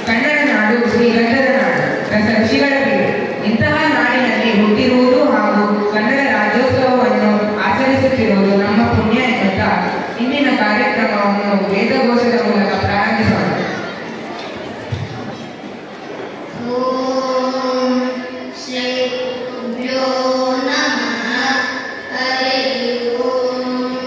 ಕನ್ನಡ ನಾಡು ಶ್ರೀಗಂಧದ ನಾಡು ರಸ ಋಷಿಗಳ ಬೀಡು ಇಂತಹ ನಾಡಿನಲ್ಲಿ ಹುಟ್ಟಿರುವುದು ಹಾಗೂ ಕನ್ನಡ ರಾಜ್ಯೋತ್ಸವವನ್ನು ಆಚರಿಸುತ್ತಿರುವುದು ನಮ್ಮ ಪುಣ್ಯ ಎನ್ನುತ್ತಾ ಇಂದಿನ ಕಾರ್ಯಕ್ರಮವನ್ನು ವೇದಘೋಷದ ಮೂಲಕ ಪ್ರಾರಂಭಿಸೋಣ ಓಂ ಶ್ರೀ ಗುರುಭ್ಯೋ ನಮಃ ಹರಿ ಓಂ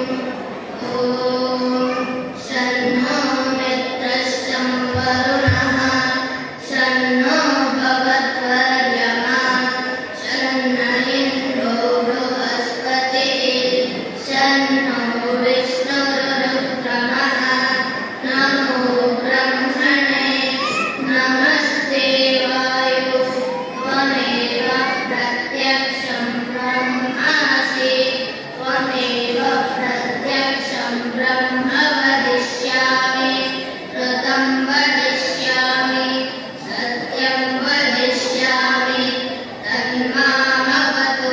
ಓಂ ಶನ್ನೋ ಮಿತ್ರಶ್ಚಂ ವರುಣಃ ಶನ್ನೋ ಭವದ್ವರ್ಯಮಾ ಶನ್ನ ಇಂದ್ರೋ ಬೃಹಸ್ಪತಿಃ ಶನ್ನೋ ವಿಷ್ಣುರುರುದ್ರಮಃ ನಮೋ ಬ್ರಹ್ಮಣೇ ನಮಸ್ತೆ ವಾಯು ತ್ವಮೇವ ಪ್ರತ್ಯಕ್ಷಂ ಬ್ರಹ್ಮಾಸಿ ತ್ವಮೇವ ಪ್ರತ್ಯಕ್ಷಂ ಬ್ರಹ್ಮ ವದಿಷ್ಯಾಮಿ ಋತಂ ವದಿಷ್ಯಾಮಿ ಸತ್ಯಂ ವದಿಷ್ಯಾಮಿ ತನ್ಮಾಮವತು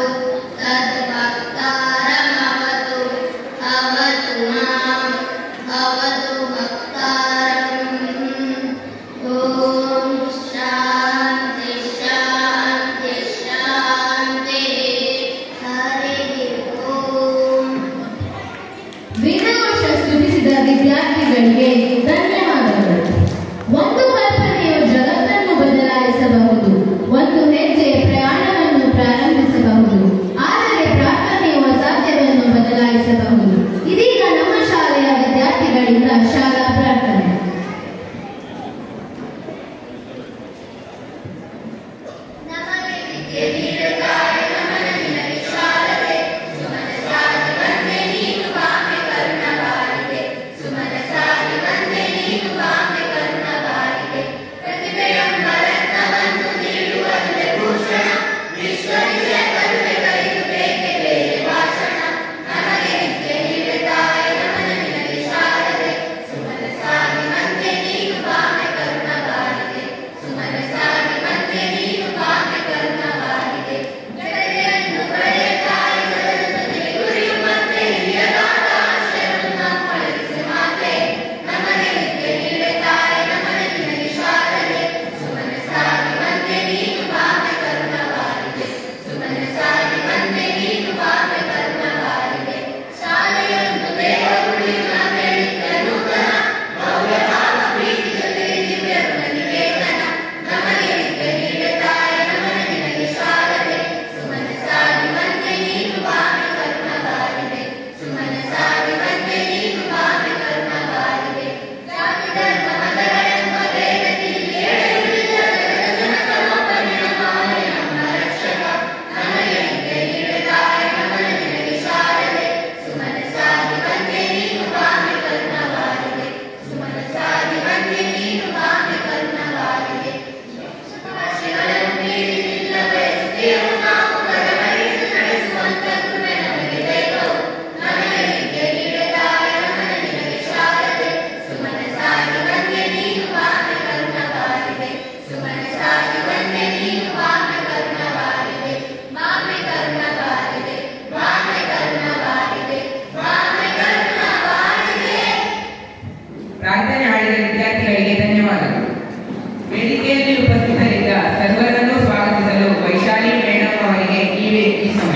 ತದ್ಭಕ್ತಾರಮವತು ಅವತು ಮಾಂ ಭವತು ಭಕ್ತಾರಂ ಓಂ ಶಾಂತಿ ಶಾಂತಿ ಶಾಂತಿ ಹರಿ ಓಂ ವೇದಕೋಶ ಸ್ತುತಿಸಿದ ವಿದ್ಯಾರ್ಥಿಗಳಿಗೆ ಧನ್ಯವಾದಗಳು ಒಂದು ಕಲ್ಪನೆಯು ಜಗತ್ತನ್ನು ಬದಲಾಯಿಸಬಹುದು ಒಂದು ಹೆಜ್ಜೆ ಪ್ರಯಾಣವನ್ನು ಪ್ರಾರಂಭಿಸಬಹುದು ಆದರೆ ಪ್ರಾರ್ಥನೆಯು ಅಸಾಧ್ಯವನ್ನು ಬದಲಾಯಿಸಬಹುದು ಇದೀಗ ನಮ್ಮ ಶಾಲೆಯ ವಿದ್ಯಾರ್ಥಿಗಳಿಂದ ಶಾಲಾ ಪ್ರಾರ್ಥನೆ ನಮಗೆ ವಿದ್ಯೆ ನೀಡುತ್ತಾಯ ನಮನ ನಿನಗೆ ಶಾರದೆ ಸುಮನ ಸಾಗಿ ಬಂದೆ ನೀನು ಬಾಮೆ ಕರುಣವಾಗಿದೆ ಸುಮನ ಸಾಗಿ ಬಂದೆ ನೀನು ಬಾಮೆ ಕರುಣವಾಗಿದೆ ಪ್ರತಿಭೆಯೆಂಬ ರತ್ನವನ್ನು ನೀಡುವಂತೆ ಭೂಷಣ ವಿಶ್ವ ವಿಜಯ ಕರುಣೆ ಕರೆದು ಬೇಕೆ ಬೇರೆ ಭಾಷಣ ನಮಗೆ ವಿದ್ಯೆ ನೀಡುತ್ತಾಯ ನಮನ ನಿನಗೆ ಶಾರದೆ ಸುಮನ ಸಾಗಿ ಬಂದೆ ನೀನು ಬಾಮೆ ಕರುಣವಾಗಿದೆ ಸುಮನ ಸಾಗಿ ಬಂದೆ ನೀನು ಬಾಮೆ ಕರುಣವಾಗಿದೆ ಜಗತ್ತಿಯನ್ನು ಪಡೆಯುತ್ತಾಯ ಜಗತ್ತಿನಲ್ಲಿ ಗುರಿಯುವಂತೆ ಹಿರಿಯದಾದ ಆಶಯವನ್ನು ನಮ್ಮೊಳಗಿಸಿ ಮಾತೆ ನಮಗೆ ವಿದ್ಯೆ ನೀಡುತ್ತಾಯ ನಮಗೆ ನಿನಗೆ ಶಾರದೆ ಸುಮನ ಸಾಗಿ ಬಂದೆ ನೀನು ಬಾಮೆ ಕರುಣವಾಗಿದೆ ಸುಮನ ಸಾಗಿ ಬಂದೆ ನೀನು ಬಾಮೆ ಕರುಣವಾಗಿದೆ ಶಾಲೆಯನ್ನು ದೇವಗುಡಿಯ ಹೇಳಿದ್ದ ನೂತನ ಭವ್ಯ ಭಾವ ಪ್ರೀತಿ ಜೊತೆಗೆ ದಿವ್ಯ ಗುಣನಿಕೇತನ ನಮಗೆ ವಿದ್ಯೆ ನೀಡುತ್ತಾಯ ನಮಗೆ ನಿನಗೆ ಶಾರದೆ ಸುಮನ ಸಾಗಿ ಬಂದೆ ನೀನು ಬಾಮೆ ಕರುಣವಾಗಿದೆ ಸುಮನ ಸಾಗಿ ಬಂದೆ ನೀನು ಬಾಮೆ ಕರುಣವಾಗಿದೆ ಜಾತಿ ಧರ್ಮ ಮತಗಳೆಂಬ ಭೇದದಲ್ಲಿ ಎಡೆಯುಳಿದ ಜಗದ ಜನಕನೊಬ್ಬನೇ ನಮ್ಮವನೇ ನಮ್ಮ ರಕ್ಷಕ ನಮಗೆ ವಿದ್ಯೆ ನೀಡುತ್ತಾಯ ನಮಗೆ ನಿನಗೆ ಶಾರದೆ ಸುಮನ ಸಾಗಿ ಬಂದೆ ನೀನು ಬಾಮೆ ಕರುಣವಾಗಿದೆ ಸುಮನ ಸಾಗಿ ಬಂದೆ ನೀನು ಬಾಮೆ ಕರುಣವಾಗಿದೆ ಶಿವನನ್ನು ಮೀರಿ ನಿಲ್ಲ ಬಯಸುತ್ತೇವೆ ನಾವು ಕರವರಿಸಿ ನಡೆಸುವಂತ ಕೃಪೆ ನಮಗೆ ದೈವವು ನಮಗೆ ವಿದ್ಯೆ ನೀಡುತ್ತಾಯ ನಮಗೆ ನಿನಗೆ ಶಾರದೆ ಸುಮನ ಸಾಗಿ ಬಂದೆ ನೀನು ಬಾಮೆ ಕರುಣವಾಗಿದೆ ಸುಮನ ಸಾಗಿ ಬಂದೆ ನೀನು ಬಾಮೆ ಕರುಣವಾಗಿದೆ ಬಾಮೆ ಕರುಣವಾಗಿದೆ ಬಾಮೆ ಕರುಣವಾಗಿದೆ ಬಾಮೆ ಕರುಣವಾಗಿದೆ ಪ್ರಾರ್ಥನೆ ಮಾಡಿದ ವಿದ್ಯಾರ್ಥಿಗಳಿಗೆ ಧನ್ಯವಾದಗಳು ವೇದಿಕೆಯಲ್ಲಿ ಉಪಸ್ಥಿತರಿದ್ದ ಸರ್ವರನ್ನೂ ಸ್ವಾಗತಿಸಲು ವೈಶಾಲಿ ಮೇಡಮ್ ಅವರಿಗೆ ಈ ವೇ- ಈ ಸಮಯ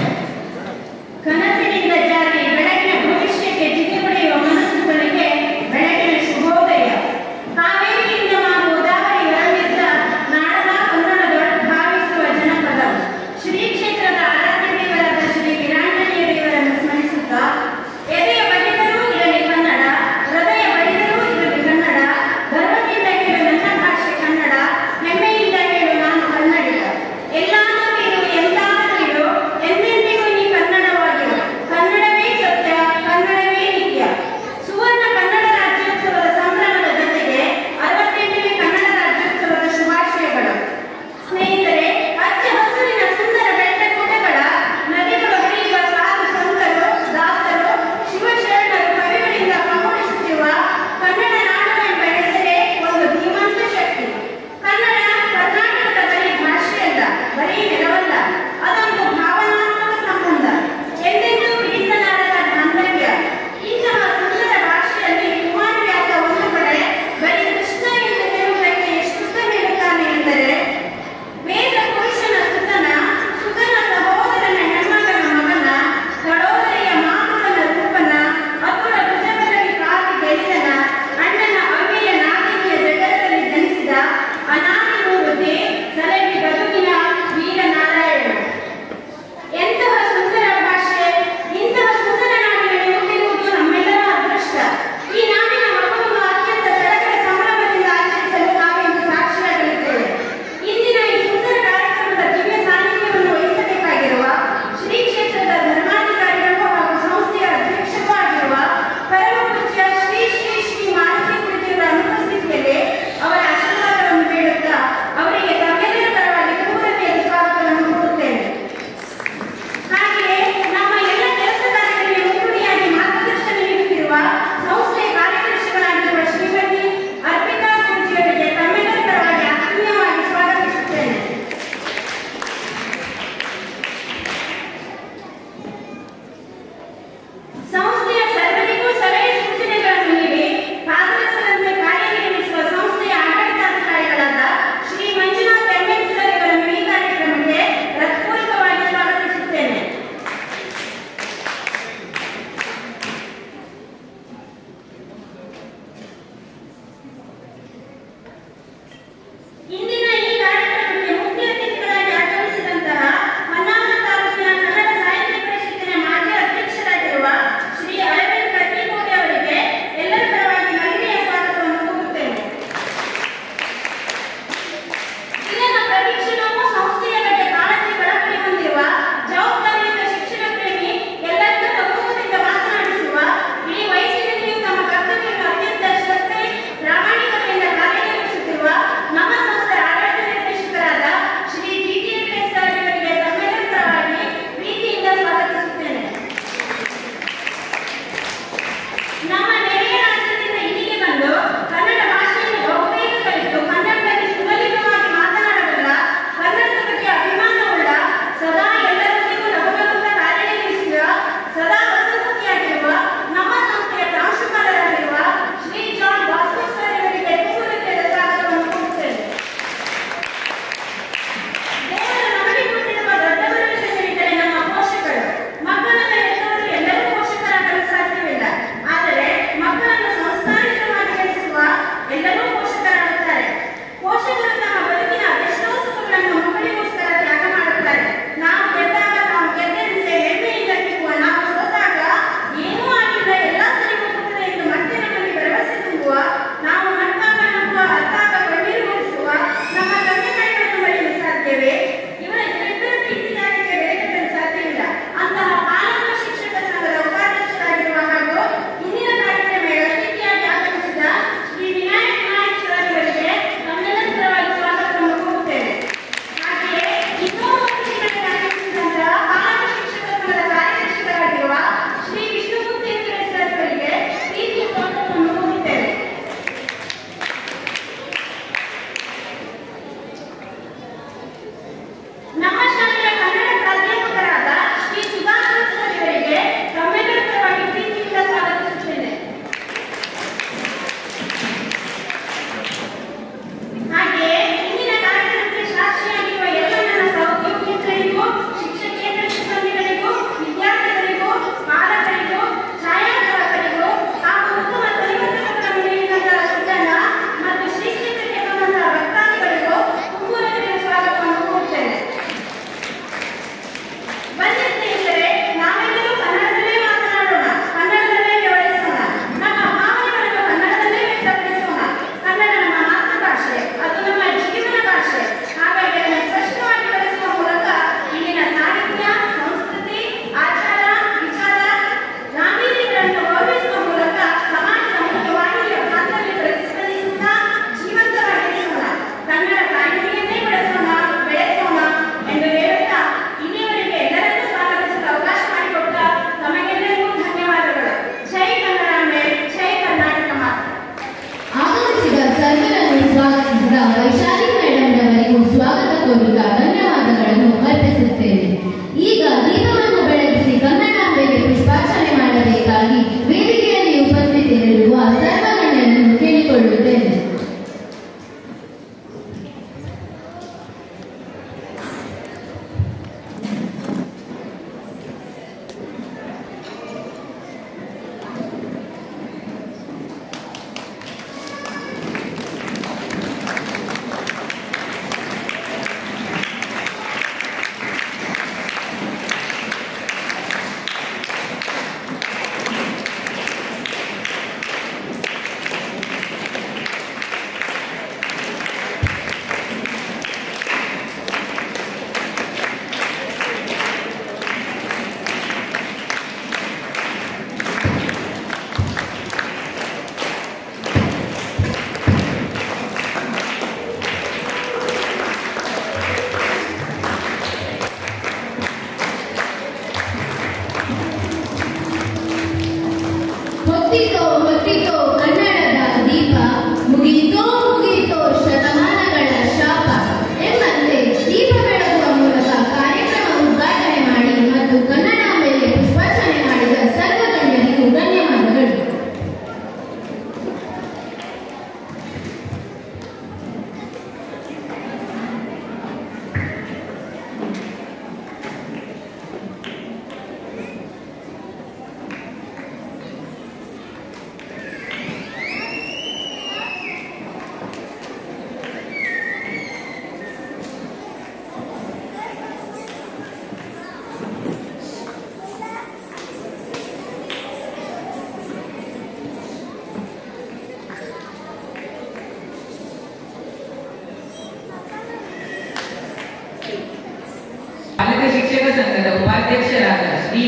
ಕನಸಿನಿಂದ ಜಾರಿ ಬೆಳಗಿನ ಭವಿಷ್ಯಕ್ಕೆ ಜಿಗಿ ಪಡೆಯುವ ಮನಸ್ಸುಗಳಿಗೆ ಬೆಳಗಿನ ಶುಭೋದಯ ಕಾವೇರಿಯಿಂದ ನಾವು ಉದಾಹರಿ ಹೊರಬಿದ್ದ ನಾಡದ ಕನ್ನಡದೊಳ ಭಾವಿಸುವ ಜನಪದ ಶ್ರೀ ಕ್ಷೇತ್ರದ ಆರಾಧ್ಯ ದೇವರಾದ ಶ್ರೀ ವೀರಾಂಜನೇಯ ದೇವರನ್ನು ಸ್ಮರಿಸುತ್ತಾ ಎದೆಯ ಬಡಿದರೂ ಇರಲಿ ಕನ್ನಡ ಹೃದಯ ಬಡಿದರೂ ಇರಲಿ ಕನ್ನಡ ಗರ್ವದಿಂದ ಹೇಳು ನನ್ನ ಭಾಷೆ ಕನ್ನಡ ಹೆಮ್ಮೆಯ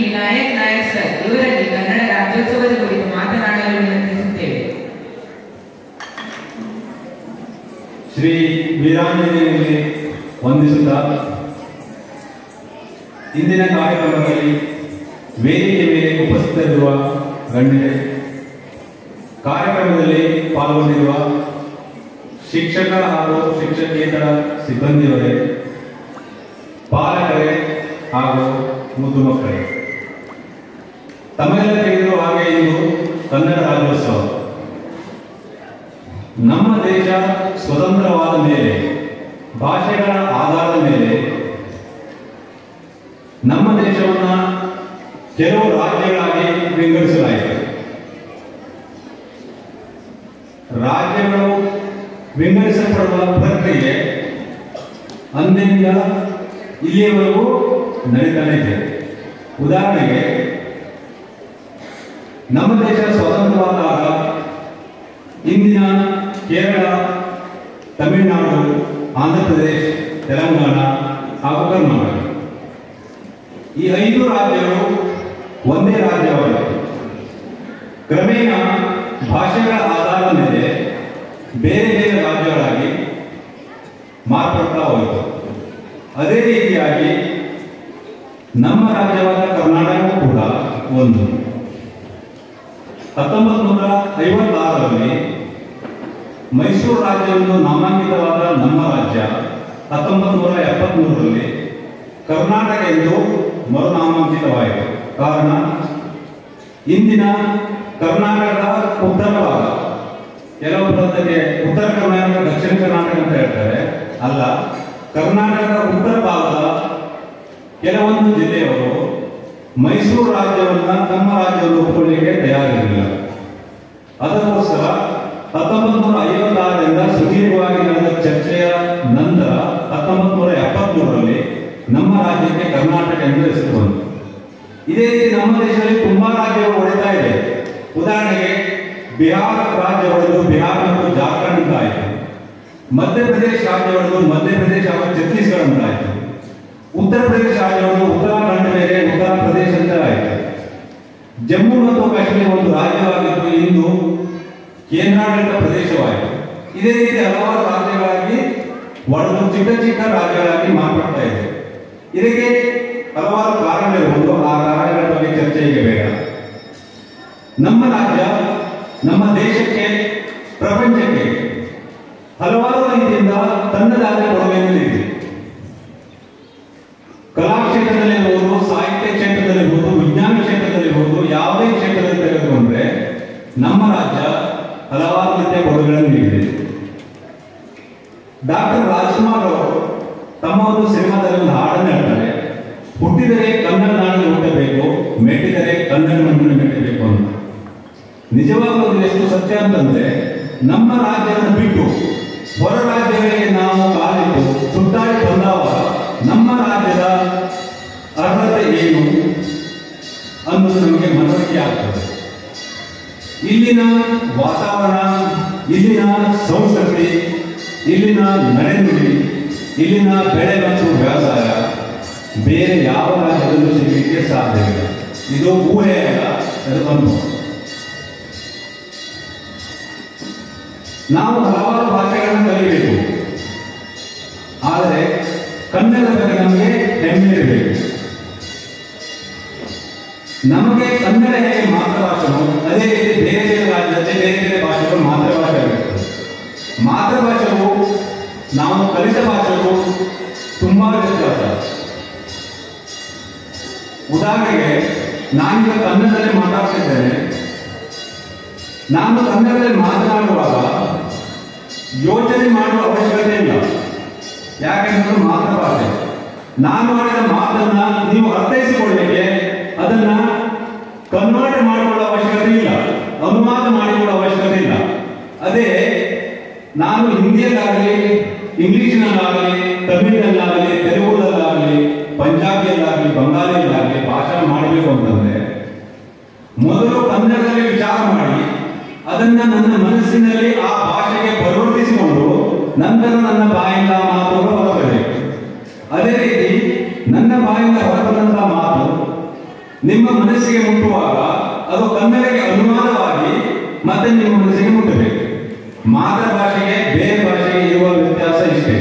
ನಾಯಕ್ ನಾಯಕ್ ಸರ್ ಇವರಲ್ಲಿ ಕನ್ನಡ ರಾಜ್ಯೋತ್ಸವದ ಕುರಿತು ಮಾತನಾಡಲು ವಿನಂತಿಸುತ್ತೇವೆ ಶ್ರೀ ವೀರಾಂಜನೇಯನಿಗೆ ವಂದಿಸುತ್ತಾ ಇಂದಿನ ಕಾರ್ಯಕ್ರಮದಲ್ಲಿ ವೇದಿಕೆ ಮೇಲೆ ಉಪಸ್ಥಿತರಿರುವ ಗಣ್ಯರೇ ಕಾರ್ಯಕ್ರಮದಲ್ಲಿ ಪಾಲ್ಗೊಂಡಿರುವ ಶಿಕ್ಷಕ ಹಾಗೂ ಶಿಕ್ಷಕೇತರ ಸಿಬ್ಬಂದಿಯವರೇ ಪಾಲಕರೇ ಹಾಗೂ ಮುದ್ದು ಮಕ್ಕಳೇ ತಮಗೆಲ್ಲ ತಿಳಿದಿರುವ ಹಾಗೆ ಇಂದು ಕನ್ನಡ ರಾಜ್ಯೋತ್ಸವ ನಮ್ಮ ದೇಶ ಸ್ವತಂತ್ರವಾದ ಮೇಲೆ ಭಾಷೆಗಳ ಆಧಾರದ ಮೇಲೆ ನಮ್ಮ ದೇಶವನ್ನ ಕೆಲವು ರಾಜ್ಯಗಳಾಗಿ ವಿಂಗಡಿಸಲಾಯಿತು ರಾಜ್ಯಗಳು ವಿಂಗಡಿಸಲ್ಪಡುವ ಪ್ರಕ್ರಿಯೆ ಅಂದಿನಿಂದ ಇಲ್ಲಿಯವರೆಗೂ ನಡೀತಾನೆ ಇದೆ ಉದಾಹರಣೆಗೆ ನಮ್ಮ ದೇಶ ಸ್ವತಂತ್ರವಾದಾಗ ಇಂದಿನ ಕೇರಳ ತಮಿಳುನಾಡು ಆಂಧ್ರ ಪ್ರದೇಶ ತೆಲಂಗಾಣ ಹಾಗೂ ಕರ್ನಾಟಕ ಈ ಐದು ರಾಜ್ಯಗಳು ಒಂದೇ ರಾಜ್ಯವಾಗಿತ್ತು ಕ್ರಮೇಣ ಭಾಷೆಗಳ ಆಧಾರದ ಮೇಲೆ ಬೇರೆ ಬೇರೆ ರಾಜ್ಯಗಳಾಗಿ ಮಾರ್ಪಡ್ತಾ ಹೋಯಿತು ಅದೇ ರೀತಿಯಾಗಿ ನಮ್ಮ ರಾಜ್ಯವಾದ ಕರ್ನಾಟಕ ಕೂಡ ಒಂದು ಹತ್ತೊಂಬತ್ತು ನೂರ ಐವತ್ತಾರರಲ್ಲಿ ಮೈಸೂರು ರಾಜ್ಯವನ್ನು ನಾಮಾಂಕಿತವಾದ ನಮ್ಮ ರಾಜ್ಯ ಹತ್ತೊಂಬತ್ತು ನೂರ ಎಪ್ಪತ್ಮೂರರಲ್ಲಿ ಕರ್ನಾಟಕ ಎಂದು ಮರುನಾಮಾಂಕಿತವಾಯಿತು ಕಾರಣ ಇಂದಿನ ಕರ್ನಾಟಕದ ಉತ್ತರ ಭಾಗ ಕೆಲವೊಬ್ಬರು ಅದಕ್ಕೆ ಉತ್ತರ ಕರ್ನಾಟಕ ದಕ್ಷಿಣ ಕರ್ನಾಟಕ ಅಂತ ಹೇಳ್ತಾರೆ ಅಲ್ಲ ಕರ್ನಾಟಕದ ಉತ್ತರ ಭಾಗದ ಕೆಲವೊಂದು ಜಿಲ್ಲೆಯವರು ಮೈಸೂರು ರಾಜ್ಯವನ್ನ ತಮ್ಮ ರಾಜ್ಯವನ್ನು ಒಪ್ಪಿಕೊಳ್ಳಿಕ್ಕೆ ತಯಾರಿರಲಿಲ್ಲ ಅದಕ್ಕೋಸ್ಕರ ಹತ್ತೊಂಬತ್ತು ನೂರ ಐವತ್ತಾರರಿಂದ ಸುದೀರ್ಘವಾಗಿ ನಡೆದ ಚರ್ಚೆಯ ನಂತರ ಹತ್ತೊಂಬತ್ತು ನೂರ ಎಪ್ಪತ್ಮೂರರಲ್ಲಿ ನಮ್ಮ ರಾಜ್ಯಕ್ಕೆ ಕರ್ನಾಟಕ ಎಂದು ಹೆಸರು ಬಂತು ಇದೇ ರೀತಿ ನಮ್ಮ ದೇಶದಲ್ಲಿ ತುಂಬಾ ರಾಜ್ಯಗಳು ಒಡೆತಾ ಇದೆ ಉದಾಹರಣೆಗೆ ಬಿಹಾರ ರಾಜ್ಯ ಒಡೆದು ಬಿಹಾರ ಮತ್ತು ಜಾರ್ಖಂಡ್ ಅಂತ ಆಯಿತು ಮಧ್ಯಪ್ರದೇಶ ರಾಜ್ಯ ಒಡೆದು ಮಧ್ಯಪ್ರದೇಶ ಹಾಗೂ ಛತ್ತೀಸ್ಗಢ ಅಂತ ಆಯಿತು ಉತ್ತರ ಪ್ರದೇಶ ರಾಜ್ಯ ಒಡೆದು ಉತ್ತರಾಖಂಡ್ ಬೇರೆ ಉತ್ತರ ಪ್ರದೇಶ ಅಂತ ಆಯಿತು ಜಮ್ಮು ಮತ್ತು ಕಾಶ್ಮೀರ ಒಂದು ರಾಜ್ಯವಾಗಿದ್ದು ಇಂದು ಕೇಂದ್ರಾಡಳಿತ ಪ್ರದೇಶವಾಯಿತು ಇದೇ ರೀತಿ ಹಲವಾರು ರಾಜ್ಯಗಳಾಗಿ ಒಡೆದು ಚಿಕ್ಕ ಚಿಕ್ಕ ರಾಜ್ಯಗಳಾಗಿ ಮಾರ್ಪಡ್ತಾ ಇದೆ ಇದಕ್ಕೆ ಹಲವಾರು ಕಾರಣಗಳಿರುವುದು ಆ ಕಾರಣಗಳ ಬಗ್ಗೆ ಚರ್ಚೆ ಈಗ ಬೇಡ ನಮ್ಮ ರಾಜ್ಯ ನಮ್ಮ ದೇಶಕ್ಕೆ ಪ್ರಪಂಚಕ್ಕೆ ಹಲವಾರು ರೀತಿಯಿಂದ ತನ್ನದಾದ ಕೊಡುಗೆಗಳಿದೆ ಕಲಾ ಕ್ಷೇತ್ರದಲ್ಲಿರ್ಬೋದು ಸಾಹಿತ್ಯ ಕ್ಷೇತ್ರದಲ್ಲಿರ್ಬೋದು ವಿಜ್ಞಾನ ಕ್ಷೇತ್ರದಲ್ಲಿರ್ಬೋದು ಯಾವುದೇ ಕ್ಷೇತ್ರದಲ್ಲಿ ತೆಗೆದುಕೊಂಡ್ರೆ ನಮ್ಮ ರಾಜ್ಯ ಹಲವಾರು ರೀತಿಯ ಕೊಡುಗೆಗಳನ್ನು ನೀಡಿದೆ ಡಾಕ್ಟರ್ ರಾಜ್ಕುಮಾರ್ ಅವರು ತಮ್ಮ ಒಂದು ಸಿನಿಮಾದಲ್ಲಿ ಒಂದು ಹಾಡನ್ನು ಹೇಳ್ತಾರೆ ಹುಟ್ಟಿದರೆ ಕನ್ನಡ ನಾಡಿಗೆ ಹುಟ್ಟಬೇಕು ಮೆಟ್ಟಿದರೆ ಕನ್ನಡ ಮಣ್ಣನ್ನು ಮೆಟ್ಟಬೇಕು ಅಂತ ನಿಜವಾಗ್ಲೂ ಅದು ಎಷ್ಟು ಸತ್ಯ ಅಂತಂದ್ರೆ ನಮ್ಮ ರಾಜ್ಯವನ್ನು ಬಿಟ್ಟು ಹೊರ ರಾಜ್ಯಗಳಿಗೆ ನಾವು ಕಾಲಿಟ್ಟು ಸುತ್ತಾಡಿ ಬಂದವ ನಮ್ಮ ರಾಜ್ಯದ ಅರ್ಹತೆ ಏನು ಅನ್ನೋದು ನಮಗೆ ಮನವರಿಕೆ ಆಗ್ತದೆ ಇಲ್ಲಿನ ವಾತಾವರಣ ಇಲ್ಲಿನ ಸಂಸ್ಕೃತಿ ಇಲ್ಲಿನ ನಡೆನುಡಿ ಇಲ್ಲಿನ ಬೆಳೆ ಮತ್ತು ವ್ಯವಸಾಯ ಬೇರೆ ಯಾವ ರಾಜ್ಯದಲ್ಲೂ ಸಿಗಲಿಕ್ಕೆ ಸಾಧ್ಯವಿಲ್ಲ ಇದು ಊಹೆ ಅಲ್ಲ ಅದು ಅನುಭವ ನಾವು ಹಲವಾರು ಭಾಷೆಗಳನ್ನು ಕಲಿಬೇಕು ಆದರೆ ಕನ್ನಡದ ಬಗ್ಗೆ ನಮಗೆ ಹೆಮ್ಮೆ ಇರಬೇಕು ನಮಗೆ ಕನ್ನಡ ಹೇಗೆ ಮಾತೃಭಾಷೆನೋ ಅದೇ ರೀತಿ ಬೇರೆ ಬೇರೆ ರಾಜ್ಯದಲ್ಲಿ ಬೇರೆ ಬೇರೆ ಭಾಷೆಗಳು ಮಾತೃಭಾಷೆ ಆಗಿರ್ತದೆ ಮಾತೃಭಾಷೆಗೂ ನಾವು ಕಲಿತ ಭಾಷೆಗೂ ತುಂಬಾ ವ್ಯತ್ಯಾಸ ಉದಾಹರಣೆಗೆ ನಾನೀಗ ಕನ್ನಡದಲ್ಲಿ ಮಾತಾಡ್ತಿದ್ದೇನೆ ನಾನು ಕನ್ನಡದಲ್ಲಿ ಮಾತನಾಡುವಾಗ ಯೋಚನೆ ಮಾಡುವ ಅವಶ್ಯಕತೆ ಇಲ್ಲ ಯಾಕೆಂದ್ರೆ ಮಾತೃಭಾಷೆ ನಾನು ಆಡಿದ ಮಾತನ್ನ ನೀವು ಅರ್ಥೈಸಿಕೊಳ್ಳಲಿಕ್ಕೆ ಅದನ್ನ ಕನ್ವರ್ಟ್ ಮಾಡಿಕೊಳ್ಳುವ ಅವಶ್ಯಕತೆ ಇಲ್ಲ ಅನುವಾದ ಮಾಡಿಕೊಳ್ಳುವ ಅವಶ್ಯಕತೆ ಇಲ್ಲ ಅದೇ ನಾನು ಹಿಂದಿಯಲ್ಲಾಗಲಿ ಇಂಗ್ಲಿಷಿನಲ್ಲಾಗಲಿ ತಮಿಳಿನಲ್ಲಾಗಲಿ ತೆಲುಗುದಲ್ಲಾಗಲಿ ಪಂಜಾಬಿಯಲ್ಲಾಗಲಿ ಬಂಗಾಳಿಯಲ್ಲಾಗಲಿ ಭಾಷಣ ಮಾಡಬೇಕು ಅಂತಂದ್ರೆ ಮೊದಲು ಕನ್ನಡದಲ್ಲಿ ವಿಚಾರ ಮಾಡಿ ಅದನ್ನ ನನ್ನ ಮನಸ್ಸಿನಲ್ಲಿ ಆ ಭಾಷೆಗೆ ಪರಿವರ್ತಿಸಿಕೊಂಡು ನಂತರ ನನ್ನ ಬಾಯಿಂದ ಆ ಮಾತುಗಳು ಹೊರಬರಬೇಕು ಅದೇ ರೀತಿ ನನ್ನ ಬಾಯಿಂದ ಹೊರಬಂದಂತಹ ಮಾತು ನಿಮ್ಮ ಮನಸ್ಸಿಗೆ ಮುಟ್ಟುವಾಗ ಅದು ಕನ್ನಡಕ್ಕೆ ಅನುವಾದವಾಗಿ ಮತ್ತೆ ನಿಮ್ಮ ಮನಸ್ಸಿಗೆ ಮುಟ್ಟಬೇಕು ಮಾತೃಭಾಷೆಗೆ ಬೇರೆ ಭಾಷೆಗೆ ಇರುವ ವ್ಯತ್ಯಾಸ ಇಷ್ಟೇ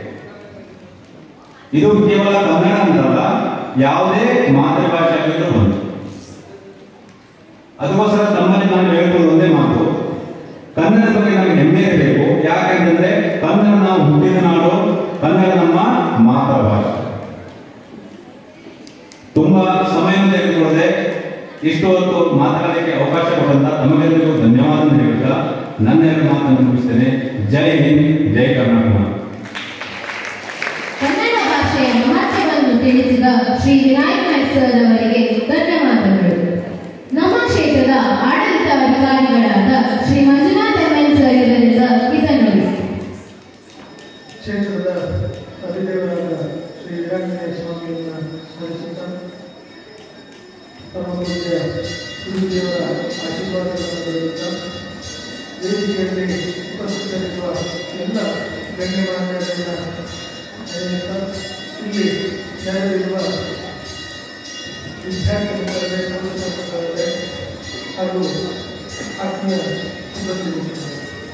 ಇದು ಕೇವಲ ಕನ್ನಡ ಅಂತಲ್ಲ ಯಾವುದೇ ಮಾತೃಭಾಷೆ ಆಗಿದ್ರೂ ಬಂತು ಅದಕ್ಕೋಸ್ಕರ ತಮ್ಮಲ್ಲಿ ನಾನು ಹೇಳ್ಕೊಳ್ಳೋದು ಒಂದೇ ಮಾತು ಕನ್ನಡ ಬಗ್ಗೆ ನಮಗೆ ಹೆಮ್ಮೆ ಇರಬೇಕು ಯಾಕೆಂತಂದ್ರೆ ಕನ್ನಡ ನಾವು ಹುಟ್ಟಿದ ನಾಡು ಕನ್ನಡ ನಮ್ಮ ಮಾತೃಭಾಷೆ ತುಂಬಾ ಸಮಯ ತೆಗೆದುಕೊಳ್ಳದೆ ಇಷ್ಟು ಹೊತ್ತು ಮಾತನಾಡಲಿಕ್ಕೆ ಅವಕಾಶ ಕೊಟ್ಟಂತ ತಮಗೆಲ್ಲರಿಗೂ ಧನ್ಯವಾದ ಹೇಳುತ್ತಾ ನನ್ನ ಎರಡು ಮಾತನ್ನು ಮುಗಿಸ್ತೇನೆ ಜೈ ಹಿಂದ್ ಜೈ ಕರ್ನಾಟಕ ಕನ್ನಡ ಭಾಷೆಯ ಮಹತ್ವವನ್ನು ತಿಳಿಸಿದ ಶ್ರೀ ವಿನಾಯಕ್ ಮೆಸ್ಸರ್ ಅವರಿಗೆ ಧನ್ಯವಾದಗಳು ನಮ್ಮ ಕ್ಷೇತ್ರದ ಆಡಳಿತ ಅಧಿಕಾರಿಗಳಾದ ಶ್ರೀ ಮಂಜುನಾಥ್ ಎಂಎನ್ ಸರ್ ಇವರಿಂದ ಇದನ್ನು ಕ್ಷೇತ್ರದ ಅಧಿದೇವರಾದ ಶ್ರೀ ವೀರಾಂಜನೇಯ ಸ್ವಾಮಿಯನ್ನು ಸ್ಮರಿಸುತ್ತಾ ಪರಮಪೂಜ್ಯ ಗುರುದೇವರ ಆಶೀರ್ವಾದಗಳನ್ನು ಪಡೆಯುತ್ತಾ ವೇದಿಕೆಯಲ್ಲಿ ಉಪಸ್ಥಿತರಿರುವ ಎಲ್ಲ ಗಣ್ಯಮಾನ್ಯರನ್ನ ನೆನೆಯುತ್ತಾ ಇಲ್ಲಿ ನೆರೆದಿರುವ ವಿದ್ಯಾರ್ಥಿ ಮಿತ್ರರೇ ಪೊಲೀಸ್ ಮಿತ್ರರೇ ಹಾಗೂ ಆತ್ಮೀಯ ಸಿಬ್ಬಂದಿ ಮಿತ್ರರೇ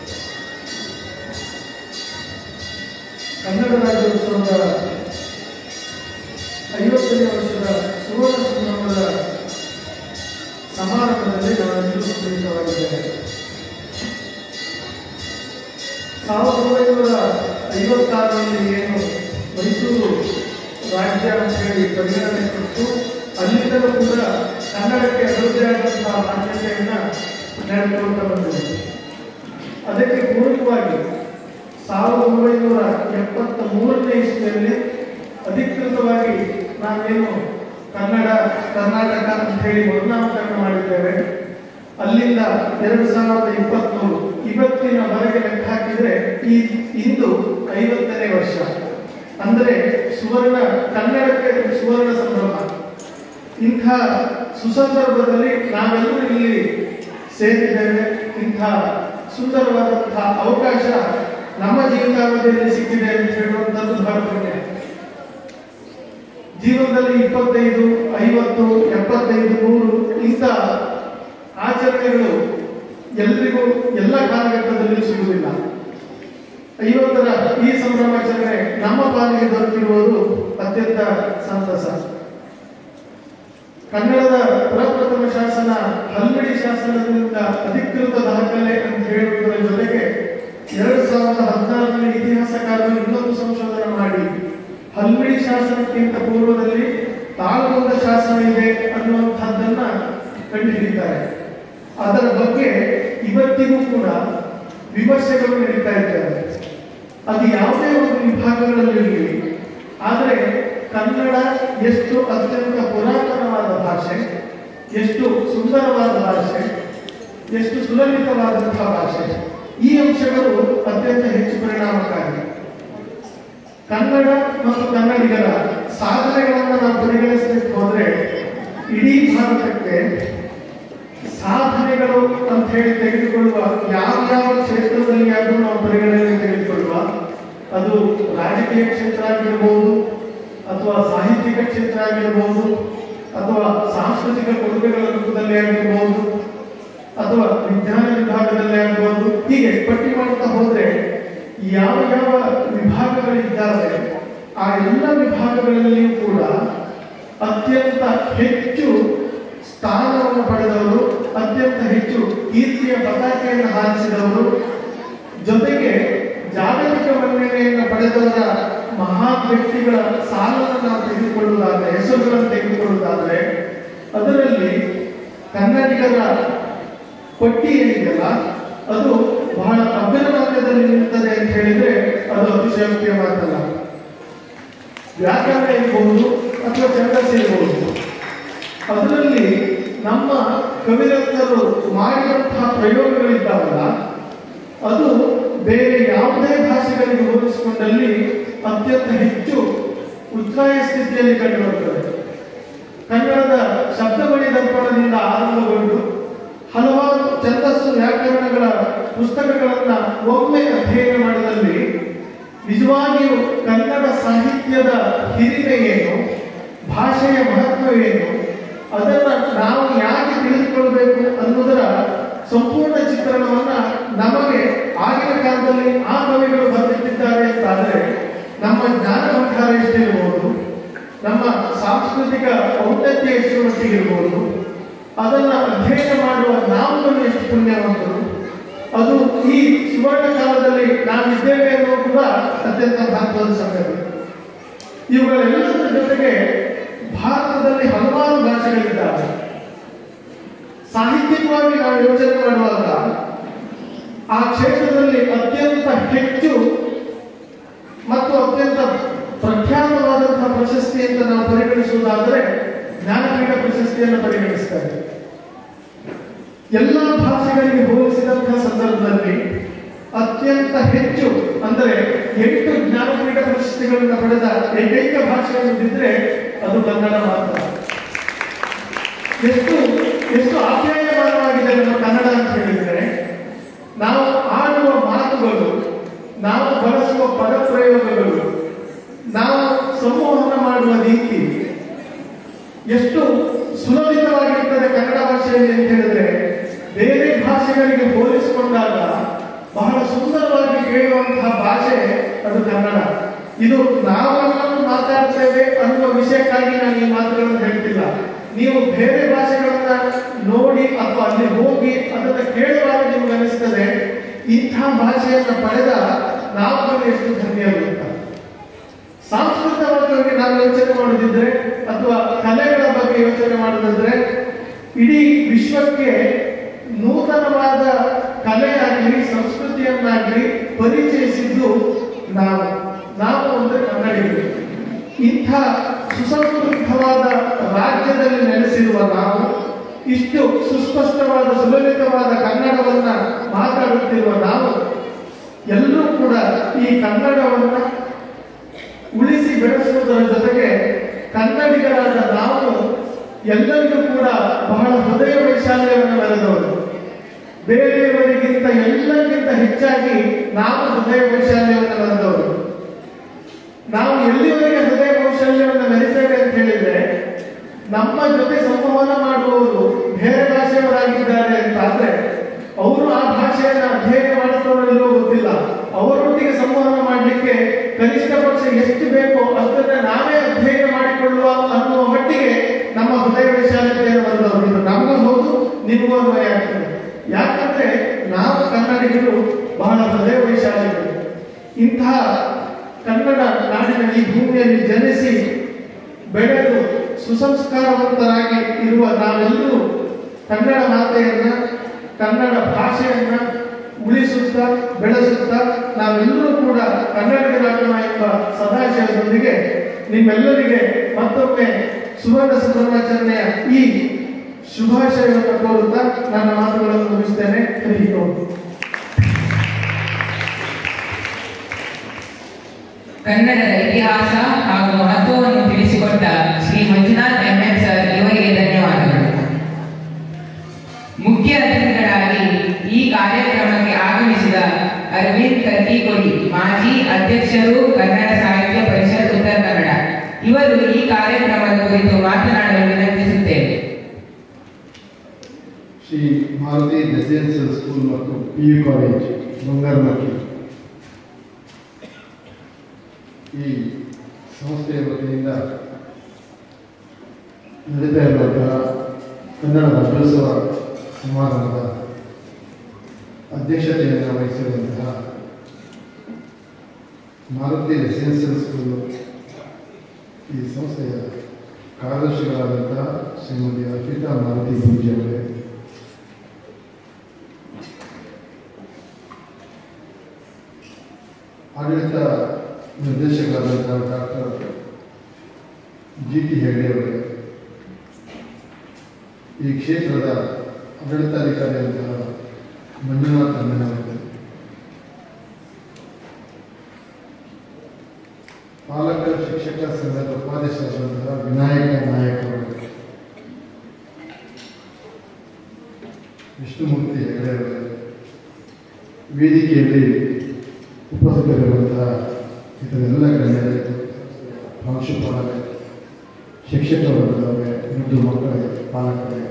ಕನ್ನಡ ರಾಜ್ಯೋತ್ಸವದ ಐವತ್ತನೇ ವರ್ಷದ ಸುವರ್ಣ ಸಂಭ್ರಮದ ಸಮಾರಂಭದಲ್ಲಿ ನಾವೆಲ್ಲರೂ ಸಂಬಂಧಿತವಾಗಿದ್ದೇವೆ ಸಾವಿರದ ಒಂಬೈನೂರ ಐವತ್ತಾರರಲ್ಲಿ ಏನು ಮೈಸೂರು ರಾಜ್ಯ ಅಂತ ಹೇಳಿ ಪರಿಗಣನೆ ಕೊಟ್ಟು ಅಲ್ಲಿಂದಲೂ ಕೂಡ ಕನ್ನಡಕ್ಕೆ ಅದರದ್ದೇ ಆದಂತಹ ಮಾನ್ಯತೆಯನ್ನ ನಡೆದುಕೊಳ್ತಾ ಬಂದಿದೆ ಅದಕ್ಕೆ ಪೂರಕವಾಗಿ ಸಾವಿರದ ಒಂಬೈನೂರ ಎಪ್ಪತ್ತ ಮೂರನೇ ಇಸ್ವಿಯಲ್ಲಿ ಅಧಿಕೃತವಾಗಿ ನಾವೇನು ಕನ್ನಡ ಕರ್ನಾಟಕ ಅಂತ ಹೇಳಿ ಮರುನಾಮಕರಣ ಮಾಡಿದ್ದೇವೆ ಅಲ್ಲಿಂದ ಎರಡು ಸಾವಿರದ ಇಪ್ಪತ್ಮೂರು ಇವತ್ತಿನವರೆಗೆ ಲೆಕ್ಕ ಹಾಕಿದ್ರೆ ಈ ಇಂದು ಐವತ್ತನೇ ವರ್ಷ ಅಂದರೆ ಸುವರ್ಣ ಕನ್ನಡಕ್ಕೆ ಸುವರ್ಣ ಸಂಭ್ರಮ ಇಂಥ ಸುಸಂದರ್ಭದಲ್ಲಿ ನಾವೆಲ್ಲರೂ ಇಲ್ಲಿ ಸೇರಿದ್ದೇವೆ ಇಂಥ ಸುಂದರವಾದಂತಹ ಅವಕಾಶ ನಮ್ಮ ಜೀವಿತಾವಧಿಯಲ್ಲಿ ಸಿಕ್ಕಿದೆ ಅಂತ ಹೇಳುವಂಥದ್ದು ಬಹಳ ಪುಣ್ಯ ಜೀವನದಲ್ಲಿ ಇಪ್ಪತ್ತೈದು ಐವತ್ತು ಎಪ್ಪತ್ತೈದು ನೂರು ಇಂಥ ಆಚರಣೆಗಳು ಎಲ್ರಿಗೂ ಎಲ್ಲ ಕಾಲಘಟ್ಟದಲ್ಲಿ ಸಿಗುವುದಿಲ್ಲ ಐವತ್ತರ ಈ ಸಂಭ್ರಮಾಚರಣೆ ನಮ್ಮ ಪಾಲಿಗೆ ದೊರೆತಿರುವುದು ಅತ್ಯಂತ ಸಂತಸ ಕನ್ನಡದ ಪ್ರಪ್ರಥಮ ಶಾಸನ ಹಲ್ಮಿಡಿ ಶಾಸನದಿಂದ ಅಧಿಕೃತ ದಾಖಲೆ ಅಂತ ಹೇಳುವುದರ ಜೊತೆಗೆ ಎರಡು ಸಾವಿರದ ಹದಿನಾರರಲ್ಲಿ ಇತಿಹಾಸಕಾರರು ಇನ್ನೊಂದು ಸಂಶೋಧನೆ ಮಾಡಿ ಹಲ್ಮಿಡಿ ಶಾಸನಕ್ಕಿಂತ ಪೂರ್ವದಲ್ಲಿ ತಾಳಗುಂದ ಶಾಸನ ಇದೆ ಅನ್ನುವಂಥದ್ದನ್ನ ಕಂಡುಹಿಡಿತಾರೆ ಅದರ ಬಗ್ಗೆ ಇವತ್ತಿಗೂ ಕೂಡ ವಿಮರ್ಶೆಗಳು ನಡೀತಾ ಇದ್ದಾರೆ ಅದು ಯಾವುದೇ ಒಂದು ವಿಭಾಗಗಳಲ್ಲಿ ಆದರೆ ಕನ್ನಡ ಎಷ್ಟು ಅತ್ಯಂತ ಪುರಾತನವಾದ ಭಾಷೆ ಎಷ್ಟು ಸುಂದರವಾದ ಭಾಷೆ ಎಷ್ಟು ಸುಲಲಿತವಾದಂತಹ ಭಾಷೆ ಈ ಅಂಶಗಳು ಅತ್ಯಂತ ಹೆಚ್ಚು ಪರಿಣಾಮಕಾರಿ ಕನ್ನಡ ಮತ್ತು ಕನ್ನಡಿಗರ ಸಾಧನೆಗಳನ್ನು ನಾವು ಪರಿಗಣಿಸಲಿಕ್ಕೆ ಹೋದ್ರೆ ಇಡೀ ಭಾರತಕ್ಕೆ ಸಾಧನೆಗಳು ಅಂತ ಹೇಳಿ ತೆಗೆದುಕೊಳ್ಳುವ ಯಾವ ಯಾವ ಕ್ಷೇತ್ರದಲ್ಲಿ ಆದರೂ ನಾವು ಪರಿಗಣನೆ ತೆಗೆದುಕೊಳ್ಳುವ ಅದು ರಾಜಕೀಯ ಕ್ಷೇತ್ರ ಆಗಿರಬಹುದು ಅಥವಾ ಸಾಹಿತ್ಯಿಕ ಕ್ಷೇತ್ರ ಆಗಿರಬಹುದು ಅಥವಾ ಸಾಂಸ್ಕೃತಿಕ ಕೊಡುಗೆಗಳ ರೂಪದಲ್ಲಿ ಆಗಿರಬಹುದು ಅಥವಾ ವಿಜ್ಞಾನ ವಿಭಾಗದಲ್ಲಿ ಆಗಬಹುದು ಹೀಗೆ ಪಟ್ಟಿ ಮಾಡ್ತಾ ಹೋದ್ರೆ ಯಾವ ಯಾವ ವಿಭಾಗಗಳಿದ್ದಾವೆ ಆ ಎಲ್ಲ ವಿಭಾಗಗಳಲ್ಲಿಯೂ ಕೂಡ ಅತ್ಯಂತ ಹೆಚ್ಚು ಸ್ಥಾನವನ್ನು ಪಡೆದವರು ಅತ್ಯಂತ ಹೆಚ್ಚು ಕೀರ್ತಿಯ ಪತಾಕೆಯನ್ನು ಹಾರಿಸಿದವರು ಜೊತೆಗೆ ಜಾಗತಿಕ ಮನ್ನಣೆಯನ್ನು ಪಡೆದವರ ಮಹಾನ್ ವ್ಯಕ್ತಿಗಳ ಸಾಲನ್ನು ನಾವು ತೆಗೆದುಕೊಳ್ಳುವುದಾದರೆ ಹೆಸರುಗಳನ್ನು ತೆಗೆದುಕೊಳ್ಳುವುದಾದರೆ ಅದರಲ್ಲಿ ಕನ್ನಡಿಗರ ಪಟ್ಟಿ ಏನಿದೆಯಲ್ಲ ಅದು ಬಹಳ ಅಗ್ರಮಾನ್ಯದಲ್ಲಿ ನಿಲ್ತದೆ ಅಂತ ಹೇಳಿದ್ರೆ ಅದು ಅತಿಶಯೋಕ್ತಿಯ ಮಾತಲ್ಲ ವ್ಯಾಕರಣ ಇರಬಹುದು ಅಥವಾ ಛಂದಸ್ಸು ಇರಬಹುದು ಅದರಲ್ಲಿ ನಮ್ಮ ಕವಿರತ್ನರು ಮಾಡಿದಂತಹ ಪ್ರಯೋಗಗಳಿದ್ದಾವಲ್ಲ ಅದು ಬೇರೆ ಯಾವುದೇ ಭಾಷೆಗಳಿಗೆ ಹೋಲಿಸಿಕೊಂಡಲ್ಲಿ ಅತ್ಯಂತ ಹೆಚ್ಚು ಉಚ್ಛ್ರಾಯ ಸ್ಥಿತಿಯಲ್ಲಿ ಕಂಡುಬರುತ್ತದೆ ಕನ್ನಡದ ಶಬ್ದಮಣಿ ದರ್ಪಣದಿಂದ ಆರಂಭಗೊಂಡು ಹಲವಾರು ಛಂದಸ್ಸು ವ್ಯಾಕರಣಗಳ ಪುಸ್ತಕಗಳನ್ನ ಒಮ್ಮೆ ಅಧ್ಯಯನ ಮಾಡಿದಲ್ಲಿ ನಿಜವಾಗಿಯೂ ಕನ್ನಡ ಸಾಹಿತ್ಯದ ಹಿರಿಮೆ ಏನು ಭಾಷೆಯ ಮಹತ್ವ ಏನು ಅದನ್ನ ನಾವು ಯಾಕೆ ತಿಳಿದುಕೊಳ್ಬೇಕು ಅನ್ನೋದರ ಸಂಪೂರ್ಣ ಚಿತ್ರಣವನ್ನ ನಮಗೆ ಆಗಿನ ಕಾಲದಲ್ಲಿ ಆ ಕವಿಗಳು ಬರೆದಿಟ್ಟಿದ್ದಾರೆ ಅಂತಾದ್ರೆ ನಮ್ಮ ಜ್ಞಾನ ಭಂಡಾರ ಎಷ್ಟಿರ್ಬೋದು ನಮ್ಮ ಸಾಂಸ್ಕೃತಿಕ ಔನ್ನತ್ಯ ಎಷ್ಟು ಮಟ್ಟಿಗಿರ್ಬೋದು ಅದನ್ನ ಅಧ್ಯಯನ ಮಾಡುವ ನಾವುಗಳು ಎಷ್ಟು ಪುಣ್ಯವಂತರು ಅದು ಈ ಸುವರ್ಣ ಕಾಲದಲ್ಲಿ ನಾವಿದ್ದೇವೆ ಅನ್ನೋದು ಕೂಡ ಅತ್ಯಂತ ಮಹತ್ವದ ಸಂಗತಿ ಇವುಗಳೆಲ್ಲದರ ಜೊತೆಗೆ ಭಾರತದಲ್ಲಿ ಹಲವಾರು ಭಾಷೆಗಳಿದ್ದಾವೆ ಸಾಹಿತ್ಯಿಕವಾಗಿ ನಾವು ಯೋಚನೆ ಮಾಡುವಾಗ ಆ ಕ್ಷೇತ್ರದಲ್ಲಿ ಅತ್ಯಂತ ಹೆಚ್ಚು ಮತ್ತು ಅತ್ಯಂತ ಪ್ರಖ್ಯಾತವಾದಂತಹ ಪ್ರಶಸ್ತಿ ಅಂತ ನಾವು ಪರಿಗಣಿಸುವುದಾದರೆ ಜ್ಞಾನಪೀಠ ಪ್ರಶಸ್ತಿಯನ್ನು ಪರಿಗಣಿಸ್ತಾರೆ ಎಲ್ಲ ಭಾಷೆಗಳಿಗೆ ಹೋಲಿಸಿದಂತಹ ಸಂದರ್ಭದಲ್ಲಿ ಅತ್ಯಂತ ಹೆಚ್ಚು ಅಂದರೆ ಎಂಟು ಜ್ಞಾನಪೀಠ ಪ್ರಶಸ್ತಿಗಳನ್ನು ಪಡೆದ ಏಕೈಕ ಭಾಷೆ ಅನ್ನೋದಿದ್ರೆ ಅದು ಕನ್ನಡ ಮಾತ್ರ ಎಷ್ಟು ಎಷ್ಟು ಆಪ್ಯಾಯಮಾನವಾಗಿದೆ ನಮ್ಮ ಕನ್ನಡ ಅಂತ ಹೇಳಿದ್ರೆ ನಾವು ಆಡುವ ಮಾತುಗಳು ನಾವು ಬಳಸುವ ಪದ ಪ್ರಯೋಗಗಳು ನಾವು ಸಂವಹನ ಮಾಡುವ ರೀತಿ ಎಷ್ಟು ಸುಲಲಿತವಾಗಿರ್ತದೆ ಕನ್ನಡ ಭಾಷೆಯಲ್ಲಿ ಅಂತ ಹೇಳಿದ್ರೆ ಬೇರೆ ಭಾಷೆಗಳಿಗೆ ಹೋಲಿಸಿಕೊಂಡಾಗ ಬಹಳ ಸುಂದರವಾಗಿ ಕೇಳುವಂತಹ ಭಾಷೆ ಅದು ಕನ್ನಡ ಇದು ನಾವೆಲ್ಲರೂ ಮಾತಾಡ್ತೇವೆ ಅನ್ನುವ ವಿಷಯಕ್ಕಾಗಿ ನಾನು ಈ ಮಾತುಗಳನ್ನು ಹೇಳ್ತಿಲ್ಲ ನೀವು ಬೇರೆ ಭಾಷೆಗಳನ್ನ ನೋಡಿ ಅಥವಾ ಅಲ್ಲಿ ಹೋಗಿ ಅದನ್ನ ಕೇಳುವಾಗ ನಿಮ್ಗೆ ಅನಿಸ್ತದೆ ಇಂಥ ಭಾಷೆಯನ್ನು ಪಡೆದ ನಾವುಗಳು ಎಷ್ಟು ಧನ್ಯರು ಅಂತ ಸಾಂಸ್ಕೃತಿಕವಾಗಿ ನಾವು ಯೋಚನೆ ಮಾಡೋದಿದ್ರೆ ಅಥವಾ ಕಲೆಗಳ ಬಗ್ಗೆ ಯೋಚನೆ ಮಾಡೋದಿದ್ರೆ ಇಡೀ ವಿಶ್ವಕ್ಕೆ ನೂತನವಾದ ಕಲೆಯಾಗಲಿ ಸಂಸ್ಕೃತಿಯನ್ನಾಗಲಿ ಪರಿಚಯಿಸಿದ್ದು ನಾವು ನಾವು ಅಂದ್ರೆ ಕನ್ನಡಿಗರು ಇಂಥ ಸುಸಮೃದ್ಧವಾದ ರಾಜ್ಯದಲ್ಲಿ ನೆಲೆಸಿರುವ ನಾವು ಇಷ್ಟು ಸುಸ್ಪಷ್ಟವಾದ ಸುಲಲಿತವಾದ ಕನ್ನಡವನ್ನ ಮಾತಾಡುತ್ತಿರುವ ನಾವು ಎಲ್ಲರೂ ಕೂಡ ಈ ಕನ್ನಡವನ್ನ ಉಳಿಸಿ ಬೆಳೆಸುವುದರ ಜೊತೆಗೆ ಕನ್ನಡಿಗರಾದ ನಾವು ಎಲ್ಲರಿಗೂ ಕೂಡ ಬಹಳ ಹೃದಯ ವೈಶಾಲ್ಯವನ್ನು ಮೆರೆದವರು ಬೇರೆಯವರಿಗಿಂತ ಎಲ್ಲಕ್ಕಿಂತ ಹೆಚ್ಚಾಗಿ ನಾವು ಹೃದಯ ವೈಶಾಲ್ಯವನ್ನು ಮೆರೆದವರು ನಾವು ಎಲ್ಲಿವರೆಗೆ ಹೃದಯ ಕೌಶಲ್ಯವನ್ನು ಮೆರಿತೇವೆ ಅಂತ ಹೇಳಿದ್ರೆ ನಮ್ಮ ಜೊತೆ ಸಂವಹನ ಮಾಡುವವರು ಬೇರೆ ಭಾಷೆಯವರಾಗಿದ್ದಾರೆ ಅಂತ ಆದ್ರೆ ಅವರು ಆ ಭಾಷೆಯನ್ನು ಅಧ್ಯಯನ ಮಾಡುತ್ತಾರೋ ಇಲ್ಲವೋ ಗೊತ್ತಿಲ್ಲ ಅವರೊಟ್ಟಿಗೆ ಸಂವಹನ ಮಾಡಲಿಕ್ಕೆ ಕನಿಷ್ಠ ಪಕ್ಷ ಎಷ್ಟು ಬೇಕೋ ಅಷ್ಟನ್ನ ನಾವೇ ಅಧ್ಯಯನ ಮಾಡಿಕೊಳ್ಳುವ ಅನ್ನುವ ಮಟ್ಟಿಗೆ ನಮ್ಮ ಹೃದಯ ವಿಶಾಲತೆಯನ್ನು ಬಂದವರು ಇದು ನಮಗೂ ಹೌದು ನಿಮಗೂ ಅನ್ವಯ ಆಗ್ತದೆ ಯಾಕಂದ್ರೆ ನಾವು ಕನ್ನಡಿಗರು ಬಹಳ ಹೃದಯ ವೈಶಾಲಿಗಳು ಇಂತಹ ಕನ್ನಡ ನಾಡಿನ ಈ ಭೂಮಿಯಲ್ಲಿ ಜನಿಸಿ ಬೆಳೆದು ಸುಸಂಸ್ಕಾರವಂತರಾಗಿ ಇರುವ ನಾವೆಲ್ಲರೂ ಕನ್ನಡ ಮಾತೆಯನ್ನ ಕನ್ನಡ ಭಾಷೆಯನ್ನ ಉಳಿಸುತ್ತಾ ಬೆಳೆಸುತ್ತಾ ನಾವೆಲ್ಲರೂ ಕೂಡ ಕನ್ನಡಿಗರಾಗೋಣ ಎಂಬ ಸದಾಶಯದೊಂದಿಗೆ ನಿಮ್ಮೆಲ್ಲರಿಗೆ ಮತ್ತೊಮ್ಮೆ ಸುವರ್ಣ ಸಂಭ್ರಮಾಚರಣೆಯ ಈ ಶುಭಾಶಯವನ್ನು ಕೋರುತ್ತಾ ನನ್ನ ಮಾತುಗಳನ್ನು ಮುಗಿಸ್ತೇನೆ ಹರಿ ಓಂ ಕನ್ನಡದ ಇತಿಹಾಸ ಹಾಗೂ ಮಹತ್ವವನ್ನು ತಿಳಿಸಿಕೊಟ್ಟ ಶ್ರೀ ಮಂಜುನಾಥ್ ಎಂಎನ್ ಸರ್ ಇವರಿಗೆ ಧನ್ಯವಾದಗಳು ಮುಖ್ಯ ಅತಿಥಿಗಳಾಗಿ ಈ ಕಾರ್ಯಕ್ರಮಕ್ಕೆ ಆಗಮಿಸಿದ ಅರವಿಂದ್ ಕರ್ಕಿಕೊಡಿ ಮಾಜಿ ಅಧ್ಯಕ್ಷರು ಕನ್ನಡ ಸಾಹಿತ್ಯ ಪರಿಷತ್ ಉತ್ತರ ಕನ್ನಡ ಇವರು ಈ ಕಾರ್ಯಕ್ರಮದ ಕುರಿತು ಮಾತನಾಡಲು ವಿನಂತಿಸುತ್ತೇವೆ ಶ್ರೀ ಮಾರುತಿ ರೆಸಿಡೆನ್ಷಿಯಲ್ ಸ್ಕೂಲ್ ಮತ್ತು ಪಿ ಯು ಕಾಲೇಜ್ ಬಂಗಾರಮಕ್ಕಿ ಈ ಸಂಸ್ಥೆಯ ವತಿಯಿಂದ ನಡೀತಾ ಇರುವಂತಹ ಕನ್ನಡ ರಾಜ್ಯೋತ್ಸವ ಸಮಾರಂಭದ ಅಧ್ಯಕ್ಷತೆಯನ್ನು ವಹಿಸಿರುವಂತಹ ಮಾರುತಿ ರೆಸಿಡೆನ್ಷಿಯಲ್ ಸ್ಕೂಲು ಈ ಸಂಸ್ಥೆಯ ಕಾರ್ಯದರ್ಶಿಗಳಾದಂತಹ ಶ್ರೀಮತಿ ಅರ್ಪಿತಾ ಮಾರುತಿ ಪೂಜೆ ಅವರೇ ಆಡಳಿತ ನಿರ್ದೇಶಕರಾದಂತಹ ಡಾಕ್ಟರ್ ಜಿ ಟಿ ಹೆಗಡೆ ಅವರೇ ಈ ಕ್ಷೇತ್ರದ ಆಡಳಿತಾಧಿಕಾರಿಯಾದಂತಹ ಮಂಜುನಾಥ್ ಅಣ್ಣನವರೇ ಪಾಲಕ ಶಿಕ್ಷಕ ಸಂಘದ ಉಪಾಧ್ಯಕ್ಷರಾದಂತಹ ವಿನಾಯಕ ನಾಯಕ್ ಅವರು ವಿಷ್ಣುಮೂರ್ತಿ ಹೆಗಡೆ ಅವರೇ ವೇದಿಕೆಯಲ್ಲಿ ಉಪಸ್ಥಿತರಿರುವಂತಹ ಇತರೆಲ್ಲ ಗಣ್ಯರೇ ಪ್ರಾಂಶುಪಾಲರೇ ಶಿಕ್ಷಕರು ಇದ್ದಾರೆ ಮುದ್ದು ಮಕ್ಕಳೇ ಪಾಲಕರೇ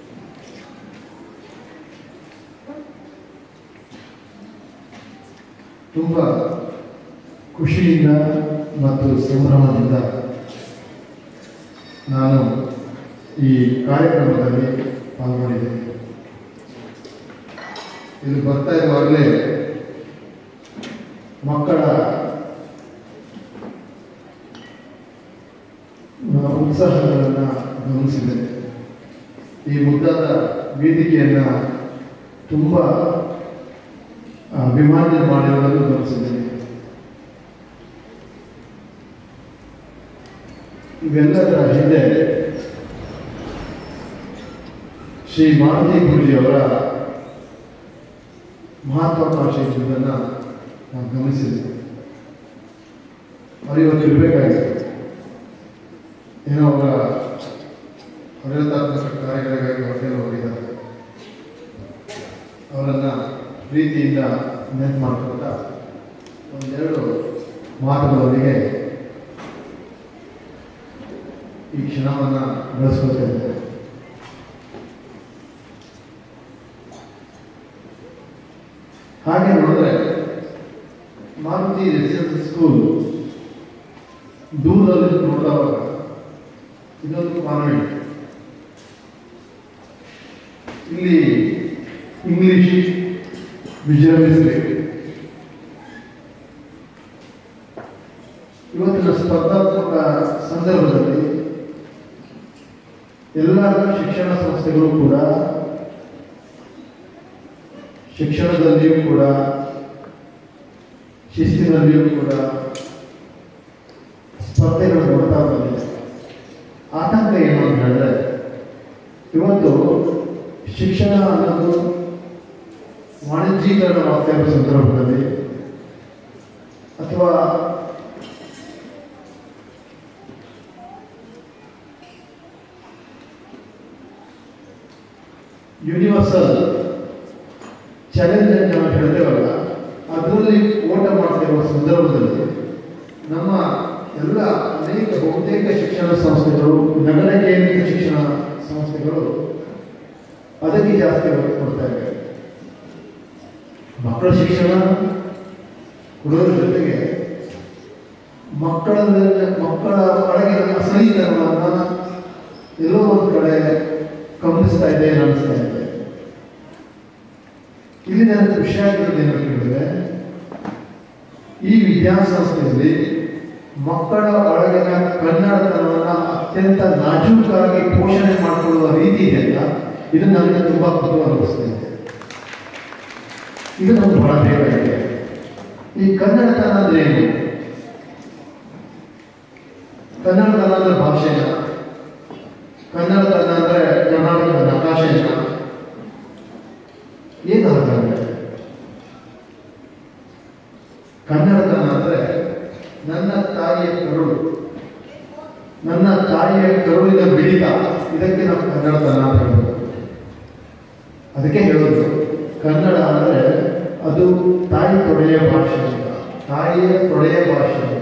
ತುಂಬ ಖುಷಿಯಿಂದ ಮತ್ತು ಸಂಭ್ರಮದಿಂದ ನಾನು ಈ ಕಾರ್ಯಕ್ರಮದಲ್ಲಿ ಪಾಲ್ಗೊಂಡಿದ್ದೇನೆ ಇಲ್ಲಿ ಬರ್ತಾ ಇರುವಾಗಲೇ ಮಕ್ಕಳ ಆ, ಉತ್ಸಾಹಗಳನ್ನು ಗಮನಿಸಿದೆ ಈ ಮುದ್ದಾದ ವೇದಿಕೆಯನ್ನು ತುಂಬ ಅಭಿಮಾನ ಮಾಡಿರುವುದನ್ನು ಗಮನಿಸಿದ್ದೇನೆ ಇವೆಲ್ಲದರ ಹಿಂದೆ ಶ್ರೀ ಮಾರುತಿ ಗುರುಜಿಯವರ ಮಹತ್ವಾಕಾಂಕ್ಷೆ ಇರುವುದನ್ನು ನಾವು ಗಮನಿಸಿದ್ದೇವೆ ಅವರು ಇವತ್ತು ಇರಬೇಕಾಗಿತ್ತು ಏನೋ ಅವರ ಆಡಳಿತಾತ್ಮಕ ಕಾರ್ಯಗಳಿಗಾಗಿ ಹೊರಟೆಲ್ಲ ಹೋಗಿದ್ದಾರೆ ಅವರನ್ನು ಪ್ರೀತಿಯಿಂದ ನೆನಪು ಮಾಡ್ಕೊಳ್ತಾ ಒಂದೆರಡು ಮಾತುಗಳೊಂದಿಗೆ ಈ ಕ್ಷಣವನ್ನು ಬಳಸ್ಕೊಳ್ತಾ ಇದ್ದೇವೆ ಹಾಗೆ ನೋಡಿದ್ರೆ ಮಾರುತಿ ರೆಸಿಡೆನ್ಸಿ ಸ್ಕೂಲ್ ದೂರದಲ್ಲಿ ನೋಡಿದವಾಗ ಇದೊಂದು ಕಾನ್ವೆಂಟ್ ಇಲ್ಲಿ ಇಂಗ್ಲಿಷ್ ವಿಜಯವಿಸಬೇಕು ಇವತ್ತಿನ ಸ್ಪರ್ಧಾತ್ಮಕ ಸಂದರ್ಭದಲ್ಲಿ ಎಲ್ಲ ಶಿಕ್ಷಣ ಸಂಸ್ಥೆಗಳು ಕೂಡ ಶಿಕ್ಷಣದಲ್ಲಿಯೂ ಕೂಡ ಶಿಸ್ತಿನಲ್ಲಿಯೂ ಕೂಡ ಸ್ಪರ್ಧೆಗಳು ಕೊಡ್ತಾ ಬಂದಿದೆ ಆತಂಕ ಏನು ಅಂತ ಹೇಳಿದ್ರೆ ಇವತ್ತು ಶಿಕ್ಷಣ ಅನ್ನೋದು ವಾಣಿಜ್ಯೀಕರಣವಾಗ್ತಾ ಇರೋ ಸಂದರ್ಭದಲ್ಲಿ ಅಥವಾ ಯೂನಿವರ್ಸಲ್ ಚಾಲೆಂಜ್ ಅಂತ ನಾವು ಹೇಳ್ತೇವಲ್ಲ ಅದರಲ್ಲಿ ಓಟ ಮಾಡ್ತಿರುವ ಸಂದರ್ಭದಲ್ಲಿ ನಮ್ಮ ಎಲ್ಲ ಅನೇಕ ಬಹುತೇಕ ಶಿಕ್ಷಣ ಸಂಸ್ಥೆಗಳು ನಗರ ಕೇಂದ್ರಿತ ಶಿಕ್ಷಣ ಸಂಸ್ಥೆಗಳು ಅದಕ್ಕೆ ಜಾಸ್ತಿ ಒತ್ತು ಕೊಡ್ತಾ ಇವೆ ಮಕ್ಕಳ ಶಿಕ್ಷಣ ಕೊಡೋದ್ರ ಜೊತೆಗೆ ಮಕ್ಕಳ ಮಕ್ಕಳ ಒಳಗಿನ ಅಸಹೀಕರಣವನ್ನು ಎಲ್ಲೋ ಒಂದು ಕಡೆ ಗಮನಿಸ್ತಾ ಇದೆ ಅನಿಸ್ತಾ ಇದೆ ಇಲ್ಲಿ ನನಗೆ ಖುಷಿ ಆಗಿರೋದು ಏನು ಕೇಳಿದ್ರೆ ಈ ವಿದ್ಯಾಸಂಸ್ಥೆಯಲ್ಲಿ ಮಕ್ಕಳ ಒಳಗಿನ ಕನ್ನಡತನವನ್ನು ಅತ್ಯಂತ ನಾಜೂಕಾಗಿ ಪೋಷಣೆ ಮಾಡಿಕೊಳ್ಳುವ ರೀತಿ ಇದೆಯಲ್ಲ ಇದು ನನಗೆ ತುಂಬಾ ಕುತೂಹಲ ಅನಿಸ್ತಾ ಇದೆ ಇದು ನಮ್ಗೆ ಬಹಳ ಬೇಕಾಗಿದೆ ಈ ಕನ್ನಡತನ ಅಂದ್ರೆ ಏನು ಕನ್ನಡತನ ಅಂದ್ರೆ ಭಾಷೆನ ಕನ್ನಡತನ ಅಂದ್ರೆ ಕರ್ನಾಟಕದ ನಕಾಶೆನ ಏನು ಹಾಗಾದ್ರೆ ಕನ್ನಡತನ ಅಂದ್ರೆ ನನ್ನ ತಾಯಿಯ ಕರುಳು ನನ್ನ ತಾಯಿಯ ಕರುಳಿನ ಬಿಡಿತ ಇದಕ್ಕೆ ನಾವು ಕನ್ನಡತನ ಅಂತ ಹೇಳೋದು ಅದಕ್ಕೆ ಹೇಳೋದು ಕನ್ನಡ ಅಂದ್ರೆ ಅದು ತಾಯಿ ತೊಡೆಯ ಭಾಷೆ ಅಂತ ತಾಯಿಯ ತೊಡೆಯ ಭಾಷೆ ಅಂತ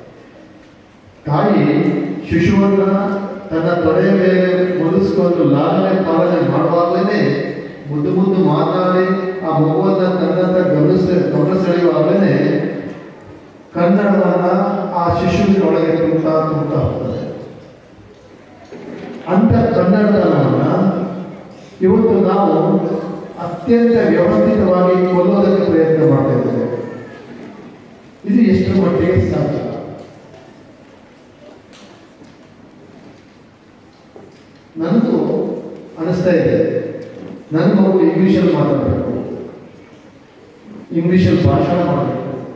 ತಾಯಿ ಶಿಶುವನ್ನ ತನ್ನ ತೊಡೆಯ ಮೇಲೆ ಮುಗಿಸ್ಕೊಂಡು ಲಾಲನೆ ಪಾಲನೆ ಮಾಡುವಾಗಲೇ ಮುದ್ದು ಮುದ್ದು ಮಾತಾಡಿ ಆ ಮಗುವನ್ನ ತನ್ನಂತ ಗಮನಿಸ ಗಮನ ಸೆಳೆಯುವಾಗಲೇ ಕನ್ನಡವನ್ನ ಆ ಶಿಶುವಿನೊಳಗೆ ತುಂಬುತ್ತಾ ತುಂಬುತ್ತಾ ಹೋಗ್ತದೆ ಅಂತ ಕನ್ನಡತನವನ್ನ ಇವತ್ತು ನಾವು ಅತ್ಯಂತ ವ್ಯವಸ್ಥಿತವಾಗಿ ಕೊಲ್ಲೋದಕ್ಕೆ ಪ್ರಯತ್ನ ಮಾಡ್ತಾ ಇದ್ದೇವೆ ಇದು ಎಷ್ಟು ಮಟ್ಟಿಗೆ ಸಾಧ್ಯ ನನಗೂ ಅನಿಸ್ತಾ ಇದೆ ನನ್ನ ಮಗು ಇಂಗ್ಲೀಷಲ್ಲಿ ಮಾತಾಡಬೇಕು ಇಂಗ್ಲೀಷಲ್ಲಿ ಭಾಷಣ ಮಾಡಬೇಕು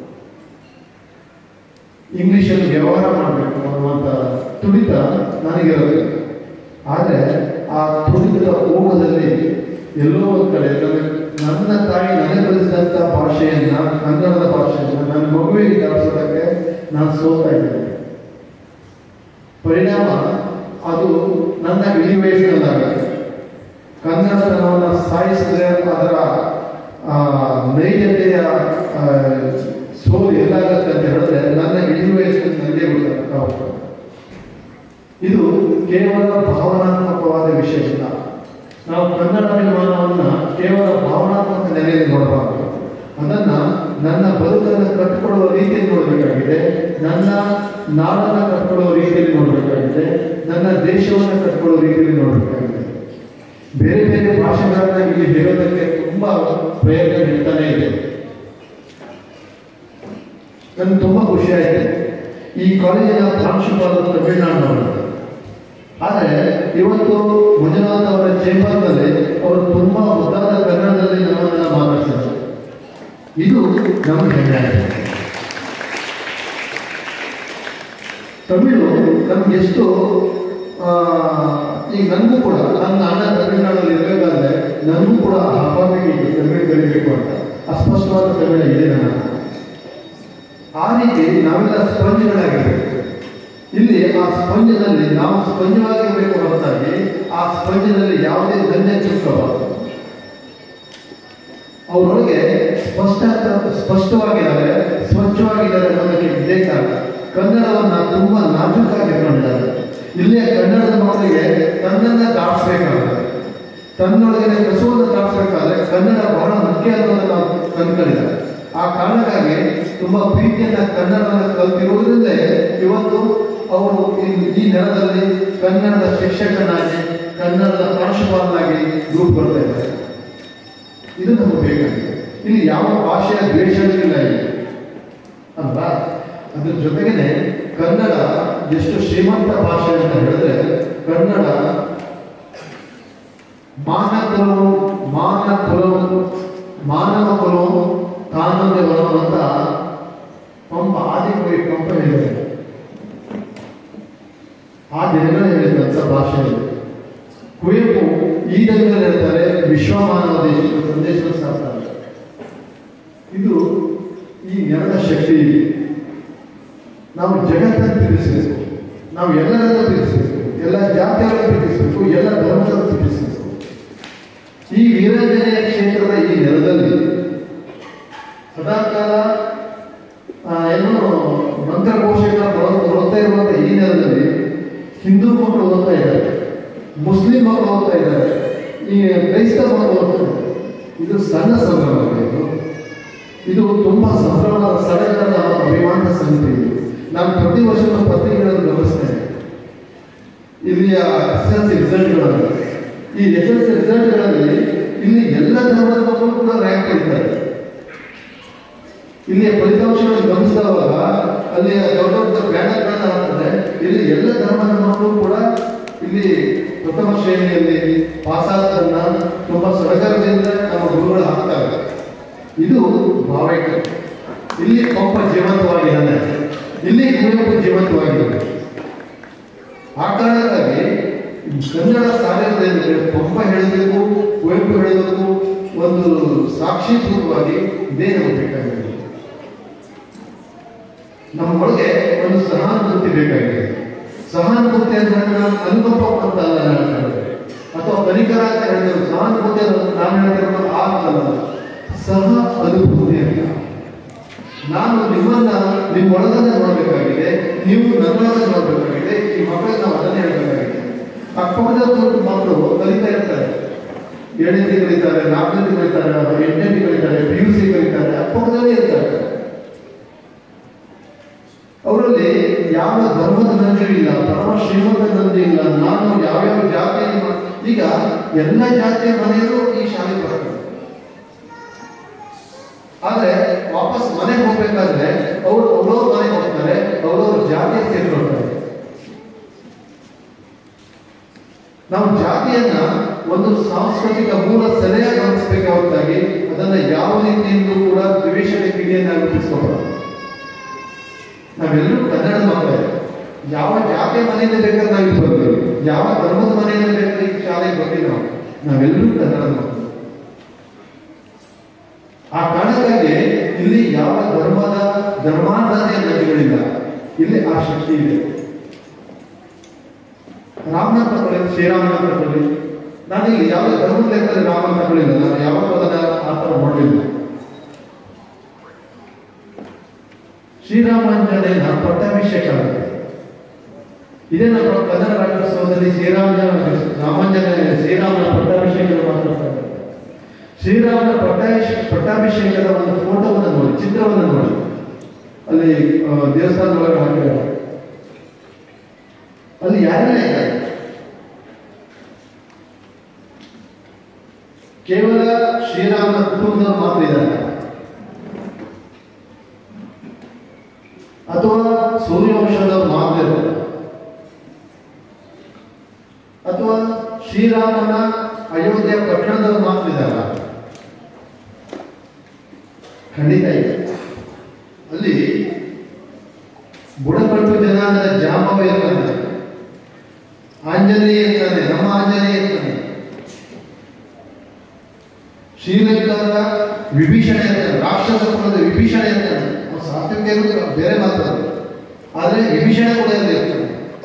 ಇಂಗ್ಲೀಷಲ್ಲಿ ವ್ಯವಹಾರ ಮಾಡಬೇಕು ಅನ್ನುವಂಥ ತುಡಿತ ನನಗಿರೋದು ಆದರೆ ಆ ತುಡಿತದ ಓಗದಲ್ಲಿ ಎಲ್ಲೋ ಒಂದು ಕಡೆ ನನಗೆ ನನ್ನ ತಾಯಿ ನನಗೆ ಕಲಿಸಿದಂಥ ಭಾಷೆಯನ್ನ ಕನ್ನಡದ ಭಾಷೆಯನ್ನ ನನ್ನ ಮಗುವಿಗೆ ಕಲಿಸೋದಕ್ಕೆ ನಾನು ಸೋತಾ ಇದ್ದೇನೆ ಪರಿಣಾಮ ಅದು ನನ್ನ ಇಳಿ ವಯಸ್ಸಿನಲ್ಲಾಗ ಕನ್ನಡತನವನ್ನು ಸಾಯಿಸಿದ್ರೆ ಅದರ ಆ, ನೈಜತೆಯ ಆ, ಸೋಲು ಎಲ್ಲಾಗತ್ತೆ ಅಂತ ಹೇಳಿದ್ರೆ ನನ್ನ ಇಳಿ ವಯಸ್ಸಿನಲ್ಲಿ ನನಗೆ ಗೊತ್ತಾಗ್ತಾ ಹೋಗ್ತದೆ ಇದು ಭಾವನಾತ್ಮಕವಾದ ವಿಷಯ ಇಲ್ಲ ನಾವು ಕನ್ನಡ ನಿರ್ಮಾಣವನ್ನು ಕೇವಲ ಭಾವನಾತ್ಮಕ ನೆಲೆಯಲ್ಲಿ ನೋಡಬಾರದು ಅದನ್ನ ನನ್ನ ಬದುಕನ್ನು ಕಟ್ಟಿಕೊಳ್ಳುವ ರೀತಿಯಲ್ಲಿ ನೋಡಬೇಕಾಗಿದೆ ನನ್ನ ನಾಡನ್ನು ಕಟ್ಟಿಕೊಳ್ಳುವ ರೀತಿಯಲ್ಲಿ ನೋಡಬೇಕಾಗಿದೆ ನನ್ನ ದೇಶವನ್ನು ಕಟ್ಟಿಕೊಳ್ಳುವ ರೀತಿಯಲ್ಲಿ ನೋಡಬೇಕಾಗಿದೆ ಬೇರೆ ಬೇರೆ ಭಾಷೆಗಳನ್ನ ಇಲ್ಲಿ ಹೇಳೋದಕ್ಕೆ ತುಂಬಾ ಪ್ರಯತ್ನ ನಡೀತಾನೆ ಇದೆ ನನ್ಗೆ ತುಂಬಾ ಖುಷಿ ಆಯಿತು ಈ ಕಾಲೇಜಿನ ಪ್ರಾಂಶುಪಾಲರು ತಮಿಳುನಾಡಿನವರು ಆದರೆ ಇವತ್ತು ಮಂಜುನಾಥ್ ಅವರ ಚೇಂಬರ್ನಲ್ಲಿ ಅವರು ತುಂಬಾ ಮುದ್ದಾದ ಕನ್ನಡದಲ್ಲಿ ನಮ್ಮನ್ನ ಮಾತಾಡ್ತಾರೆ ಇದು ನಮ್ಮ ಹೆಮ್ಮೆ ಆಗಿದೆ. ತಮಿಳು ನಮ್ಗೆ ಎಷ್ಟು ಆ, ಈಗ ನನಗೂ ಕೂಡ ನನ್ನ ಅಣ್ಣ ತಮಿಳುನಾಡಲ್ಲಿ ಇರಬೇಕಾದ್ರೆ ನನಗೂ ಕೂಡ ಹಬ್ಬಕ್ಕೆ ತಮಿಳು ಕಲಿಬೇಕು ಅಂತ ಅಸ್ಪಷ್ಟವಾದ ತಮಿಳು ಇದೆ ನನ್ನ ಹತ್ರ. ಆ ರೀತಿ ನಾವೆಲ್ಲ ಸ್ಪಂಜ್ಗಳಾಗಿರ್ಬೇಕು ಇಲ್ಲಿ ಆ ಸ್ಪಂಜಿನಲ್ಲಿ ನಾವು ಸ್ಪಂಜವಾಗಿರ್ಬೇಕು ಹೊರತಾಗಿ ಆ ಸ್ಪಂಜಿನಲ್ಲಿ ಯಾವುದೇ ಧನ್ಯ ಚಿಕ್ಕಬಾರದು ಅವರೊಳಗೆ ಸ್ಪಷ್ಟ ಸ್ಪಷ್ಟವಾಗಿದ್ದಾರೆ ಸ್ವಚ್ಛವಾಗಿದ್ದಾರೆ ಅನ್ನೋದಕ್ಕೆ ಇದೇ ಕಾರಣ ಕನ್ನಡವನ್ನ ತುಂಬಾ ನಾಜೂಕಾಗಿ ಇಟ್ಕೊಂಡಿದ್ದಾರೆ ಇಲ್ಲಿಯ ಕನ್ನಡದ ಮಕ್ಕಳಿಗೆ ತನ್ನನ್ನ ದಾಟಿಸ್ಬೇಕಾಗುತ್ತೆ ತನ್ನೊಳಗಿನ ಕಸುವನ್ನು ದಾಟಿಸ್ಬೇಕಾದ್ರೆ ಕನ್ನಡ ಬಹಳ ಮುಖ್ಯ ಅನ್ನೋದನ್ನ ನಾವು ಕಂಡುಕೊಂಡಿದ್ದಾರೆ ಆ ಕಾರಣಕ್ಕಾಗಿ ತುಂಬಾ ಪ್ರೀತಿಯನ್ನ ಕನ್ನಡವನ್ನು ಕಲ್ತಿರುವುದರಿಂದ ಇವತ್ತು ಅವರು ಈ- ಈ ನೆಲದಲ್ಲಿ ಕನ್ನಡದ ಶಿಕ್ಷಕನಾಗಿ ಕನ್ನಡದ ಪ್ರಾಂಶುಪಾಲನಾಗಿ ರೂಪುಗೊಳ್ತಾ ಇದ್ದಾರೆ ಇದು ನಮಗೆ ಬೇಕಾಗಿದೆ ಇಲ್ಲಿ ಯಾವ ಭಾಷೆಯ ದ್ವೇಷಗಳಿಲ್ಲ ಇಲ್ಲಿ ಅಲ್ವಾ ಅದ್ರ ಜೊತೆಗೇನೆ ಕನ್ನಡ ಎಷ್ಟು ಶ್ರೀಮಂತ ಭಾಷೆ ಅಂತ ಹೇಳಿದ್ರೆ ಕನ್ನಡ ಮಾನಕುಲವು ಮಾನಕುಲವು ಮಾನವ ಕುಲವು ಕಾನೂನು ಅಂತ ಪಂಪ ಆದಿಕವಿ ಪಂಪ ಹೇಳಿದ್ದಾರೆ ಆ ದಿನಗಳು ಹೇಳಿದಂಥ ಭಾಷೆ ಇದು. ಕುವೆಂಪು ಈ ದಿನದಲ್ಲಿ ಹೇಳ್ತಾರೆ ವಿಶ್ವ ಮಾನವ ದೇಶದ ಸಂದೇಶವನ್ನು ಸಾರ್ತಾರೆ ಇದು ಈ ನೆಲದ ಶಕ್ತಿ ಇದೆ ನಾವು ಜಗತ್ತನ್ನು ತಿಳಿಸಬೇಕು ನಾವು ಎಲ್ಲರನ್ನು ತಿಳಿಸಬೇಕು ಎಲ್ಲ ಜಾತಿಯವರನ್ನು ತಿಳಿಸಬೇಕು ಎಲ್ಲ ಧರ್ಮದನ್ನು ತಿಳಿಸಬೇಕು ಈ ವೀರಾಂಜನೇಯ ಕ್ಷೇತ್ರದ ಈ ನೆಲದಲ್ಲಿ ಸದಾಕಾಲ ಆ, ಏನು ಮಂತ್ರಘೋಷಗಳ ಬರುತ್ತಾ ಇರುವಂತ ಈ ನೆಲದಲ್ಲಿ ಹಿಂದೂ ಮಕ್ಕಳು ಓದ್ತಾ ಇದ್ದಾರೆ ಮುಸ್ಲಿಂ ಮಕ್ಕಳು ಓದ್ತಾ ಇದ್ದಾರೆ ಈ ಕ್ರೈಸ್ತ ಮಕ್ಕಳು ಓದ್ತಾ ಇದ್ದಾರೆ ಇದು ಸಣ್ಣ ಸಂಭ್ರಮ ಇದು ಇದು ತುಂಬಾ ಸಂಭ್ರಮದ ಸಡಗರದ ಅಭಿಮಾನದ ಸಂಗತಿ ಇದು ನಾನು ಪ್ರತಿ ವರ್ಷ ಪತ್ರಿಕೆಗಳನ್ನು ಗಮನಿಸ್ತೇನೆ ಇಲ್ಲಿಯ ಎಸ್ ಎಲ್ ಸಿ ರಿಸಲ್ಟ್ಗಳಲ್ಲಿ ಈ ಎಸ್ ಎಲ್ ಸಿ ರಿಸಲ್ಟ್ಗಳಲ್ಲಿ ಇಲ್ಲಿ ಎಲ್ಲ ಧರ್ಮದ ಮಕ್ಕಳು ಕೂಡ ರ್ಯಾಂಕ್ ಪಡಿತಾರೆ ಇಲ್ಲಿಯ ಫಲಿತಾಂಶಗಳನ್ನು ಗಮನಿಸಿದವಾಗ ಅಲ್ಲಿ ದೊಡ್ಡ ದೊಡ್ಡ ಬ್ಯಾನರ್ಗಳನ್ನ ಹಾಕ್ತಾರೆ ಇಲ್ಲಿ ಎಲ್ಲ ಧರ್ಮದ ಮಕ್ಕಳು ಕೂಡ ಇಲ್ಲಿ ಪ್ರಥಮ ಶ್ರೇಣಿಯಲ್ಲಿ ಪಾಸಾದನ್ನ ತುಂಬಾ ಸಡಗರದಿಂದ ನಮ್ಮ ಗುರುಗಳು ಹಾಕ್ತಾರೆ ಇದು ಭಾವೈಕ್ಯ ಇಲ್ಲಿ ಪಂಪ ಜೀವಂತವಾಗಿದ್ದಾನೆ ಇಲ್ಲಿ ಕುವೆಂಪು ಜೀವಂತವಾಗಿದ್ದಾನೆ ಆ ಕಾರಣಕ್ಕಾಗಿ ಕನ್ನಡ ಸಾಹಿತ್ಯದಲ್ಲಿ ಪಂಪ ಹೇಳಬೇಕು ಕುವೆಂಪು ಹೇಳಬೇಕು ಒಂದು ಸಾಕ್ಷೀಭೂತವಾಗಿ ಇದೇ ನಮಗೆ ಬೇಕಾಗಿದೆ ನಮ್ಮೊಳಗೆ ಒಂದು ಸಹಾನುಭೂತಿ ಬೇಕಾಗಿದೆ ಸಹಾನುಭೂತಿ ಅಂದ್ರೆ ನಾನು ಅನುಕಂಪ ಅಂತ ಅಲ್ಲ ನಾನು ಹೇಳ್ತೇನೆ ಅಥವಾ ಪರಿಕರ ಅಂತ ಹೇಳಿದ್ರು ಸಹಾನುಭೂತಿ ಅನ್ನೋದು ನಾನು ಹೇಳ್ತಿರೋದು ಆ ಅರ್ಥಲ್ಲ ಸಹ ಅನುಭೂತಿ ಅಂತ ನಾನು ನಿಮ್ಮನ್ನ ನಿಮ್ಮೊಳಗನ್ನ ನೋಡಬೇಕಾಗಿದೆ ನೀವು ನನ್ನೊಳಗೆ ನೋಡಬೇಕಾಗಿದೆ ಈ ಮಕ್ಕಳಿಗೆ ನಾವು ಅದನ್ನೇ ಹೇಳಬೇಕಾಗಿದೆ ಅಕ್ಕಪಕ್ಕದ ಮಕ್ಕಳು ಕಲಿತಾ ಇರ್ತಾರೆ ಏಳನೇ ಕಲಿತಾರೆ ನಾಲ್ಕನೇ ಕಲಿತಾರೆ ಎಂಟನೇ ಕಲಿತಾರೆ ಪಿ ಯು ಸಿ ಕಲಿತಾರೆ ಅಕ್ಕಪಕ್ಕದಲ್ಲೇ ಇರ್ತಾರೆ ಅವರಲ್ಲಿ ಯಾವ ಧರ್ಮದ ನಂಜು ಇಲ್ಲ ಪರಮ ಶ್ರೀಮಂತ ನಂಜು ಇಲ್ಲ ನಾನು ಯಾವ್ಯಾವ ಜಾತಿಯಲ್ಲಿ ಮಾ- ಈಗ ಎಲ್ಲ ಜಾತಿಯ ಮನೆಯಲ್ಲೂ ಈ ಶಾಲೆ ಬರ್ತದೆ ಆದ್ರೆ ವಾಪಸ್ ಮನೆಗೆ ಹೋಗ್ಬೇಕಾದ್ರೆ ಅವರು ಅವ್ರವ್ರ ಮನೆಗೆ ಹೋಗ್ತಾರೆ ಅವ್ರವ್ರ ಜಾತಿಯ ಸೇರ್ಕೊಳ್ತಾರೆ ನಾವು ಜಾತಿಯನ್ನ ಒಂದು ಸಾಂಸ್ಕೃತಿಕ ಮೂಲ ಸೆಲೆಯಾಗಿ ಗಮನಿಸಬೇಕೆ ಹೊರತಾಗಿ ಅದನ್ನ ಯಾವ ರೀತಿಯಿಂದಲೂ ಕೂಡ ದ್ವೇಷದ ಕಿಡಿಯನ್ನಾಗಿ ರೂಪಿಸ್ಕೋಬಾರದು ನಾವೆಲ್ಲರೂ ಕನ್ನಡ ಮಕ್ಕಳೇ ಯಾವ ಜಾತಿಯ ಮನೆಯಿಂದ ಬೇಕಾದ್ರೆ ನಾವು ಇಲ್ಲಿ ಬರ್ತೀವಿ ಯಾವ ಧರ್ಮದ ಮನೆಯಿಂದ ಬೇಕಾದ್ರೆ ಈ ಶಾಲೆಗೆ ಬರ್ತೀವಿ ನಾವು ನಾವೆಲ್ಲರೂ ಕನ್ನಡ ಮಕ್ಕಳು ಆ ಕಾರಣಕ್ಕಾಗಿ ಇಲ್ಲಿ ಯಾವ ಧರ್ಮದ ಧರ್ಮಾಂಧತೆಯ ನದಿಗಳಿಲ್ಲ ಇಲ್ಲಿ ಆ ಶಕ್ತಿ ಇದೆ ರಾಮನ ತಗೊಳ್ಳಿ ಶ್ರೀರಾಮನ ತಗೊಳ್ಳಿ ನಾನು ಇಲ್ಲಿ ಯಾವ ಧರ್ಮದ ಲೆಕ್ಕದಲ್ಲಿ ರಾಮನ ತಗೊಳ್ಳಿಲ್ಲ ನಾನು ಯಾವ ಪದನ ಆ ಥರ ಮಾಡಲಿಲ್ಲ ಶ್ರೀರಾಮಾಂಜನೇಯನ ಪಟ್ಟಾಭಿಷೇಕ ಆಗುತ್ತೆ ಇದೇ ನಮ್ಮ ಕನ್ನಡ ರಾಜ್ಯೋತ್ಸವದಲ್ಲಿ ಶ್ರೀರಾಮನ ರಾಮಾಂಜನೇಯ ಶ್ರೀರಾಮನ ಪಟ್ಟಾಭಿಷೇಕದ ಮಾತಾಡ್ತಾರೆ ಶ್ರೀರಾಮನ ಪಟ್ಟಾಭಿಷ ಪಟ್ಟಾಭಿಷೇಕದ ಒಂದು ಫೋಟೋವನ್ನು ನೋಡಿ ಚಿತ್ರವನ್ನು ನೋಡಿ ಅಲ್ಲಿ ಆ, ದೇವಸ್ಥಾನದ ಒಳಗೆ ಹಾಕಿದ್ದಾರೆ ಅಲ್ಲಿ ಯಾರೆಲ್ಲ ಇದ್ದಾರೆ ಕೇವಲ ಶ್ರೀರಾಮನ ಕುಟುಂಬದವರು ಮಾತ್ರ ಇದ್ದಾರೆ ಅಥವಾ ಸೂರ್ಯವಂಶದವರು ಮಾತ್ರ ಇದ್ದಾರೆ ಅಥವಾ ಶ್ರೀರಾಮನ ಅಯೋಧ್ಯೆ ಪಟ್ಟಣದವರು ಮಾತ್ರ ಇದ್ದಾರ ಖಂಡಿತ ಇದೆ ಅಲ್ಲಿ ಬುಡಕಟ್ಟು ಜನಾಂಗದ ಜಾಂಬವ ಇರ್ತಾನೆ ಆಂಜನೇಯ ಇರ್ತಾನೆ ನಮ್ಮ ಆಂಜನೇಯ ಇರ್ತಾನೆ ಶ್ರೀಲಂಕಾದ ವಿಭೀಷಣ ಇರ್ತಾನೆ ರಾಕ್ಷಸ ಕುಲದ ವಿಭೀಷಣ ಇರ್ತಾನೆ ಅವ್ನು ಸಾತ್ವಿಕ ಬೇರೆ ಮಾತಾಡೋದು ಆದರೆ ವಿಭೀಷಣ ಕೂಡ ಅಲ್ಲಿ ಇರ್ತಾನೆ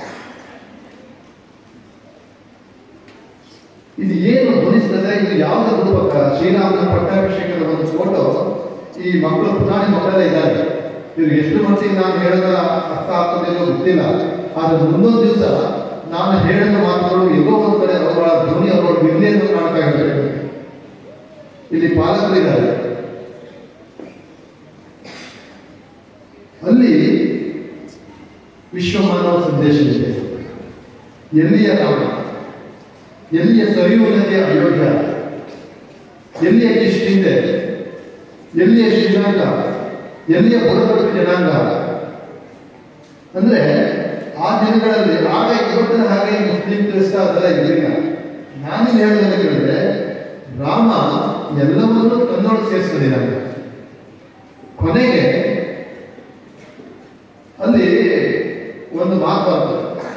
ಇದು ಏನು ಧ್ವನಿಸ್ತದೆ ಇದು ಯಾವ್ದು ರೂಪಕ ಶ್ರೀರಾಮನ ಪಟ್ಟಾಭಿಷೇಕದ ಒಂದು ಫೋಟೋ ಈ ಮಕ್ಕಳು ಪುರಾಣಿ ಮಕ್ಕಳೇ ಇದ್ದಾರೆ ಇವ್ರು ಎಷ್ಟು ಮಟ್ಟಿಗೆ ನಾನು ಹೇಳೋದ ಅರ್ಥ ಆಗ್ತದೇನೋ ಗೊತ್ತಿಲ್ಲ ಆದ್ರೆ ಮುಂದೊಂದು ದಿವಸ ನಾನು ಹೇಳಿದ ಮಾತುಗಳು ಎಲ್ಲೋ ಒಂದು ಕಡೆ ಅವರ ಧ್ವನಿ ಅವರ ವಿದ್ಯೆಯನ್ನು ಕಾಣ್ತಾ ಇದ್ದಾರೆ ಇಲ್ಲಿ ಪಾಲಕರಿದ್ದಾರೆ ಅಲ್ಲಿ ವಿಶ್ವಮಾನವ ಸಂದೇಶ ಇದೆ ಎಲ್ಲಿಯ ರಾಮ ಎಲ್ಲಿಯ ಸರಿಯು ನದಿಯ ಅಯೋಧ್ಯ ಎಲ್ಲಿಯ ಕಿಷ್ಕಿಂದೆ ಎಲ್ಲಿಯ ಶ್ರೀಲಂಕಾ ಎಲ್ಲಿಯ ಬುಡಕಟ್ಟು ಜನಾಂಗ ಅಂದ್ರೆ ಆ ದಿನಗಳಲ್ಲಿ ಆಗ ಇವತ್ತಿನ ಹಾಗೆ ಮುಸ್ಲಿಂ ಕ್ರಿಸ್ತ ಅದೆಲ್ಲ ಇರಲಿಲ್ಲ ನಾನೇನು ಹೇಳೋದನ್ನ ಕೇಳಿದ್ರೆ ರಾಮ ಎಲ್ಲವನ್ನೂ ತನ್ನೊಳಗೆ ಸೇರಿಸ್ಕೊಂಡಿದ್ದಾನೆ ಕೊನೆಗೆ ಅಲ್ಲಿ ಒಂದು ಮಾತು ಬರ್ತದೆ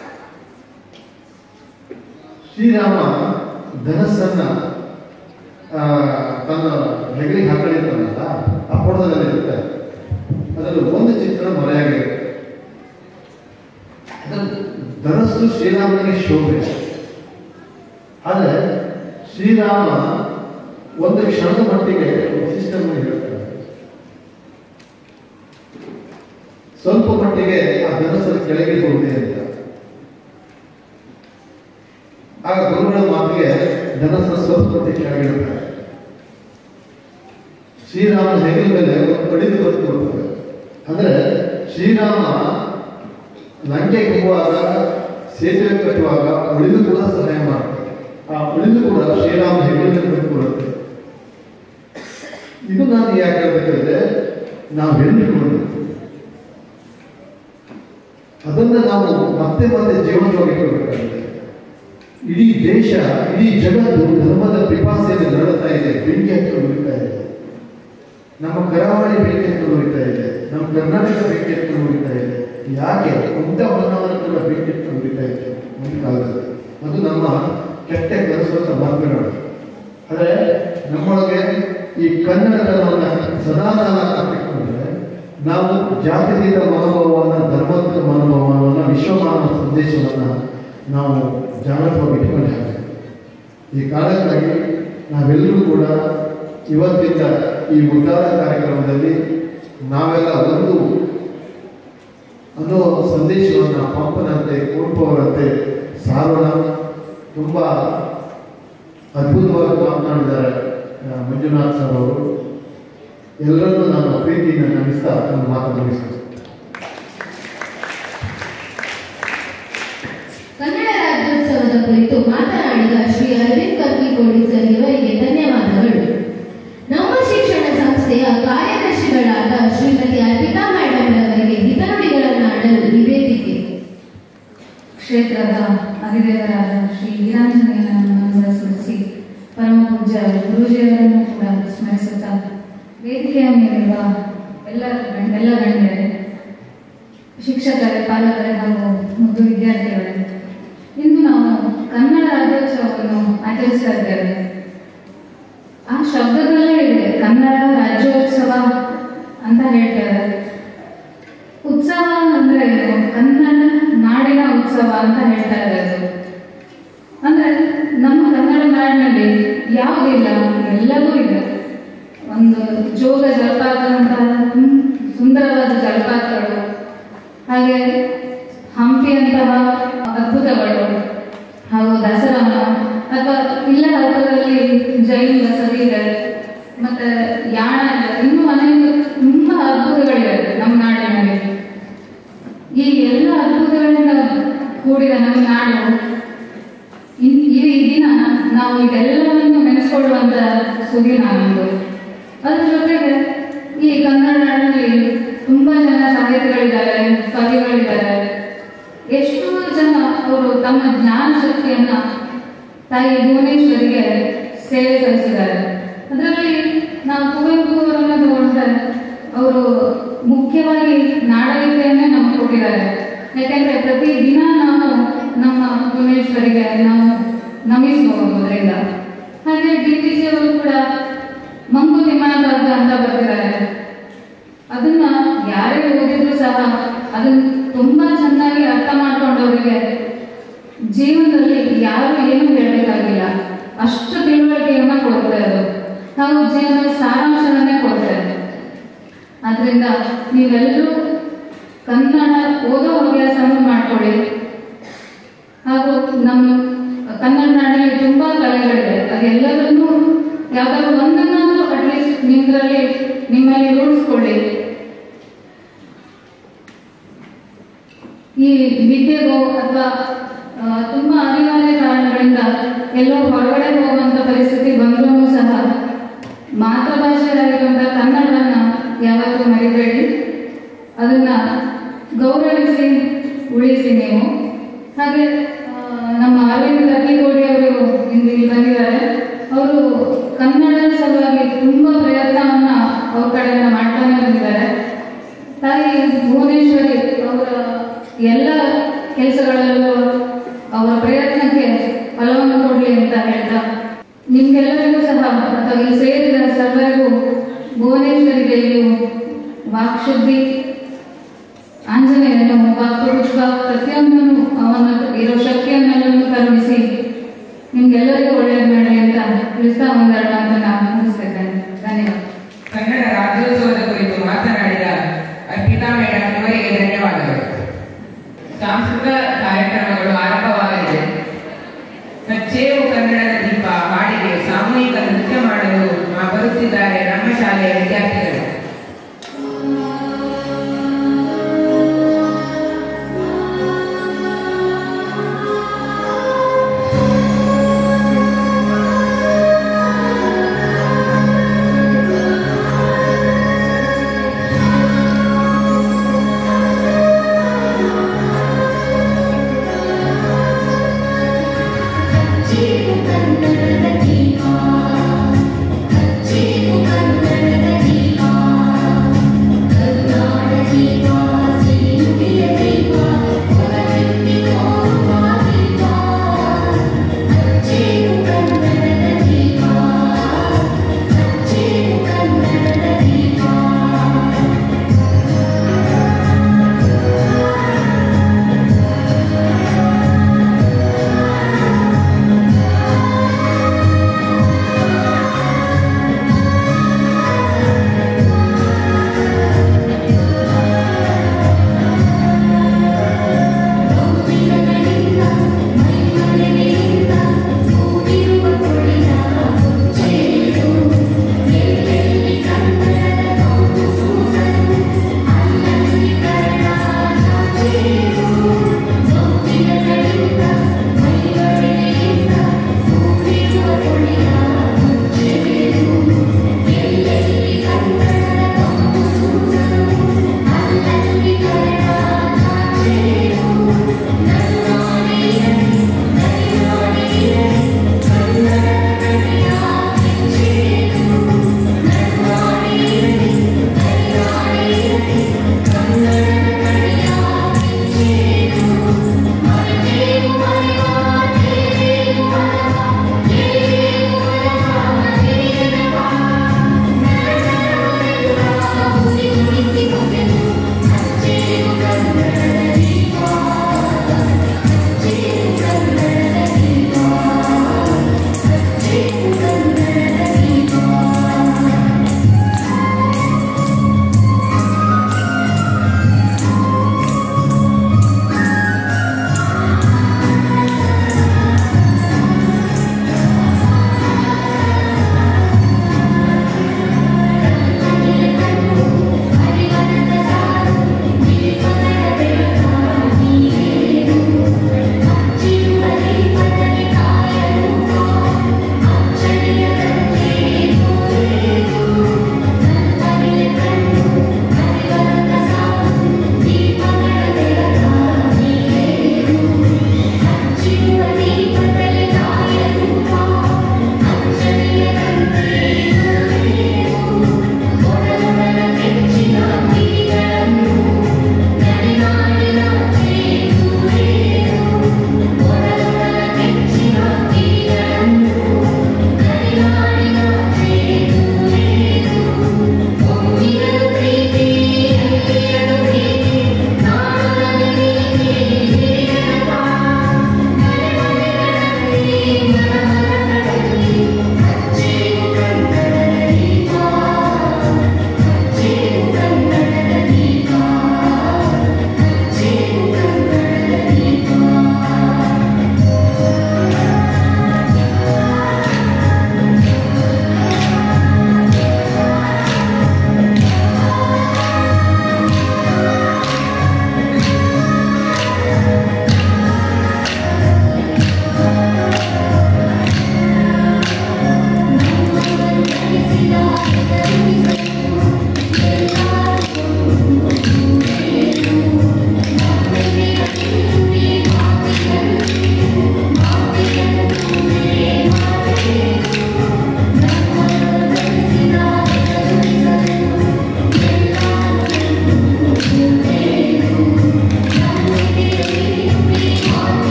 ಶ್ರೀರಾಮ ಧನಸ್ಸನ್ನ ಆ, ತನ್ನ ಹೆಗಲಿಗೆ ಹಾಕೊಂಡಿರ್ತಾನಲ್ಲ ಆ ಫೋಟೋದಲ್ಲಿ ಇರುತ್ತೆ ಅದರಲ್ಲಿ ಒಂದು ಚಿತ್ರ ಮರೆಯಾಗಿದೆ ಅದರ ಧನಸ್ಸು ಶ್ರೀರಾಮನಿಗೆ ಶೋಭೆ ಆದರೆ ಶ್ರೀರಾಮ ಒಂದು ಕ್ಷಣದ ಮಟ್ಟಿಗೆ ವಿಶಿಷ್ಟವನ್ನು ಹೇಳ್ತಾರೆ ಸ್ವಲ್ಪ ಮಟ್ಟಿಗೆ ಆ ಧನಸ್ಸನ್ನು ಕೆಳಗೆ ಹೋಗಿದೆ ಅಂತ ಆಗ ಗುರುಗಳ ಮಾತಿಗೆ ಧನಸ್ಸನ್ನು ಸ್ವಲ್ಪ ಮಟ್ಟಿಗೆ ಕೆಳಗಿಡುತ್ತಾರೆ ಶ್ರೀರಾಮ ಹೆಗಲ ಮೇಲೆ ಒಂದು ಕಡಿದು ಬರ್ತದೆ ಬರ್ತದೆ ಅಂದ್ರೆ ಶ್ರೀರಾಮ ಲಂಕೆಗೆ ಹೋಗುವಾಗ ಸೇತುವೆ ಕಟ್ಟುವಾಗ ಉಳಿದು ಕೂಡ ಸಹಾಯ ಮಾಡ್ತಾರೆ ಆ ಉಳಿದು ಕೂಡ ಶ್ರೀರಾಮ ಹೆಗಲ ಮೇಲೆ ಕಟ್ಟಿಕೊಳ್ಳುತ್ತೆ ಇದು ನಾನು ಯಾಕೆ ಹೇಳ್ಬೇಕಂದ್ರೆ ನಾವೆಲ್ಲರೂ ಅದನ್ನ ನಾವು ಮತ್ತೆ ಮತ್ತೆ ಜೀವನವಾಗಿ ಇಟ್ಕೊಳ್ಬೇಕಾಗಿದೆ ಇಡೀ ದೇಶ ಇಡೀ ಜಗತ್ತು ಧರ್ಮದ ಪಿಪಾಸೆಯಲ್ಲಿ ನರಳುತ್ತಾ ಇದೆ ಬೆಂಕಿ ಹತ್ಕೊಂಡು ಉರಿತಾ ಇದೆ ನಮ್ಮ ಕರಾವಳಿ ಬೆಂಕಿ ಹತ್ಕೊಂಡು ಉರಿತಾ ಇದೆ ನಮ್ಮ ಕರ್ನಾಟಕ ಬೆಂಕಿ ಹತ್ಕೊಂಡು ಉರಿತಾ ಇದೆ ಯಾಕೆ ಉದ್ದ ಹೊನ್ನಾವರಕ್ಕೆಲ್ಲ ಬೆಂಕಿ ಹತ್ಕೊಂಡು ಉರಿತಾ ಇದೆ ಒಂದು ಕಾಲದಲ್ಲಿ ಅದು ನಮ್ಮ ಕೆಟ್ಟ ಕನಸುವಂತ ಮಾರ್ಗಗಳು ಆದರೆ ನಮ್ಮೊಳಗೆ ಈ ಕನ್ನಡತನವನ್ನು ಸದಾ ಕಾಲ ಕಾಪಿಕೊಂಡ್ರೆ ನಾವು ಜಾತ್ಯತೀತ ಮನೋಭಾವವನ್ನು ಧರ್ಮದ ಮನೋಭಾವವನ್ನು ವಿಶ್ವಮಾನವ ಸಂದೇಶವನ್ನು ನಾವು ಜಾಗೃತವಾಗಿ ಇಟ್ಕೊಂಡಿದ್ದೇವೆ ಈ ಕಾರಣಕ್ಕಾಗಿ ನಾವೆಲ್ಲರೂ ಕೂಡ ಇವತ್ತಿಂದ ಈ ಉದ್ಧಾರ ಕಾರ್ಯಕ್ರಮದಲ್ಲಿ ನಾವೆಲ್ಲ ಒಂದು ಅನ್ನೋ ಸಂದೇಶವನ್ನು ಪಂಪನಂತೆ ಕುರುಪವರಂತೆ ಸಾರೋಣ ತುಂಬ ಅದ್ಭುತವಾಗಿ ಮಾತನಾಡಿದ್ದಾರೆ ಆ, ಮಂಜುನಾಥ್ ಸರ್ ಅವರು ಎಲ್ಲರನ್ನೂ ನಾನು ಪ್ರೀತಿಯಿಂದ ನಮಿಸ್ತಾ ನನ್ನ ಮಾತು ಮುಗಿಸ್ತೇನೆ ಕನ್ನಡ ರಾಜ್ಯೋತ್ಸವದ ಕುರಿತು ಮಾತನಾಡಿದ ಶ್ರೀ ಅರವಿಂದ್ ಕರ್ಕಿಕೋಡಿ ಸರ್ ಇವರಿಗೆ ಧನ್ಯವಾದಗಳು ನಮ್ಮ ಶಿಕ್ಷಣ ಸಂಸ್ಥೆಯ ಕಾರ್ಯದರ್ಶಿಗಳಾದ ಶ್ರೀಮತಿ ಅರ್ಪಿತಾ ಮೇಡಮ್ ರವರಿಗೆ ಹಿತನುಡಿಗಳನ್ನಾಡಲು ನಿವೇದಿಕೆ ಕ್ಷೇತ್ರದ ಅಧಿದೇವರಾದ ಶ್ರೀ ವೀರಾಂಜನೇಯನನ್ನು ಸ್ಮರಿಸಿ ಪರಮ ಪೂಜ್ಯ ಗುರೂಜಿಯವರನ್ನು ಕೂಡ ಸ್ಮರಿಸುತ್ತಾ ವೇದಿಕೆಯ ಮೇಲಿರುವ ಎಲ್ಲ ಗಣ್- ಎಲ್ಲ ಗಣ್ಯರೇ ಶಿಕ್ಷಕರೇ ಪಾಲಕರೇ ಹಾಗೂ ಮುದ್ದು ವಿದ್ಯಾರ್ಥಿಗಳೇ ಇಂದು ನಾವು ಕನ್ನಡ ರಾಜ್ಯೋತ್ಸವವನ್ನು ಆಚರಿಸ್ತಾ ಇದ್ದೇವೆ ಆ ಶಬ್ದದಲ್ಲೇ ಇದೆ ಕನ್ನಡ ರಾಜ್ಯೋತ್ಸವ ಅಂತ ಹೇಳ್ತಾರೆ ಉತ್ಸವ ಅಂದ್ರೆ ಏನು ಕನ್ನಡ ನಾಡಿನ ಉತ್ಸವ ಅಂತ ಹೇಳ್ತಾ ಇರೋದು ಅಂದ್ರೆ ನಮ್ಮ ಕನ್ನಡ ನಾಡಿನಲ್ಲಿ ಯಾವುದಿಲ್ಲ ಎಲ್ಲವೂ ಇದೆ ಒಂದು ಜೋಗ ಜಲಪಾತ ಅಂತ ಹ್ಮ್, ಸುಂದರವಾದ ಜಲಪಾತಗಳು ಹಾಗೆ ಹಂಪಿಯಂತಹ ಅದ್ಭುತಗಳು ಹಾಗೂ ದಸರಾನ ಅಥವಾ ಇಲ್ಲ ಹಬ್ಬದಲ್ಲಿ ಜೈನ ಬಸದಿ ಇದೆ ಮತ್ತೆ ಯಾಣ ಇದೆ ಇನ್ನೂ ಅನೇಕ ತುಂಬಾ ಅದ್ಭುತಗಳಿವೆ ನಮ್ಮ ನಾಡಿನಲ್ಲಿ ಈ ಎಲ್ಲ ಅದ್ಭುತಗಳಿಂದ ಕೂಡಿದ ನಮ್ಮ ನಾಡು ಇನ್- ಈ ದಿನ ನಾವು ಇದೆಲ್ಲವನ್ನು ನೆನೆಸ್ಕೊಳ್ಳುವಂತ ಸುದಿನ ನಮ್ಮದು ಅದ್ರ ಜೊತೆಗೆ ಈ ಕನ್ನಡ ನಾಡಿನಲ್ಲಿ ತುಂಬಾ ಜನ ಸಾಹಿತಿಗಳಿದ್ದಾರೆ ಕವಿಗಳಿದ್ದಾರೆ ಎಷ್ಟೋ ಜನ ಅವರು ತಮ್ಮ ಜ್ಞಾನ ಶಕ್ತಿಯನ್ನ ತಾಯಿ ಭುವನೇಶ್ವರಿಗೆ ಸೇವೆ ಸಲ್ಲಿಸಿದ್ದಾರೆ ಅದರಲ್ಲಿ ನಾವು ಕುವೆಂಪು ಅವರನ್ನ ತಗೊಂಡ್ರೆ ಅವರು ಮುಖ್ಯವಾಗಿ ನಾಡಗೀತೆಯನ್ನೇ ನಮ್ಗೆ ಕೊಟ್ಟಿದ್ದಾರೆ ಯಾಕೆಂದ್ರೆ ಪ್ರತಿ ದಿನ ನಾವು ನಮ್ಮ ಭುವನೇಶ್ವರಿಗೆ ನಾವು ನಮಿಸಬಹುದು ಅದರಿಂದ ಹಾಗೆ ಡಿ ಟಿ ಜಿ ಅವರು ಕೂಡ ಮಂಗು ತಿಮ್ಮನದ ಅಂತ ಬರ್ತಿದ್ದಾರೆ ಅದನ್ನ ಯಾರೇ ಓದಿದ್ರು ಸಹ ಅದನ್ನ ತುಂಬಾ ಚೆನ್ನಾಗಿ ಅರ್ಥ ಮಾಡ್ಕೊಂಡವರಿಗೆ ಜೀವನದಲ್ಲಿ ಯಾರು ಏನು ಹೇಳಬೇಕಾಗಿಲ್ಲ ಅಷ್ಟು ತಿಳುವಳಿಕೆಯನ್ನ ಕೊಡುತ್ತೆ ಅದು ನಾವು ಜೀವನದ ಸಾರಾಂಶವನ್ನೇ ಕೊಡ್ತೇವೆ ಆದ್ರಿಂದ ನೀವೆಲ್ಲರೂ ಕನ್ನಡ ಓದೋ ಹವ್ಯಾಸವನ್ನು ಮಾಡ್ಕೊಳ್ಳಿ ಹಾಗೂ ನಮ್ಮ ಕನ್ನಡ ನಾಡಿನಲ್ಲಿ ತುಂಬಾ ಕಲೆಗಳಿದೆ ಅದೆಲ್ಲದನ್ನೂ ಯಾವ್ದಾದ್ರು ಒಂದನ್ನಾದ್ರೂ ಅಟ್ಲೀಸ್ಟ್ ನಿಮ್ಮದ್ರಲ್ಲಿ ನಿಮ್ಮಲ್ಲಿ ರೂಢಿಸ್ಕೊಳ್ಳಿ ಈ ವಿದ್ಯೆಗೋ ಅಥವಾ ಆ, ತುಂಬಾ ಅನಿವಾರ್ಯ ಕಾರಣಗಳಿಂದ ಎಲ್ಲೋ ಹೊರಗಡೆ ಹೋಗುವಂತ ಪರಿಸ್ಥಿತಿ ಬಂದ್ರೂ ಸಹ ಮಾತೃಭಾಷೆಯಾಗಿರುವಂತಹ ಕನ್ನಡವನ್ನ ಯಾವತ್ತೂ ಮರಿಬೇಡಿ ಅದನ್ನ ಗೌರವಿಸಿ ಉಳಿಸಿ ನೀವು ಹಾಗೆ ಆ, ನಮ್ಮ ಅರವಿಂದ ಕತ್ತಿಗೋಡಿ ಅವರು ಇಂದು ಇಲ್ಲಿ ಬಂದಿದ್ದಾರೆ ಅವರು ಕನ್ನಡದ ಸಲುವಾಗಿ ತುಂಬಾ ಪ್ರಯತ್ನವನ್ನ ಅವ್ರ ಕಡೆಯಿಂದ ಮಾಡ್ತಾನೆ ಬಂದಿದ್ದಾರೆ ತಾಯಿ ಭುವನೇಶ್ವರಿ ಅವರ ಎಲ್ಲ ಕೆಲಸಗಳಲ್ಲೂ ಅವರ ಪ್ರಯತ್ನಕ್ಕೆ ಫಲವನ್ನು ಕೊಡಲಿ ಅಂತ ಹೇಳ್ತಾ ನಿಮ್ಗೆಲ್ಲರಿಗೂ ಸಹ ಅಥವಾ ಇಲ್ಲಿ ಸೇರಿದ ಸರ್ವರಿಗೂ ಭುವನೇಶ್ವರಿ ದೇವಿಯು ವಾಕ್ಶುದ್ಧಿ ಆಂಜನೇಯನು ವಾಕ್ಪುರುಷ ಪ್ರತಿಯೊಂದನ್ನು ಅವನ ಇರೋ ಶಕ್ತಿಯನ್ನೆಲ್ಲವನ್ನು ಕರುಣಿಸಿ ನಿಮ್ಗೆಲ್ಲರಿಗೂ ಒಳ್ಳೆಯದು ಮಾಡಲಿ ಅಂತ ತಿಳಿಸ್ತಾ ಒಂದೆರಡು ಮಾತನ್ನ ಮುಗಿಸ್ತಾ ಇದ್ದೇನೆ ಧನ್ಯವಾದ ಕನ್ನಡ ರಾಜ್ಯೋತ್ಸವದ ಕುರಿತು ಮಾತನಾಡಿದ ಅರ್ಪಿತಾ ಮೇಡಮ್ ಇವರಿಗೆ ಧನ್ಯವಾದಗಳು ಸಾಂಸ್ಕೃತಿಕ ಕಾರ್ಯಕ್ರಮಗಳು ಆರಂಭವಾಗಲಿದೆ ಕಚ್ಚೇವು ಕನ್ನಡದ ದೀಪ ಹಾಡಿಗೆ ಸಾಮೂಹಿಕ ನೃತ್ಯ ಮಾಡಲು ಆ, ಬರುತ್ತಿದ್ದಾರೆ ನಮ್ಮ ಶಾಲೆಯ ವಿದ್ಯಾರ್ಥಿಗಳು ಿ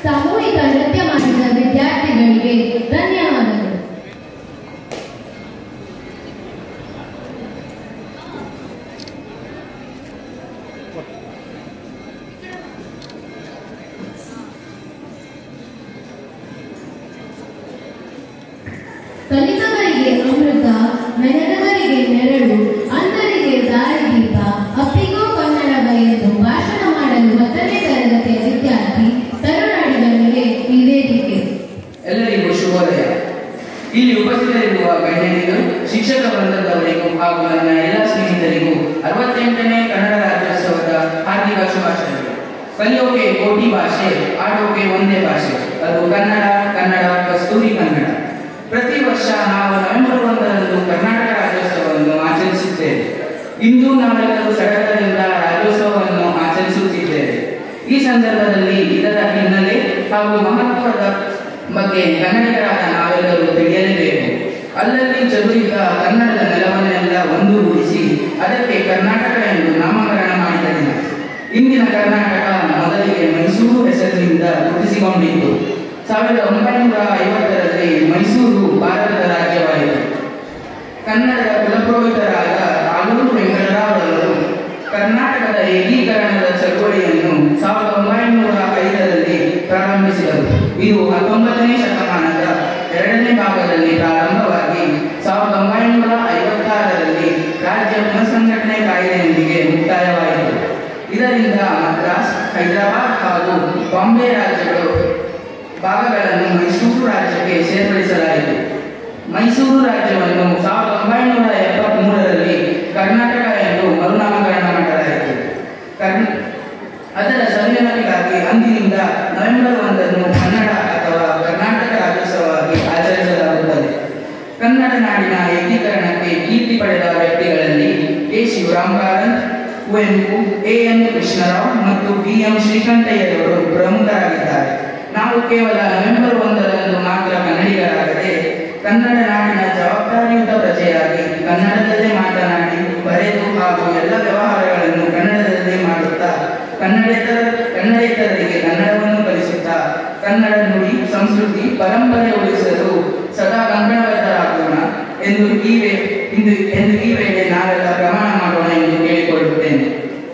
ಸಾಮೂಹಿಕ ನೃತ್ಯ ಮಾಡಿದ ವಿದ್ಯಾರ್ಥಿಗಳಿಗೆ ಧನ್ಯವಾದಗಳು ಕಲಿತವರಿಗೆ ಅಮೃತ ನೆನೆದವರಿಗೆ ನೆರಳು ಅಂಧರಿಗೆ ದಾರಿದೀಪ ಅಪ್ಪಿಗೂ ಕನ್ನಡವ ಎಂದು ಭಾಷಣ ಮಾಡಲು ಹತ್ತನೇ ತರಗತಿಯ ವಿದ್ಯಾರ್ಥಿ ತರುಣಾಡಿಗಳಿಗೆ ಈ ವೇದಿಕೆ ಎಲ್ಲರಿಗೂ ಶುಭೋದಯ ಇಲ್ಲಿ ಉಪಸ್ಥಿತರಿರುವ ಗಣ್ಯರಿಗೂ ಶಿಕ್ಷಕ ವೃಂದದವರಿಗೂ ಹಾಗೂ ನನ್ನ ಎಲ್ಲ ಸ್ನೇಹಿತರಿಗೂ ಅರವತ್ತೆಂಟನೇ ಕನ್ನಡ ರಾಜ್ಯೋತ್ಸವದ ಹಾರ್ದಿಕ ಶುಭಾಶಯಗಳು ಕಲಿಯೋಕೆ ಕೋಟಿ ಭಾಷೆ ಆಡೋಕೆ ಒಂದೇ ಭಾಷೆ ಅದು ಕನ್ನಡ ಕನ್ನಡ ಕಸ್ತೂರಿ ಕನ್ನಡ ಪ್ರತಿ ವರ್ಷ ನಾವು ನವೆಂಬರ್ ಒಂದರಂದು ಕರ್ನಾಟಕ ರಾಜ್ಯೋತ್ಸವವನ್ನು ಆಚರಿಸುತ್ತೇವೆ ಇಂದು ನಾವೆಲ್ಲರೂ ಸಡಗರದಿಂದ ರಾಜ್ಯೋತ್ಸವವನ್ನು ಆಚರಿಸುತ್ತಿದ್ದೇವೆ ಈ ಸಂದರ್ಭದಲ್ಲಿ ಇದರ ಹಿನ್ನೆಲೆ ಹಾಗೂ ಮಹತ್ವದ ಬಗ್ಗೆ ಕನ್ನಡಿಗರಾದ ನಾವೆಲ್ಲರೂ ತಿಳಿಯಲೇಬೇಕು ಅಲ್ಲಲ್ಲಿ ಚದುರಿದ್ದ ಕನ್ನಡದ ನೆಲವನ್ನೆಲ್ಲ ಒಂದುಗೂಡಿಸಿ ಅದಕ್ಕೆ ಕರ್ನಾಟಕ ಎಂದು ನಾಮಕರಣ ಮಾಡಿದ ದಿನ ಇಂದಿನ ಕರ್ನಾಟಕ ಮೊದಲಿಗೆ ಮೈಸೂರು ಹೆಸರಿನಿಂದ ಗುರುತಿಸಿಕೊಂಡಿತ್ತು ಸಾವಿರದ ಒಂಬೈನೂರ ಐವತ್ತರಲ್ಲಿ ಮೈಸೂರು ಭಾರತದ ರಾಜ್ಯವಾಯಿತು ಕನ್ನಡದ ಕುಲಪುರೋಹಿತರಾದ ಆಲೂರು ವೆಂಕಟರಾವ್ ಕರ್ನಾಟಕದ ಏಕೀಕರಣದ ಚಳವಳಿಯನ್ನು ಸಾವಿರದ ಒಂಬೈನೂರ ಐದರಲ್ಲಿ ಪ್ರಾರಂಭಿಸಿದರು ಇದು ಹತ್ತೊಂಬತ್ತನೇ ಶತಮಾನದ ಎರಡನೇ ಭಾಗದಲ್ಲಿ ಪ್ರಾರಂಭವಾಗಿ ಸಾವಿರದ ಒಂಬೈನೂರ ಐವತ್ತಾರರಲ್ಲಿ ರಾಜ್ಯ ಪುನಃಸಂಘಟನೆ ಕಾಯ್ದೆಯೊಂದಿಗೆ ಮುಕ್ತಾಯವಾಯಿತು ಇದರಿಂದ ಮದ್ರಾಸ್ ಹೈದರಾಬಾದ್ ಹಾಗೂ ಬಾಂಬೆ ರಾಜ್ಯಗಳು ಭಾಗಗಳನ್ನು ಮೈಸೂರು ರಾಜ್ಯಕ್ಕೆ ಸೇರ್ಪಡಿಸಲಾಯಿತು ಮೈಸೂರು ರಾಜ್ಯವನ್ನು ಸಾವಿರದ ಒಂಬೈನೂರ ಎಪ್ಪತ್ಮೂರರಲ್ಲಿ ಕರ್ನಾಟಕ ಎಂದು ಮರುನಾಮಕರಣ ಮಾಡಲಾಯಿತು ಕರ್ನ ಅದರ ಸಂಯಮಕ್ಕಾಗಿ ಅಂದಿನಿಂದ ನವೆಂಬರ್ ಒಂದನ್ನು ಕನ್ನಡ ಅಥವಾ ಕರ್ನಾಟಕ ರಾಜ್ಯೋತ್ಸವವಾಗಿ ಆಚರಿಸಲಾಗುತ್ತದೆ ಕನ್ನಡ ನಾಡಿನ ಏಕೀಕರಣಕ್ಕೆ ಕೀರ್ತಿ ಪಡೆದ ವ್ಯಕ್ತಿಗಳಲ್ಲಿ K Shivaram Karanth Kuvempu A N Krishnarao ಮತ್ತು ಬಿ ಎಂ ಶ್ರೀಕಂಠಯ್ಯರವರು ಪ್ರಮುಖರಾಗಿದ್ದಾರೆ ನಾವು ಕೇವಲ ನವೆಂಬರ್ ಒಂದರಂದು ಮಾತ್ರ ಕನ್ನಡಿಗರಾಗದೆ ಕನ್ನಡ ನಾಡಿನ ಜವಾಬ್ದಾರಿಯುತ ಪ್ರಜೆಯಾಗಿ ಕನ್ನಡದಲ್ಲೇ ಮಾತನಾಡಿ ಬರೆದು ಹಾಗೂ ಎಲ್ಲ ವ್ಯವಹಾರಗಳನ್ನು ಕನ್ನಡದಲ್ಲೇ ಮಾಡುತ್ತಾ ಕನ್ನಡೇತರ ಕನ್ನಡೇತರರಿಗೆ ಕನ್ನಡವನ್ನು ಕಲಿಸುತ್ತಾ ಕನ್ನಡ ನುಡಿ ಸಂಸ್ಕೃತಿ ಪರಂಪರೆ ಉಳಿಸಲು ಸದಾ ಕಂಕಣಬದ್ಧರಾಗೋಣ ಎಂದು ಈ ವೇ ಇಂದು ಎಂದು ಈ ವೇಳೆ ನಾವೆಲ್ಲ ಪ್ರಮಾಣ ಮಾಡೋಣ ಎಂದು ಕೇಳಿಕೊಳ್ಳುತ್ತೇನೆ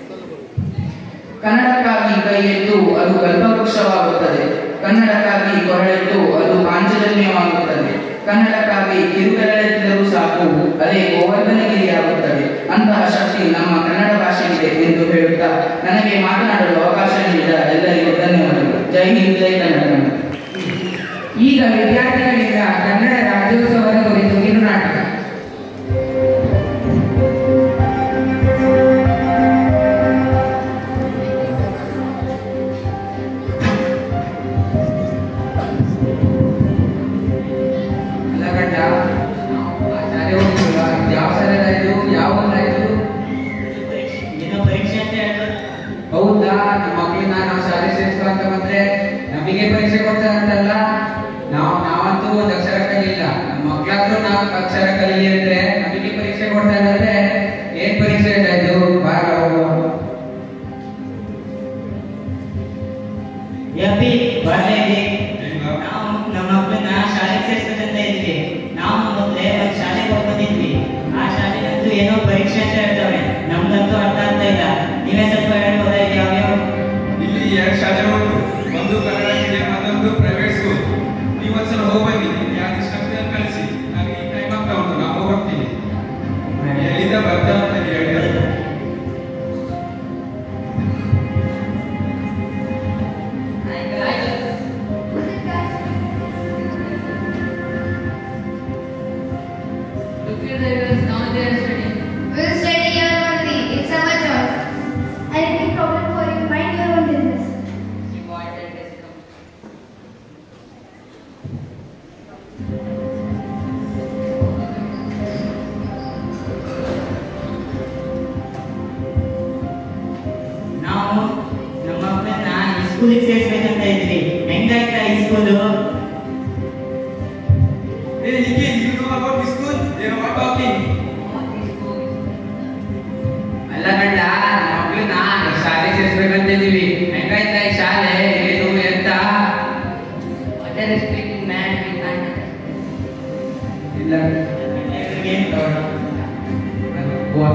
ಕನ್ನಡಕ್ಕಾಗಿ ಕೈ ಎತ್ತು ಅದು ಕಲ್ಪವೃಕ್ಷವಾಗುತ್ತದೆ ಕನ್ನಡಕ್ಕಾಗಿ ಕೊರಳೆತ್ತು ಅದು ಪಾಂಚಜನ್ಯವಾಗುತ್ತದೆ ಕನ್ನಡಕ್ಕಾಗಿ ಕಿರುಬೆರಳೆತ್ತಿದರೂ ಸಾಕು ಅದೇ ಗೋವರ್ಧನಗಿರಿಯಾಗುತ್ತದೆ ಅಂತಹ ಶಕ್ತಿ ನಮ್ಮ ಕನ್ನಡ ಭಾಷೆಗಿದೆ ಎಂದು ಹೇಳುತ್ತಾ ನನಗೆ ಮಾತನಾಡಲು ಅವಕಾಶ ನೀಡಿದ ಎಲ್ಲರಿಗೂ ಧನ್ಯವಾದಗಳು ಜೈ ಹಿಂದ್ ಜೈ ಕನ್ನಡ ಈಗ ವಿದ್ಯಾರ್ಥಿಗಳಿಂದ ಕನ್ನಡ ರಾಜ್ಯೋತ್ಸವದ ಕುರಿತು ಕಿರುನಾಟಕ ಅಲ್ಲ ಗಂಡ ಆ ಶಾಲೆ ಹೋಗ್ತಿಲ್ವಾ ಯಾವ ಶಾಲೆ ಆಯ್ತು ಯಾವ ಆಯ್ತು ಏನೋ ಪರೀಕ್ಷೆ ಅಂತ ಹೇಳಿದ್ರು ಹೌದಾ ನಮ್ಮ ಮಕ್ಕಳನ್ನ ನಾವು ಶಾಲೆ ಸೇರಿಸುವ ಅಂತ ಬಂದ್ರೆ ನಮಗೆ ಪರೀಕ್ಷೆ ಕೊಡ್ತಾರಂತಲ್ಲ ನಾವು ನಾವಂತೂ ಒಂದು ಅಕ್ಷರ ಕಲಿಯಿಲ್ಲ ನಮ್ಮ ಮಕ್ಕಳಾದ್ರೂ ನಾವು ಅಕ್ಷರ ಕಲೀಲಿ ಅಂದ್ರೆ ನಮಗೆ ಪರೀಕ್ಷೆ ಕೊಡ್ತಾರೆ ಅಂದ್ರೆ ಏನ್ ಪರೀಕ್ಷೆ ಆಯ್ತು ಬಾರ ಹೋಗುವ ಯಪ್ಪಿ ಬರ್ಲೇ ಇದೆ ನಾವು ನಮ್ಮ ಮಕ್ಕಳನ್ನ ಶಾಲೆಗೆ ಸೇರ್ಸ್ಬೇಕಂತ ಇದ್ವಿ ನಾವು ಮೊದಲೇ ಒಂದು ಶಾಲೆಗೆ ಹೋಗಿ ಬಂದಿದ್ವಿ ಆ ಶಾಲೆಗಂತೂ ಏನೋ ಪರೀಕ್ಷೆ ಅಂತ ಹೇಳ್ತವೆ ನಮ್ಗಂತೂ ಅರ್ಥ ಆಗ್ತಾ ಇಲ್ಲ ನೀವೇ ಸ್ವಲ್ಪ ಹೇಳ್ಬೋದಾ ಇದು ಯಾವ್ಯಾವ ಇಲ್ಲಿ ಎರಡು ಶಾಲೆ ಉಂಟು ಒಂದು ಕನ್ನಡ ಮೀಡಿಯಂ ಮತ್ತೊಂದು ಪ್ರೈವೇಟ್ ಸ್ಕೂಲ್ ನೀವು ಒಂದ್ಸಲ ಹೋಗಿ ಬನ್ನಿ ಯಾರು ಇಷ್ಟ ಆಗ್ತದೆ ಅಂತ ಕಳಿಸಿ ನನಗೆ ಈ ಟೈಮ್ ಆಗ್ತಾ ಉಂಟು ನಾವು ಹೋಗ್ತೀನಿ ಎಲ್ಲಿಂದ ಬರ್ತಾ ಅಂತ ಹೇಳಿ We'll study here only. It's our choice. Anything problem for you? Mind your own business. respect man with man. ಇಲ್ಲ ಏನು ತಗೊಳ್ಳೋಣ Goa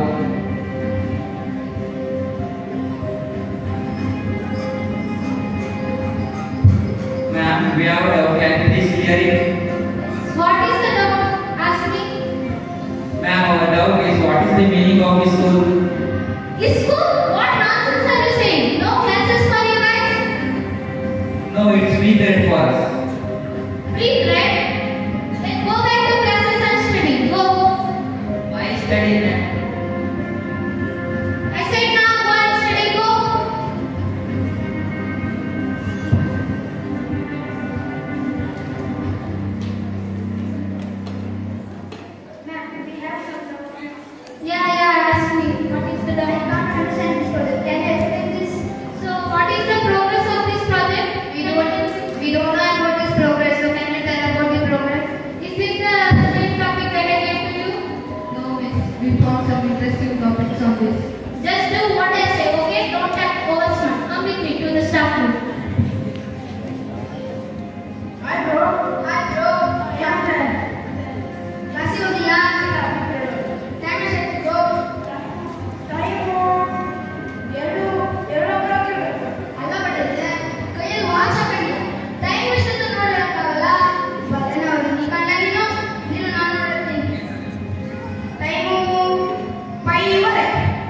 Ma'am, we have a doubt. Can you please clear it? What is the doubt? Ask me. Ma'am, our doubt is what is the meaning of school? Is school? What nonsense are you saying? No classes for you guys? No, it's free period for us. Free bread? Then go back to classes and study. Go. Why study man? I said now go and study. Go. Ma'am, we have some Yeah, yeah, ask me. What is the doubt? I can't understand this project. Can you explain this? So, what is the progress of this project? We don't, we don't know about this progress. So, can you tell about the progress? Is this the same topic that I gave to you? No, miss. We found some interesting topics on this. Just do what I say, okay? Don't act over smart. Come with me to the staff room. Hi, bro. Hi, bro. Yeah, man. ಕ್ಲಾಸಿಗೆ ಹೋಗಿಯಾ time ಎಷ್ಟು ಗೋ time ಎರಡು ಎರಡು ಅಲ್ಲ ಬಟ್ಟೆ ಕೈಯಲ್ಲಿ watch ಹಾಕಂಡಿ time ಎಷ್ಟೊತ್ತು ನೋಡಕ್ಕಾಗಲ್ಲ ಬದಲ ನೀ ಕಂಡ ನೀನು ನೀನು ನಾನು ನೋಡ್ತೀನಿ ಟೈಮು ಫೈವರೆ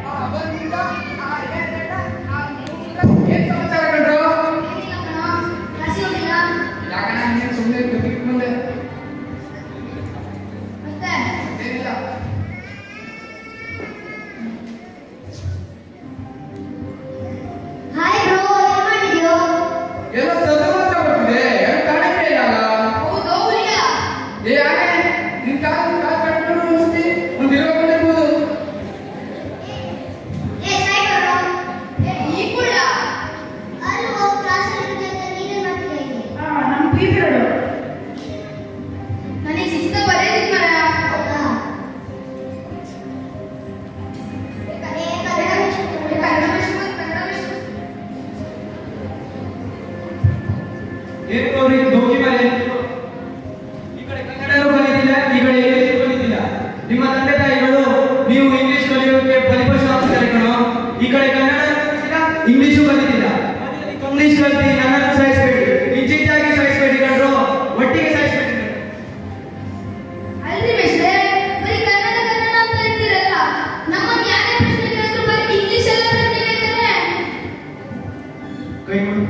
ಏನ್ ಸಮಾಚಾರ ಕಂಡ್ರು ಕ್ಲಾಸಿಗೆ ಹೋಗಿಲ್ಲ ಯಾಕಣ್ಣ ನೀನ್ ಸುಮ್ಮನೆ ಬಿಟ್ಟು ಮುಂದೆ ಮತ್ತೆ ಏನಿಲ್ಲ ಹಾಯ್ ಬ್ರೋ ಏನ್ ಮಾಡಿದ್ಯೋ ಎಲ್ಲ ಸದಮಾತ ಬರ್ತಿದೆ ಏನು ಕಾಣಕ್ಕೆ ಇಲ್ಲ ಹೌದು ಇಲ್ಲ ಏ ಯಾಕೆ ನಿನ್ ಕಾಲ್ ಕಾಲ್ ಕಟ್ಕೊಂಡು ಮುಗಿಸ್ತಿ ಒಂದು ಇರೋ ಇರ್ಬೋದು ಏ ಸೈಕಲ್ ಏ ಈ ಕುಳ್ಳ ಅಲ್ವೋ ಕ್ಲಾಸಲ್ಲಿ ಜೊತೆ ನೀನೇ ಮಾಡ್ತೀನಿ ನಮ್ಮ ಪೀರಿಯಡ್ ನನಗೆ ಶಿಸ್ತ ಬರೆದಿದ್ ಮರ ಹೌದಾ ಏನು ನೋಡಿ ದೋಖಿ ಮೇಲೆ ಈ ಕಡೆ ಕನ್ನಡನೂ ಕಲಿತಿಲ್ಲ ಈ ಕಡೆ ಇಂಗ್ಲಿಷ್ ಕಲಿತಿಲ್ಲ ನಿಮ್ಮ ತಂದೆ ತಾಯಿಗಳು ನೀವು ಇಂಗ್ಲಿಷ್ ಕಲಿಯೋಕೆ ಪರಿಪೋಷಣ ಆಗ್ತಾರೆ ಕಣೋ ಈ ಕಡೆ ಕನ್ನಡ ಕಲಿತಿಲ್ಲ ಇಂಗ್ಲಿಷು ಕಲಿತಿಲ್ಲ ಇಂಗ್ಲಿಷ್ ಕಲಿತಿ ನನ್ನನ್ನು ಸಾಯಿಸ್ಬೇಡಿ ಇಂಚಿಂಚಾಗಿ ಸಾಯಿಸ್ಬೇಡಿ ಕಣ್ರು ಒಟ್ಟಿಗೆ ಸಾಯಿಸ್ಬೇಡಿ ಅಲ್ರಿ ಮಿಸ್ಟೇ ಬರೀ ಕನ್ನಡ ಕನ್ನಡ ಅಂತ ಇರ್ತೀರಲ್ಲ ನಮ್ಮ ಜ್ಞಾನ ಪ್ರಶ್ನೆ ಕೇಳಿದ್ರು ಬರೀ ಇಂಗ್ಲಿಷ್ ಎಲ್ಲ ಪ್ರಶ್ನೆ ಕೇಳ್ತಾರೆ ಕೈ ಮುಗಿ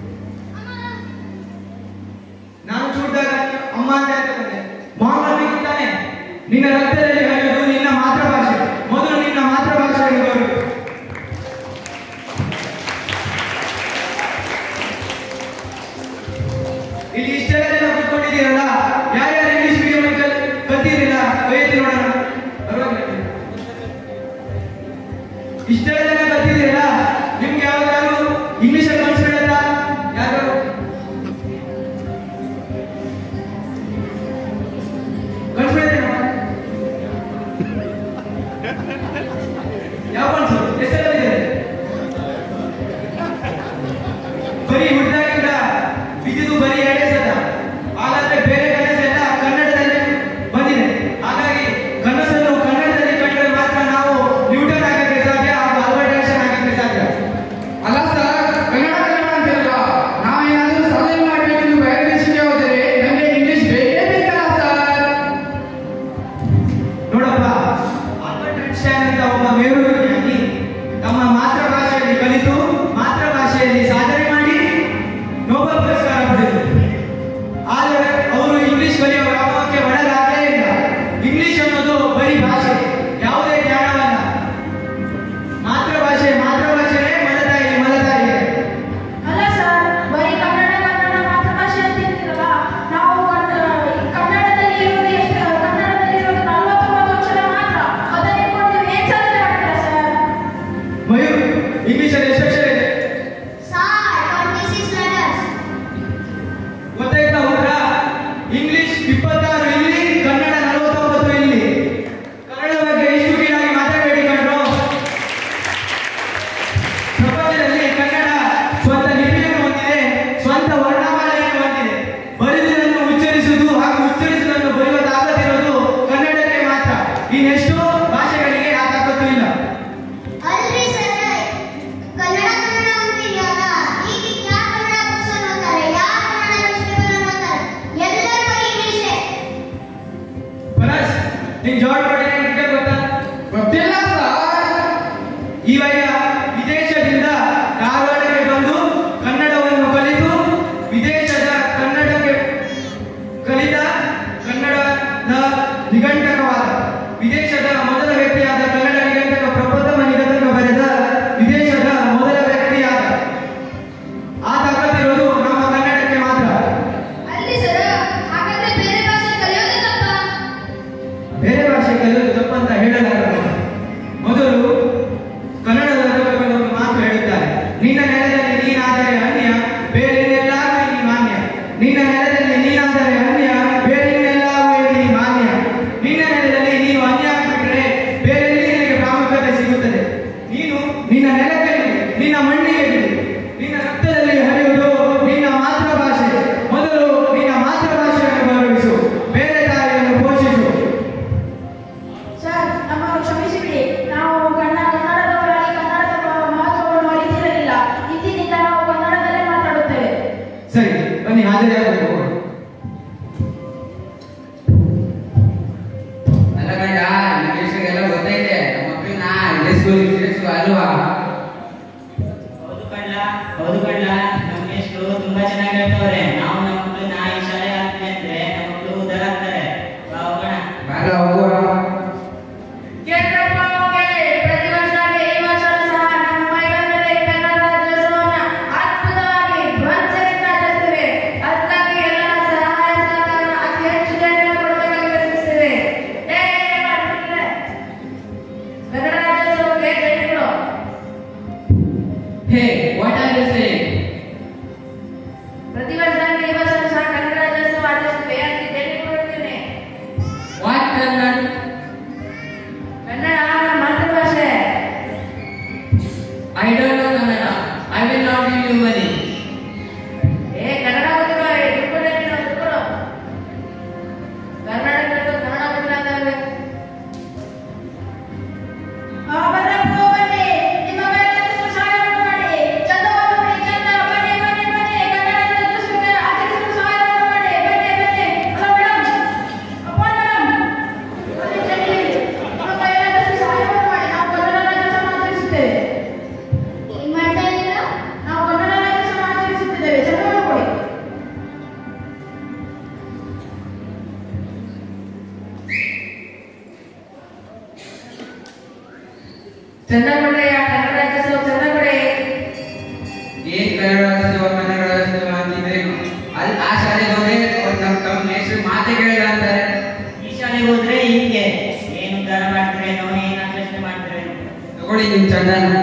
ನಾನು ಚೂಡ್ದಾಗ ಅಮ್ಮ ಅಂತ ಹೇಳ್ತೇನೆ ಮಾಮೂಲಿ ತಾನೆ ನಿನ್ನ ರಕ್ತದಲ್ಲಿ ಹರಿಯುವುದು ನಿನ್ನ ಮಾತೃಭಾಷೆ ಮೊದಲು ನಿನ್ನ ಮಾತೃಭಾಷೆಯನ್ನು ಗೌರವ ಇಲ್ಲಿ ಇಷ್ಟೆಲ್ಲ ಜನ ಕೂತ್ಕೊಂಡಿದ್ದೀರಲ್ಲ ಯಾರ್ಯಾರು ಇಂಗ್ಲಿಷ್ ಮೀಡಿಯಂ ಕಲ್ತಿದ್ದೀರಾ ಕೈ ಎತ್ತಿ ನೋಡೋಣ ಪರವಾಗಿಲ್ಲ. ಇಷ್ಟೆಲ್ಲ ಜನ ಕಲ್ತಿದ್ದೀರಲ್ಲ ನಿಮ್ಗೆ ಯಾವ್ದಾದ್ರು ಇಂಗ್ಲಿಷಲ್ಲಿ ಕಲಿಸ್ಬೇಡಲ್ಲ ಯಾರು ಕಲಿಸ್ಬೇಡ ಯಾವ ಕನ್ಸು ಎಷ್ಟೆಲ್ಲ ಇದೆ ಬರೀ ಹುಟ್ಟಿದಾಗಿಂದ ಬಿದ್ದಿದ್ದು ಬರೀ ಎರಡೇ ಸಲ ನಿಮ್ ಜಾರ್ಜ್ ಪಟೇಲ್ ನಿಮ್ಗೆ ಗೊತ್ತಾ ಗೊತ್ತಿಲ್ಲ ಸರ್ ಇವಾಗ ವಿದೇಶದಿಂದ ಧಾರವಾಡಕ್ಕೆ ಬಂದು ಕನ್ನಡವನ್ನು ಕಲಿತು ವಿದೇಶದ ಕನ್ನಡಕ್ಕೆ ಕಲಿತ ಕನ್ನಡದ ನಿಘಂಟಕವಾದ ವಿದೇಶದ ಮೊದಲ ವ್ಯಕ್ತಿಯಾದ ಕನ್ನಡ ನಿಘಂಟಕ ಪ್ರಪ್ರಥಮ ನಿಘಂಟಕ ಬರೆದ ವಿದೇಶದ ಮೊದಲ ವ್ಯಕ್ತಿಯಾದ ಆತ ಕಲಿತಿರೋದು ನಮ್ಮ ಕನ್ನಡಕ್ಕೆ ಮಾತ್ರ ಅಲ್ಲಿ ಸರ ಹಾಗಾದ್ರೆ ಬೇರೆ ಭಾಷೆ ಕಲಿಯೋದೇ ತಪ್ಪ ಬೇರೆ ಭಾಷೆ ಕಲಿಯೋದು ತಪ್ಪಂತ ಹೇಳಲಾಗಲ್ಲ ಮೊದಲು ಕನ್ನಡದ ಬಗ್ಗೆ ಒಂದು ಮಾತು ಹೇಳುತ್ತಾರೆ ನಿನ್ನ ನೆಲದಲ್ಲಿ ನೀನಾದರೆ ಅನ್ಯ ಬೇರೆಲ್ಲೆಲ್ಲಾಗೂ ನೀ ಮಾನ್ಯ ನಿನ್ನ ನೆಲದಲ್ಲಿ ನೀನಾದರೆ ಅನ್ಯ ಬೇರೆಲ್ಲೆಲ್ಲಾಗೂ ನೀ ಮಾನ್ಯ ನಿನ್ನ ನೆಲದಲ್ಲಿ ನೀನು ಅನ್ಯ ಆಗ್ಬಿಟ್ರೆ ಬೇರೆಲ್ಲಿ ನಿನಗೆ ಪ್ರಾಮುಖ್ಯತೆ ಸಿಗುತ್ತದೆ ನೀನು ನಿನ್ನ ನೆಲಕ್ಕೆ ಬಿಡಿ, ನಿನ್ನ ಮಣ್ಣಿಗೆ ಬಿಡಿ. ನಿನ್ನ ರಕ್ತದಲ್ಲಿ ಹರಿಯುವುದು ನಿನ್ನ ಮಾತೃಭಾಷೆ ಮೊದಲು ನಿನ್ನ ಮಾತೃಭಾಷೆಯನ್ನು ಗೌರವಿಸು ಬೇರೆ ತಾಯಿಯನ್ನು ಪೋಷಿಸು ಸರ್ ನಮ್ಮನ್ನು ಕ್ಷಮಿಸಿಬಿಡಿ ನಾವು ಕನ್ನ ಕನ್ನಡದವರಾಗಿ ಕನ್ನಡದ ಮಹತ್ವವನ್ನು ಅರಿತಿರಲಿಲ್ಲ ಇಂದಿನಿಂದ ನಾವು ಕನ್ನಡದಲ್ಲೇ ಮಾತಾಡುತ್ತೇವೆ ಸರಿ ಬನ್ನಿ ಹಾಜರಿಯಾಗಬೇಕು ಅಲ್ಲ ಗಂಡ ಇಂಗ್ಲೀಷ್ಗೆಲ್ಲ ಗೊತ್ತೈತೆ ನಮ್ಮ ಮಕ್ಕಳನ್ನ ಇದೇ ಸ್ಕೂಲ್ ಸೇರಿಸು ಅಲ್ವಾ ಹೌದು ಕಣ್ಲ ಹೌದು ಕಣ್ಲ ನಮ್ಮ ಮೇಷ್ಟ್ರು ತುಂಬಾ ಚೆನ್ನಾಗಿ ಹೇಳ್ತವ್ರೆ ನಾವು ನಮ್ಮ ಮಕ್ಕಳನ್ನ ಈ ಶಾಲೆಗೆ ಹಾಕ್ತೀವಿ ಅಂದ್ರೆ ನಮ್ಮ ಮಕ್ಕಳು ಉದ್ದಾರ ಆಗ್ತಾರೆ ಬಾ ಹೋಗೋಣ ಬಾಗ ಹೋಗುವ ಕೇಳ್ರಪ್ಪ ಮಕ್ಕಳೇ, ಪ್ರತಿ ವರ್ಷಕ್ಕೆ ಈ ವರ್ಷವೂ ಸಹ ನಮ್ಮ ಮೈದಾನದಲ್ಲಿ ಕನ್ನಡ ರಾಜ್ಯೋತ್ಸವವನ್ನ ಅದ್ಭುತವಾಗಿ ಭರ್ಜರಿಯಿಂದ ಆಚರಿಸ್ತೇವೆ. ಅದಕ್ಕಾಗಿ ಎಲ್ಲರ ಸಹಾಯ ಸಹಕಾರ ಅತಿ ಹೆಚ್ಚು ಜನರಿಗೆ ಕೊಡಬೇಕಾಗಿ ವಿನಂತಿಸ್ತೇವೆ. ಏ, ಮಾಡ್ಬಿಟ್ರೆ. ಕನ್ನಡ ರಾಜ್ಯೋತ್ಸವಕ್ಕೆ ಜೈಗಳು hey what are you saying ಪ್ರತಿ ವರ್ಷಕ್ಕೆ ಈ ವರ್ಷವೂ ಸಹ ಕನ್ನಡ ರಾಜ್ಯೋತ್ಸವ ಆಚರಿಸ್ತೇವೆ ಅದಕ್ಕೆ ಜೈಗಳು ಕೊಡ್ತೇನೆ ವಾಟ್ ಕನ್ನಡ ಕನ್ನಡ ನಮ್ಮ ಮಾತೃಭಾಷೆ I don't know Kannada I will not give you money ಏ ಕನ್ನಡ ಗೊತ್ತಿಲ್ಲ ದುಡ್ಡು ನೀನು ದುಡ್ಡು ಕನ್ನಡ ಕಲಿತು ಕನ್ನಡ ಗೊತ್ತಿಲ್ಲ ಅಂತ ಹೇಳ್ಬೇಕು ಆ ಬರ್ರಪ್ಪ ಬನ್ನಿ ನಿಮ್ಮ ಕೈಲಾದಷ್ಟು ಸಹಾಯ ಮಾಡಿ ಚಂದವನ್ನು ಬಿಡಿ ಚಂದ ಬನ್ನಿ ಬನ್ನಿ ಬನ್ನಿ ಕನ್ನಡ ರಾಜ್ಯೋತ್ಸವಕ್ಕೆ ಆಚರಿಸಲು ಸಹಾಯ ಮಾಡಿ ಬನ್ನಿ ಬನ್ನಿ ಹಲೋ ಮೇಡಮ್ ಅಪ್ಪ ಮೇಡಮ್ ಬನ್ನಿ ಚಂಡಿ ನಿಮ್ಮ ಕೈಲಾದಷ್ಟು ಸಹಾಯ ಮಾಡಿ ನಾವು ಕನ್ನಡ ರಾಜ್ಯೋತ್ಸವ ಆಚರಿಸುತ್ತೇವೆ ಏನ್ ಮಾಡ್ತಾ ಇದ್ದೀರಾ ನಾವು ಕನ್ನಡ ರಾಜ್ಯೋತ್ಸವ ಆಚರಿಸುತ್ತಿದ್ದೇವೆ ಚಂದವನ್ನು ಕೊಡಿ ಚಂದ ಕೊಡ್ರಯ್ಯ ಕನ್ನಡ ರಾಜ್ಯೋತ್ಸವ ಚಂದ ಕೊಡಿ ಏನ್ ಕನ್ನಡ ರಾಜ್ಯೋತ್ಸವ ಕನ್ನಡ ರಾಜ್ಯೋತ್ಸವ ಅಂತಿದ್ರೆ ಅಲ್ಲಿ ಆ ಶಾಲೆಗೆ ಹೋದ್ರೆ ಅವ್ರು ನಮ್ಮ ತಮ್ಮ ಮೇಷ್ಟ್ರು ಮಾತೇ ಕೇಳಿಲ್ಲ ಅಂತಾರೆ ಈ ಶಾಲೆಗೆ ಹೋದ್ರೆ ಹಿಂಗೆ ಏನು ಉದ್ದಾರ ಮಾಡ್ತಾರೆ ನಾವು ಏನು ಆಚರಣೆ ಮಾಡ್ತಾರೆ ತಗೊಳ್ಳಿ ನಿಮ್ ಚಂದನ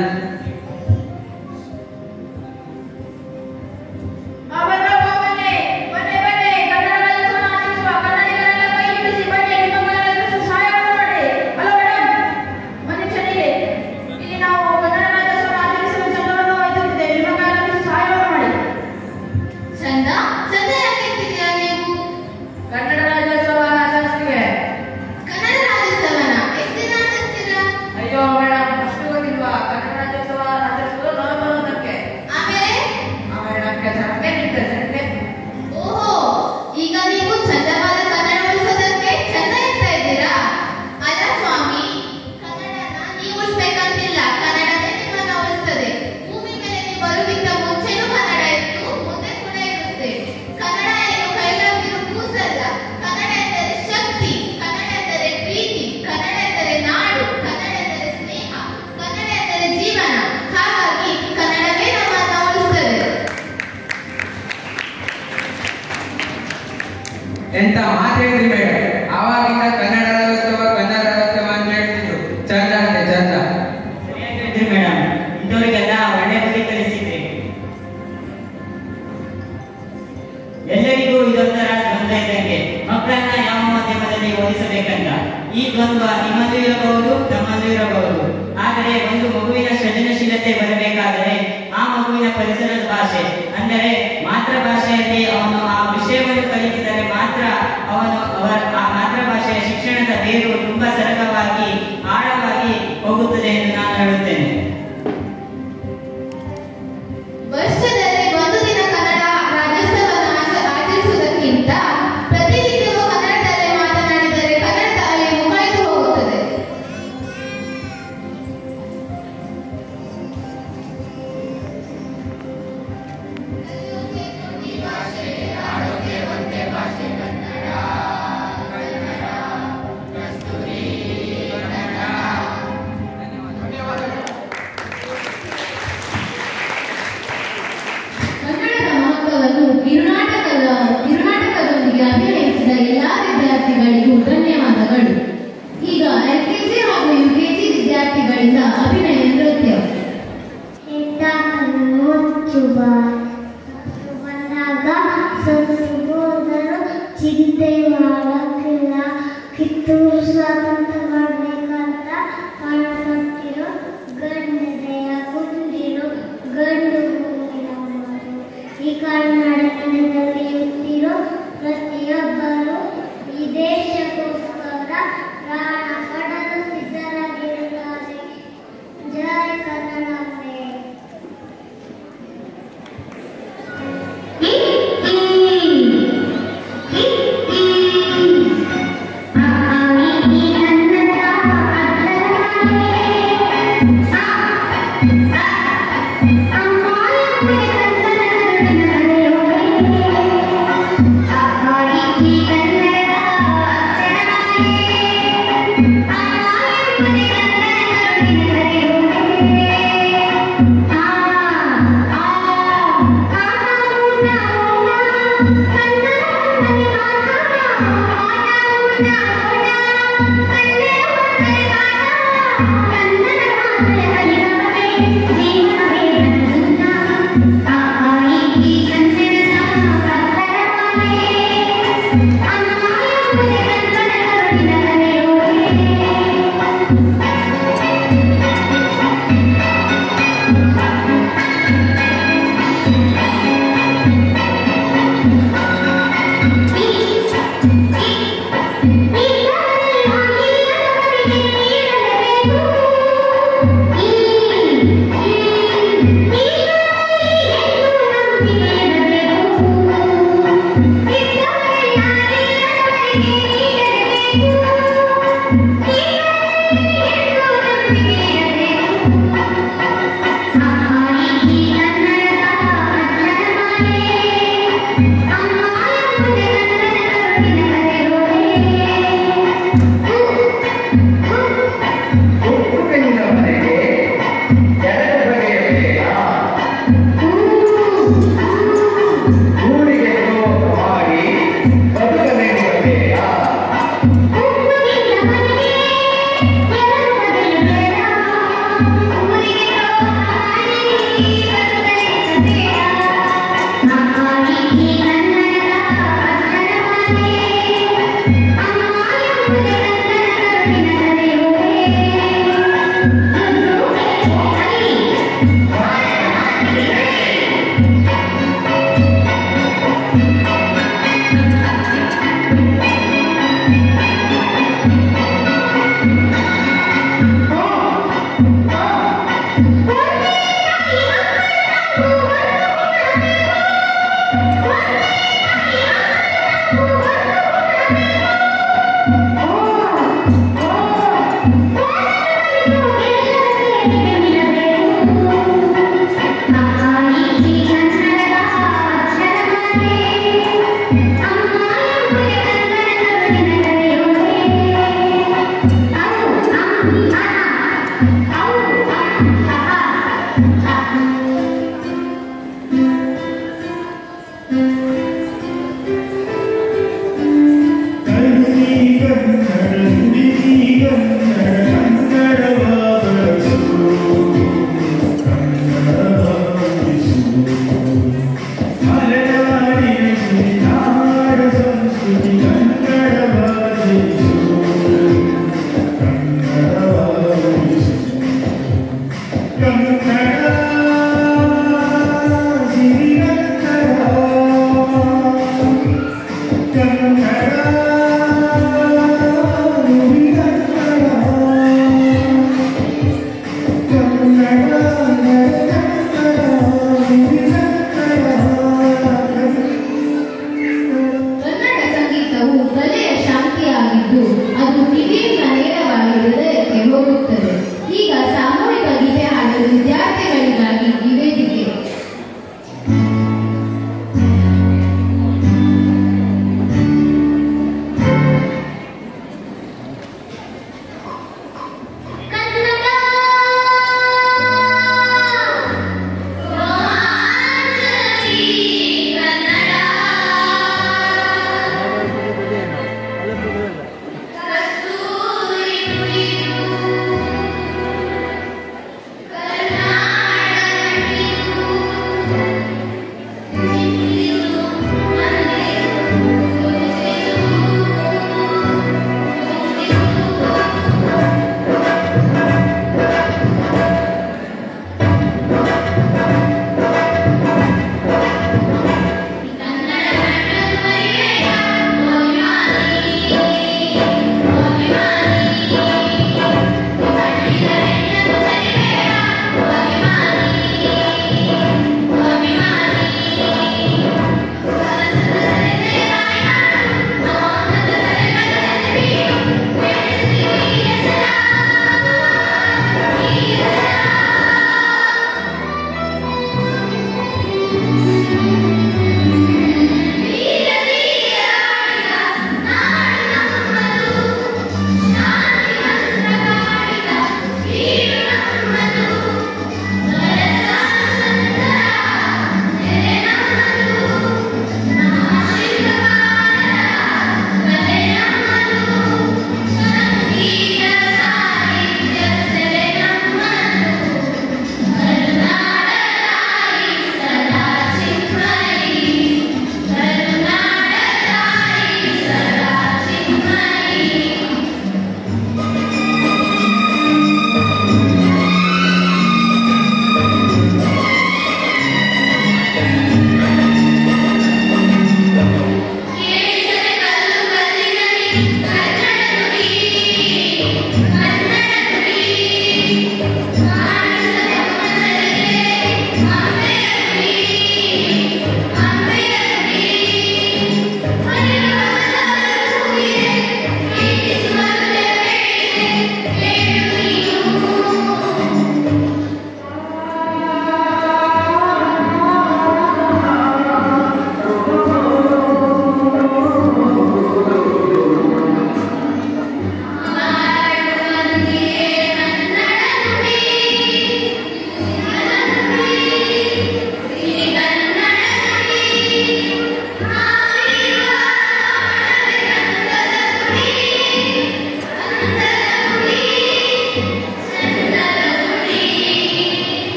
ಆ ಬರ್ರಪ್ಪ ಬನ್ನಿ ಬನ್ನಿ ಬನ್ನಿ ಕನ್ನಡ ರಾಜ್ಯೋತ್ಸವ ಆಚರಿಸುವ ಕನ್ನಡಿಗರೆಲ್ಲ ಕೈ ಹಿಡಿಸಿ ಬನ್ನಿ ನಿಮ್ಮ ಕೈಲಾದಷ್ಟು ಸಹಾಯ ಮಾಡಿ ಹಲೋ ಮೇಡಮ್ ಬನ್ನಿ ಚಂಡಿಗೆ ಇಲ್ಲಿ ನಾವು ಕನ್ನಡ ರಾಜ್ಯೋತ್ಸವ ಆಚರಿಸಲು ಚಂದವನ್ನು ಒಯ್ಯುತ್ತಿದ್ದೇವೆ ನಿಮ್ಮ ಕೈಲಾದಷ್ಟು ಸಹಾಯ ಮಾಡಿ ಚಂದ ಚಂದ ಯಾಕೆ ಇರ್ತಿದ್ದೀರಾ ನೀವು ಕನ್ನಡ ರಾಜ್ಯೋತ್ಸವ ಆಚರಿಸ್ತೀವಿ ಕನ್ನಡ ರಾಜ್ಯೋತ್ಸವನ ಎಷ್ಟು ದಿನ ಆಚರಿಸ್ತೀರಾ ಅಯ್ಯೋ ಮೇಡಮ್ ಅಷ್ಟು ಗೊತ್ತಿಲ್ವಾ ಕನ್ನಡ ರಾಜ್ಯೋತ್ಸವ ಆಚರಿಸಲು ನವೆಂಬರ್ ಒಂದಕ್ಕೆ ಆಮೇಲೆ ಆಮೇಲೆ ನಮಗೆ ಸಂಖ್ಯೆ ನಿಂತ ಸಂಖ್ಯೆ ಓಹೋ ಈಗ ನೀವು ಚಂದವಾದ ಕನ್ನಡ ಉಳಿಸೋದಕ್ಕೆ ಚಂದ ಇರ್ತಾ ಇದ್ದೀರಾ ಅಲ್ಲ ಸ್ವಾಮಿ ಕನ್ನಡನ ನೀವು ಉಳಿಸ್ಬೇಕಂತಿಲ್ಲ ಕನ್ನಡನೇ ನಿಮ್ಮನ್ನ ಉಳಿಸ್ತದೆ ಭೂಮಿ ಮೇಲೆ ನೀವು ಬರೋದಕ್ಕಿಂತ ಮುಂಚೆನೂ ಕನ್ನಡ ಇತ್ತು ಮುಂದೆ ಕೂಡ ಇರುತ್ತೆ ಕನ್ನಡ ಏನು ಕೈಲಾಗಿರೋ ಕೂಸಲ್ಲ ಕನ್ನಡ ಎಂದರೆ ಶಕ್ತಿ ಕನ್ನಡ ಎಂದರೆ ಪ್ರೀತಿ ಕನ್ನಡ ಎಂದರೆ ನಾಡು ಕನ್ನಡ ಎಂದರೆ ಸ್ನೇಹ ಕನ್ನಡ ಎಂದರೆ ಜೀವನ ಹಾಗಾಗಿ ಕನ್ನಡವೇ ನಮ್ಮನ್ನ ಉಳಿಸ್ತದೆ ಎಂತ ಮಾತು ಹೇಳಿದ್ರಿ ಮೇಡಮ್ ಆವಾಗಿಂದ ಕನ್ನಡ ರಾಜ್ಯೋತ್ಸವ ಕನ್ನಡ ರಾಜ್ಯೋತ್ಸವ ಅಂತ ಹೇಳ್ತಿದ್ರು ಚಂದ ಅಂತೆ ಚಂದ ಸರಿಯಾಗಿ ಹೇಳ್ತೀರಿ ಮೇಡಮ್ ಇಂಥವ್ರಿಗೆಲ್ಲ ಒಳ್ಳೆ ಬುದ್ಧಿ ಕಲಿಸಿದ್ರಿ ಎಲ್ಲರಿಗೂ ಇದೊಂಥರ ದ್ವಂದ್ವ ಇದ್ದಂಗೆ ಮಕ್ಕಳನ್ನ ಯಾವ ಮಾಧ್ಯಮದಲ್ಲಿ ಓದಿಸಬೇಕಂತ ಈ ದ್ವಂದ್ವ ನಿಮ್ಮಲ್ಲೂ ಇರಬಹುದು ತಮ್ಮಲ್ಲೂ ಇರಬಹುದು ಆದರೆ ಒಂದು ಮಗುವಿನ ಸೃಜನಶೀಲತೆ ಬರಬೇಕಾದರೆ ಆ ಮಗುವಿನ ಪರಿಸರದ ಭಾಷೆ ಅಂದರೆ ಮಾತೃಭಾಷೆಯಲ್ಲಿ ಅವನು ಆ ವಿಷಯವನ್ನು ಕಲಿತಿದ್ದರೆ ಮಾತ್ರ ಅವನು ಅವರ ಆ ಮಾತೃಭಾಷೆಯ ಶಿಕ್ಷಣದ ಬೇರು ತುಂಬಾ ಸರಳವಾಗಿ ಆಳವಾಗಿ ಹೋಗುತ್ತದೆ ಎಂದು ನಾನು ಹೇಳುತ್ತೇನೆ ವರ್ಷದಲ್ಲಿ ಒಂದು ದಿನ ಕನ್ನಡ ರಾಜ್ಯೋತ್ಸವವನ್ನು ಆಚ- ಆಚರಿಸುವುದಕ್ಕಿಂತ ಪ್ರತಿನಿತ್ಯವೂ ಕನ್ನಡದಲ್ಲೇ ಮಾತನಾಡಿದರೆ ಕನ್ನಡದ ಅಲೆ ಮುಖಾಯಿತು ಸತ್ತು ಹೋದರು ಚಿಂತೆ ಮಾಡಕ್ಕಿಲ್ಲ ಕಿತ್ತೂರು ಸ್ವಾತಂತ್ರ್ಯ ಮಾಡ್ಬೇಕಂತ ಮಾಡಕತ್ತಿರೋ ಗಂಡದೆಯ ಕುಂದಿರೋ ಗಂಡು ಹೂವಿನ ಮರು. ಈ ಕರ್ನಾಟಕ ನೆಲದಲ್ಲಿ ಹುಟ್ಟಿರೋ ಪ್ರತಿಯೊಬ್ಬರು ಈ ದೇಶಕ್ಕೋಸ್ಕರ ಪ್ರಾಣ ಪಡಲು ಸಿದ್ಧರಾಗಿರುತ್ತಾರೆ ಜಯ ಕನ್ನಡಾಂಬೆ ಈ ಕನ್ನಡ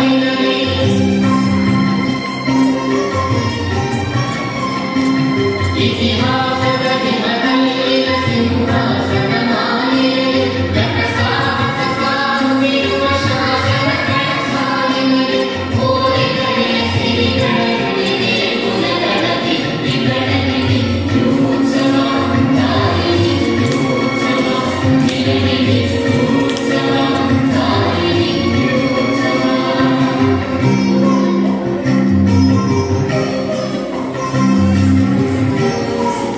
ಿ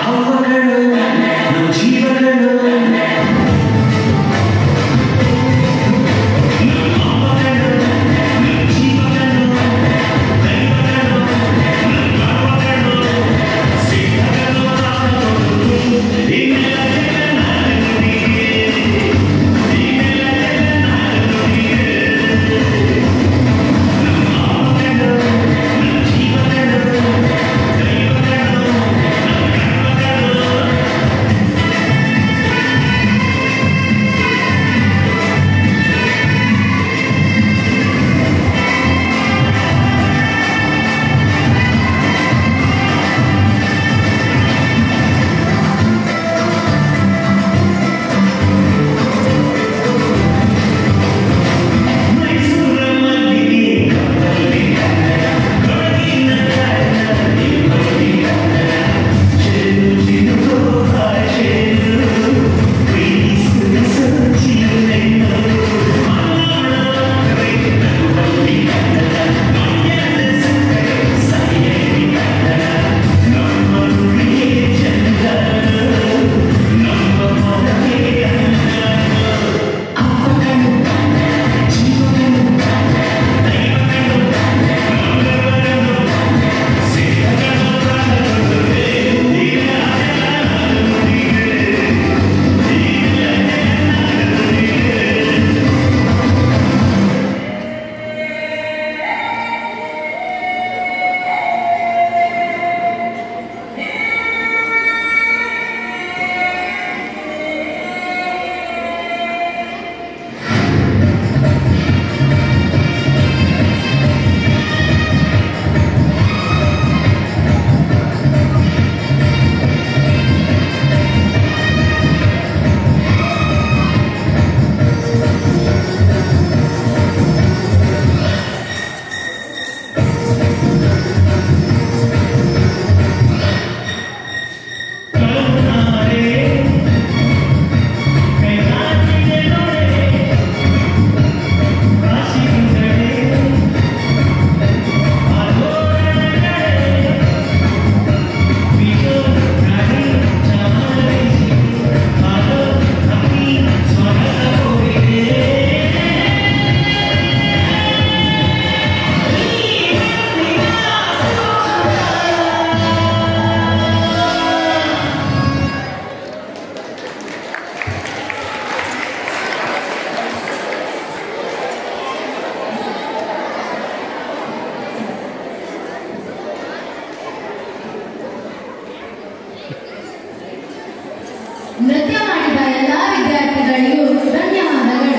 ನೃತ್ಯ ಮಾಡಿದ ಎಲ್ಲ ವಿದ್ಯಾರ್ಥಿಗಳಿಗೂ ಧನ್ಯವಾದಗಳು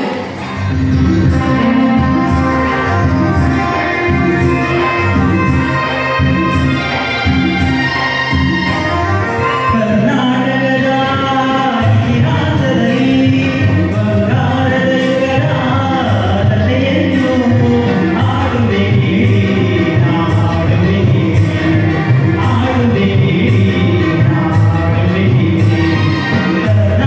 ಕರ್ನಾಟಕದ ಇತಿಹಾಸದಲ್ಲಿ ಬಂಗಾರದ ಯುಗದ ಕಥೆಯನ್ನು ಹಾಡುವೆ ಕೇಳಿ ನಾ ಹಾಡುವೆ ಕೇಳಿ ಹಾಡುವೆ ಕೇಳಿ ನಾ ಹಾಡುವೆ ಕೇಳಿ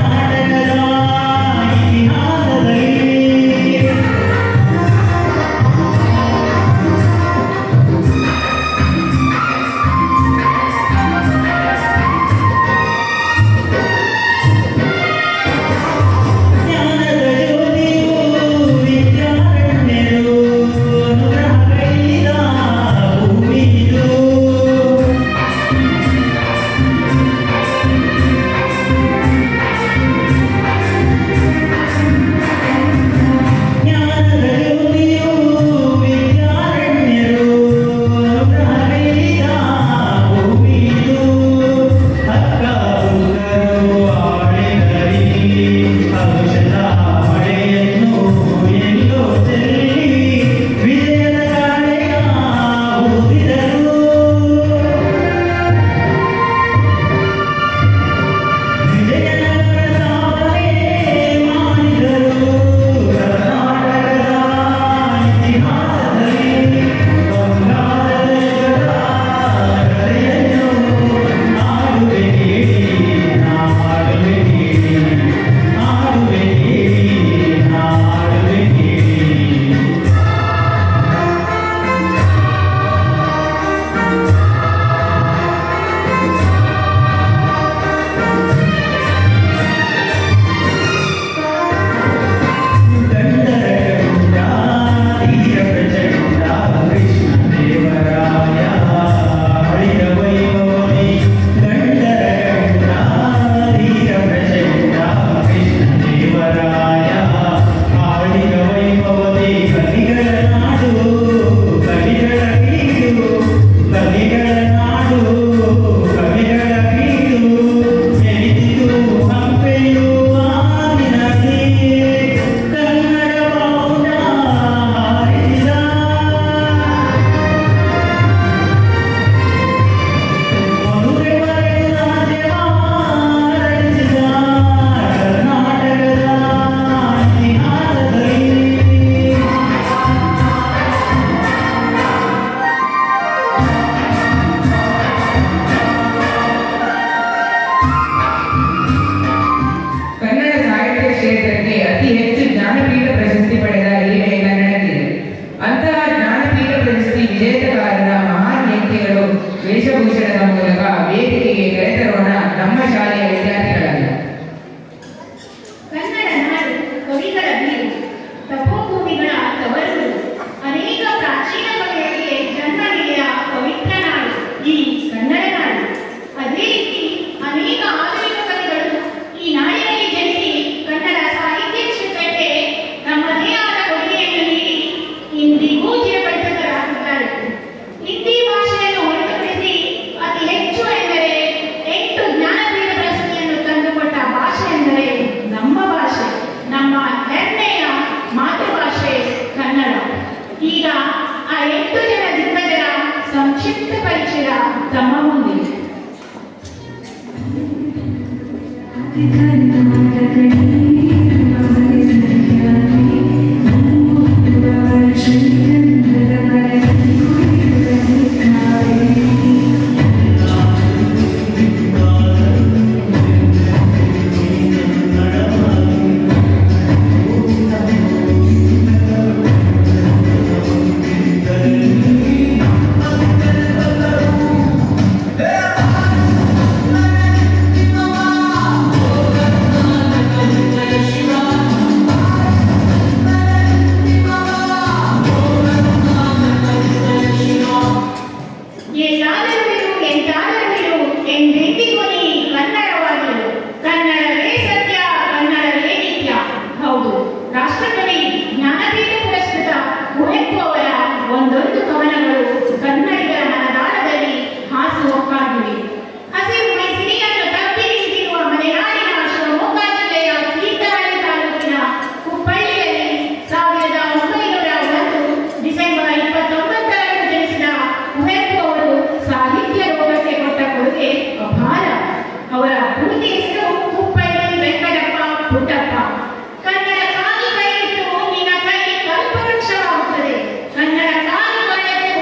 ಎಲ್ಲಾದರೂ ಇರು ಎಂತಾದರೂ ಇರು ಎಂದೆಂದಿಗೂ ನೀ ಕನ್ನಡವಾಗಿರು ಕನ್ನಡವೇ ಸತ್ಯ ಕನ್ನಡವೇ ನಿತ್ಯ ಹೌದು ರಾಷ್ಟ್ರಕವಿ ಜ್ಞಾನಪೀಠ ಪುರಸ್ಕೃತ ಕುವೆಂಪು ಅವರ ಒಂದೊಂದು ಕವನಗಳು ಕನ್ನಡಿಗರ ಮನದಾಳದಲ್ಲಿ ಹಾಸುಹೊಕ್ಕಾಗಿವೆ ಹಸಿರು ಮೈಸಿರಿಯನ್ನು ತಪ್ಪಿ ನಿಂತಿರುವ ಮಲೆನಾಡಿನ ಶಿವಮೊಗ್ಗ ಜಿಲ್ಲೆಯ ತೀರ್ಥಹಳ್ಳಿ ತಾಲೂಕಿನ ಕುಪ್ಪಳ್ಳಿಯಲ್ಲಿ ಸಾವಿರದ ಒಂಬೈನೂರ ಒಂದು ಡಿಸೆಂಬರ್ ಇಪ್ಪತ್ತೊಂಬತ್ತರಂದು ಜನಿಸಿದ ಕುವೆಂಪು ಅವರು ಸಾಹಿತ್ಯ ಲೋಕಕ್ಕೆ ಕೊಟ್ಟ ಕೊಡುಗೆ ಅಪಾರ ಅವರ ಪೂರ್ತಿ ಹೆಸರು ಕುಪ್ಪಳ್ಳಿ ವೆಂಕಟಪ್ಪ ಪುಟ್ಟಪ್ಪ ಕನ್ನಡಕ್ಕಾಗಿ ಕೈ ಇಟ್ಟು ನಿನ್ನ ಕೈ ಕಲ್ಪವೃಕ್ಷವಾಗುತ್ತದೆ ಕನ್ನಡಕ್ಕಾಗಿ ಕಳೆದು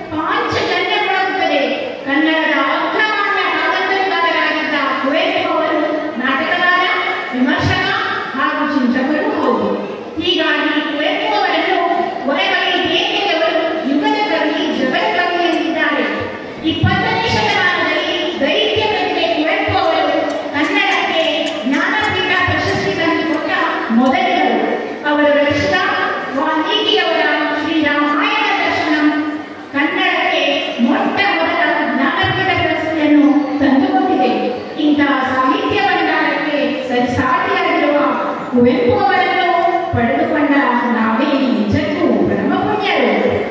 ಪಾಂಚಜನ್ಯಗೊಳ್ಳುತ್ತದೆ ಕನ್ನಡದ ಅಗ್ರಮಾನ್ಯ ಕಾದಂಬರಿಗಾರರಾಗಿದ್ದ ಕುವೆಂಪು ಅವರು ನಾಟಕಗಾರ ವಿಮರ್ಶಕ ಹಾಗೂ ಚಿಂತಕರು ಹೌದು ಹೀಗಾಗಿ ಕುವೆಂಪು ಅವರನ್ನು ಹೊರಗಡೆ ಬೇಕೆಯವರು ಯುಗದ ಕವಿ ಜಗದ ಕವಿ ಎಂದಿದ್ದಾರೆ ಇಪ್ಪತ್ತನೇ ಶತಮಾನದಲ್ಲಿ ದೈತ್ಯ ಪ್ರತಿಭೆ ಕುವೆಂಪು ಅವರು ಕನ್ನಡಕ್ಕೆ ಜ್ಞಾನಪೀಠ ಪ್ರಶಸ್ತಿ ತಂದುಕೊಟ್ಟ ಮೊದಲಿಗರು ಅವರು ರಚಿಸಿದ ವಾಲ್ಮೀಕಿಯವರ ಶ್ರೀರಾಮಾಯಣ ದರ್ಶನಂ ಕನ್ನಡಕ್ಕೆ ಮೊಟ್ಟ ಮೊದಲ ಜ್ಞಾನಪೀಠ ಪ್ರಶಸ್ತಿಯನ್ನು ತಂದುಕೊಟ್ಟಿದೆ ಇಂತಹ ಸಾಹಿತ್ಯ ಭಂಡಾರಕ್ಕೆ ಸರಿಸಾಟಿಯಾಗಿರುವ ಕುವೆಂಪು ಅವರನ್ನು ಪಡೆದುಕೊಂಡ ನಾವೇ ನಿಜಕ್ಕೂ ಪರಮ ಪುಣ್ಯರು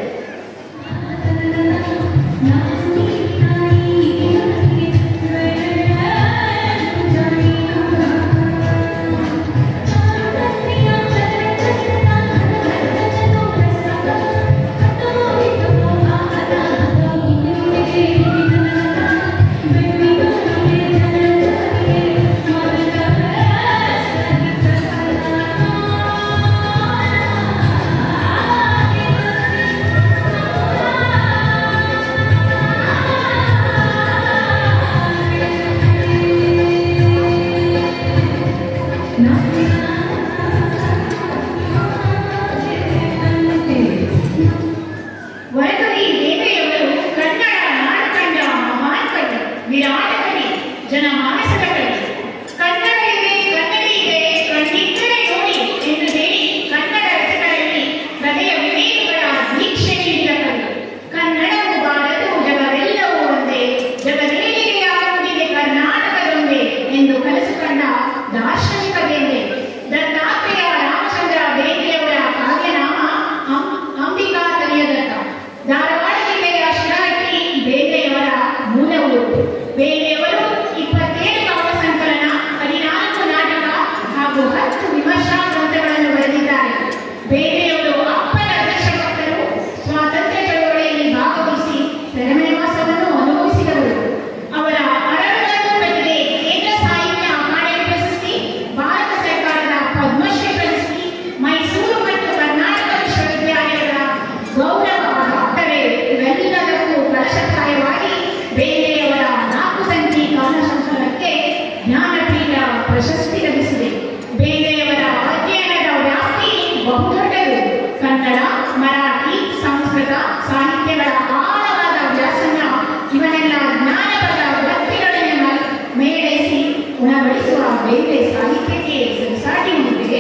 ವರಕವಿ ದೇವೆಯವರು ಕನ್ನಡ ನಾಡು ಕಂಡ ಮಹಾನ್ ಕವಿ ವಿರಾಟ ಕವಿ ಜನಮಾನಸದ ಕವಿ ಕನ್ನಡ ಇದೆ ಕನ್ನಡಿ ಇದೆ ಕಣ್ಣಿದ್ದರೆ ನೋಡಿ ಎಂದು ಹೇಳಿ ಕನ್ನಡ ರಸಗಳಲ್ಲಿ ಹೃದಯ ವಿವೇಕಗಳ ದೀಕ್ಷೆ ನೀಡಿದ ಕವಿ ಕನ್ನಡವು ಬಾರದು ಜಗವೆಲ್ಲವೂ ಒಂದೇ ಜಗದೇಳಿಗೆಯಾಗುವುದಿದೆ ಕರ್ನಾಟಕದೊಂದೇ ಎಂದು ಕನಸು ಕಂಡ ದಾರ್ಶನಿಕ ಬೇಂದ್ರೆ ದತ್ತಾತ್ರೇಯ ರಾಮಚಂದ್ರ ಬೇಂದ್ರೆಯವರ ಕಾವ್ಯನಾಮ ಅಂ- ಅಂಬಿಕಾ ತನಿಯದತ್ತ ಧಾರವಾಡ ಜಿಲ್ಲೆಯ ಶಿರಾಳಕಿ ಬೇಂದ್ರೆಯವರ ಮೂಲ ಊರು ಬೇಂದ್ರೆಯವರು ಇಪ್ಪತ್ತೇಳು ಕಾವ್ಯ ಸಂಕಲನ ಹದಿನಾಲ್ಕು ನಾಟಕ ಹಾಗೂ ಹತ್ತು ವಿಮರ್ಶಾ ಗ್ರಂಥಗಳನ್ನು ಬರೆದಿದ್ದಾರೆ ಬೇಂದ್ರೆಯವರು ಅಪ್ಪನ ದೇಶಭಕ್ತರು ಸ್ವಾತಂತ್ರ್ಯ ಚಳವಳಿಯಲ್ಲಿ ಭಾಗವಹಿಸಿ ಸೆರೆಮನೆವಾಸವನ್ನು ಅನುಭವಿಸಿದವರು ಅವರ ಅರಳುಗಳನ್ನು ಪ್ರತಿಭೆ ಕೇಂದ್ರ ಸಾಹಿತ್ಯ ಅಕಾಡೆಮಿ ಪ್ರಶಸ್ತಿ ಭಾರತ ಸರ್ಕಾರದ ಪದ್ಮಶ್ರೀ ಪ್ರಶಸ್ತಿ ಮೈಸೂರು ಮತ್ತು ಕರ್ನಾಟಕ ವಿಶ್ವವಿದ್ಯಾಲಯದ ಗೌರವ ಡಾಕ್ಟರೇಟ್ ಇವೆಲ್ಲದಕ್ಕೂ ಕಲಶಪ್ರಾಯವಾಗಿ ಬೇರೆಯವರ ನಾಲ್ಕು ಸಂಖ್ಯೆ ಕವನ ಸಂಕಲನಕ್ಕೆ ಜ್ಞಾನಪೀಠ ಪ್ರಶಸ್ತಿ ಲಭಿಸಿದೆ ಬೇರೆಯವರ ಅಧ್ಯಯನದ ವ್ಯಾಪ್ತಿ ಬಹುದೊಡ್ಡದು ಕನ್ನಡ ಮರಾಠಿ ಸಂಸ್ಕೃತ ಸಾಹಿತ್ಯಗಳ ಆಳವಾದ ವ್ಯಾಸಂಗ ಇವನ್ನೆಲ್ಲ ಜ್ಞಾನಪದ ವ್ಯಕ್ತಿಗಳನ್ನು ಮೇಳೈಸಿ ಉಣಬಡಿಸುವ ಬೇರೆ ಸಾಹಿತ್ಯಕ್ಕೆ ಸರಿಸಾಟಿ ಹೊಂದಿದೆ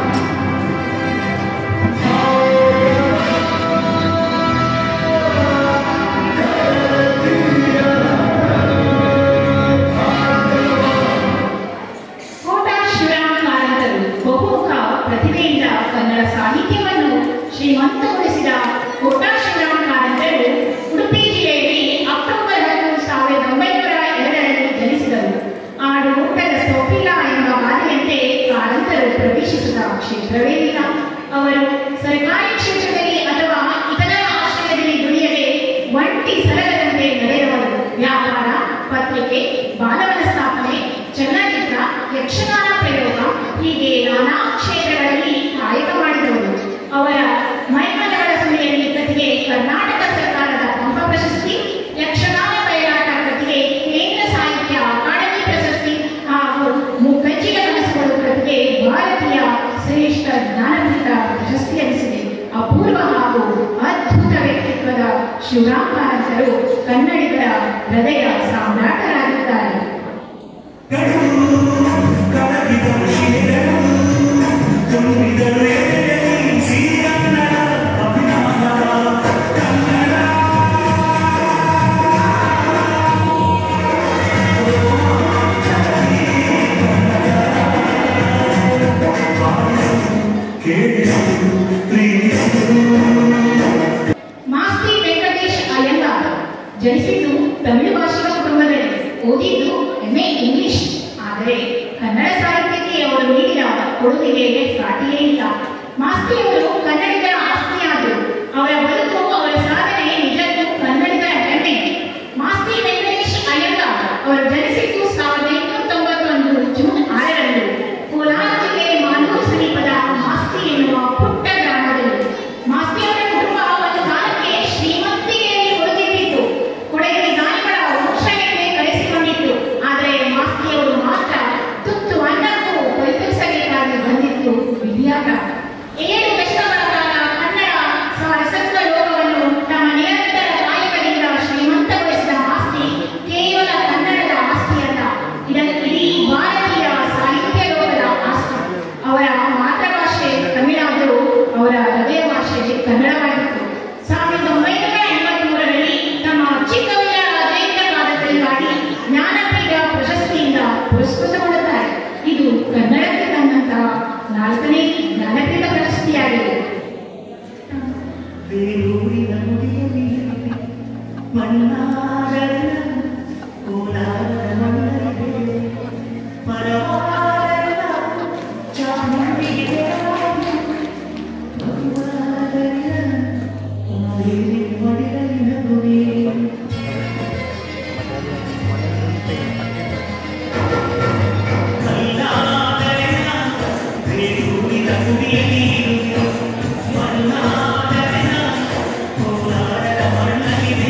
ಆ ಬದುಕಿವನ್ನು ಶ್ರೀಮಂತಗೊಳಿಸಿದ ಕೋಟಾ ಶ್ರೀರಾಮ ಕಾರಂತರು ಉಡುಪಿ ಜಿಲ್ಲೆಯಲ್ಲಿ ಅಕ್ಟೋಬರ್ ಹತ್ತು ಸಾವಿರದ ಒಂಬೈನೂರ ಎರಡರಲ್ಲಿ ಜನಿಸಿದರು ಆಡು ಊಟದ ಸೊಪ್ಪಿಲ್ಲ ಎಂಬ ಗಾದೆಯಂತೆ ಕಾರಂತರು ಪ್ರವೇಶಿಸಿದ ಕ್ಷೇತ್ರವೇ ಇಲ್ಲ ಅವರು ಸರ್ಕಾರಿ ಕ್ಷೇತ್ರದಲ್ಲಿ ಅಥವಾ ಇತರ ಆಶ್ರಯದಲ್ಲಿ ದುಡಿಯದೆ ಒಂಟಿ ಸಲಗದಂತೆ ನಡೆದವರು ವ್ಯಾಪಾರ ಪತ್ರಿಕೆ ಬಾಲವನ ಸ್ಥಾಪನೆ ಚಲನಚಿತ್ರ ಯಕ್ಷಗಾನ ಪ್ರಯೋಗ ಹೀಗೆ ನಾನಾ ಕ್ಷೇತ್ರಗಳಲ್ಲಿ ಕಾಯಕ ಮಾಡಿದವರು ಅವರ ಮೈಮನಗಳ ಸುಳಿಯಲ್ಲಿ ಕೃತಿಗೆ ಕರ್ನಾಟಕ ಸರ್ಕಾರದ ಪಂಪ ಪ್ರಶಸ್ತಿ ಯಕ್ಷಗಾನ ಬಯಲಾಟ ಕೃತಿಗೆ ಕೇಂದ್ರ ಸಾಹಿತ್ಯ ಅಕಾಡೆಮಿ ಪ್ರಶಸ್ತಿ ಹಾಗೂ ಮುಖಜ್ಜಿಯ ಕನಸುಗಳು ಕೃತಿಗೆ ಭಾರತೀಯ ಶ್ರೇಷ್ಠ ಜ್ಞಾನಪೀಠ ಪ್ರಶಸ್ತಿ ಲಭಿಸಿದೆ ಅಪೂರ್ವ ಹಾಗೂ ಅದ್ಭುತ ವ್ಯಕ್ತಿತ್ವದ ಶಿವರಾಮ್ ಕಾರಂತರು ಕನ್ನಡಿಗರ ಹೃದಯ ಸಾಮ್ರಾಟರಾಗಿದ್ದಾರೆ ಮಾಸ್ತಿ ವೆಂಕಟೇಶ್ ಅಯ್ಯಂಗಾರ್ ಜನಿಸಿದ್ದು ತಮಿಳು ಭಾಷೆಯ ಕುಟುಂಬದಲ್ಲಿ ಓದಿದ್ದು ಎಂಎ ಇಂಗ್ಲಿಷ್ ಆದರೆ ಕನ್ನಡ ಸಾಹಿತ್ಯಕ್ಕೆ ಅವರು ನೀಡಿದ ಕೊಡುಗೆಗೆ ಸಾಟಿಯೇ ಇಲ್ಲ ಮಾಸ್ತಿಯವರು ಕನ್ನಡಿಗರ ಆಸ್ತಿಯಾದರು ಅವರ ಬದುಕು ಅವರ ಸಾಧನೆ ನಿಜಕ್ಕೂ ಕನ್ನಡಿಗರ ಹೆಮ್ಮೆ ಮಾಸ್ತಿ ವೆಂಕಟೇಶ್ ಅಯ್ಯಂಗಾರ್ ಅವರು ಜನಿಸಿದ್ದು ಸಾವಿರದ ಎಂಟುನೂರ ತೊಂಬತ್ತೊಂದು ಜೂನ್ ಆರರಂದು ಕೋಲಾರ ಜಿಲ್ಲೆ ಮಾನೂರು ಸಮೀಪದ ಮಾಸ್ತಿ ಎನ್ನುವ ಪುಟ್ಟ ಗ್ರಾಮದಲ್ಲಿ ಮಾಸ್ತಿಯವರ ಕುಟುಂಬ ಒಂದು ಕಾಲಕ್ಕೆ ಶ್ರೀಮಂತಿಕೆಯಲ್ಲಿ ಮುಳುಗಿದ್ದಿತ್ತು ಕೊಡಗಿನ ದಾನಿಗಳ ವಂಶಕ್ಕೆ ಕರೆಸಿಕೊಂಡಿತ್ತು ಆದರೆ ಮಾಸ್ತಿಯವರು ಮಾತ್ರ ತುತ್ತು ಅನ್ನಕ್ಕೂ ಪರಿತರಿಸಬೇಕಾಗಿ ಬಂದಿತ್ತು ವಿಧಿಯಾಟ ಏಳು ದಶಕಗಳ ಕಾಲ ಕನ್ನಡ ಸತ್ವ ಲೋಕವನ್ನು ತಮ್ಮ ನಿರಂತರ ಕಾಯಕದಿಂದ ಶ್ರೀಮಂತಗೊಳಿಸಿದ ಆಸ್ತಿ ಕೇವಲ ಕನ್ನಡದ ಆಸ್ತಿಯಲ್ಲ ಇದನ್ನು ಇಡೀ ಭಾರತೀಯ ಸಾಹಿತ್ಯ ಲೋಕದ ಆಸ್ತಿ ಅವರ ಮಾತೃಭಾಷೆ ತಮಿಳಾದರೂ ಅವರ ಹೃದಯ ಭಾಷೆ ಕನ್ನಡವಾಗಿತ್ತು ಸಾವಿರದ ಒಂಬೈನೂರ ಎಂಬತ್ಮೂರರಲ್ಲಿ ತಮ್ಮ ಚಿಕ್ಕವರ ಅದ್ವೈತ ಕಾದಂಬರಿಗಾಗಿ ಜ್ಞಾನಪೀಠ ಪ್ರಶಸ್ತಿಯಿಂದ ಪುರಸ್ಕೃತಗೊಳ್ಳುತ್ತಾರೆ ಇದು ಕನ್ನಡಕ್ಕೆ ತಂದಂತಹ ನಾಲ್ಕನೇ ಜ್ಞಾನಪೀಠ ಪ್ರಶಸ್ತಿಯಾಗಿದೆ ಬೇರೂರಿನ ನುಡಿಯಲ್ಲಿ ಮಣ್ಣಾಗಲ್ಲ ಕೋಲಾರದ ಮಣ್ಣಲ್ಲಿ ಪರವಾಗಲ್ಲ ಚಾಮುಂಡಿಗೆ ಭಗವಾಗಲ್ಲ ಕಾವೇರಿ ಮಡಿಲಲ್ಲಿನ ಗುಡಿ ಕಲ್ಲಾಗಲ್ಲ ಬೇರೂರಿನ ನುಡಿಯಲ್ಲಿ ಮಣ್ಣಾಗಲ್ಲ ಕೋಲಾರದ ಮಣ್ಣಲ್ಲಿ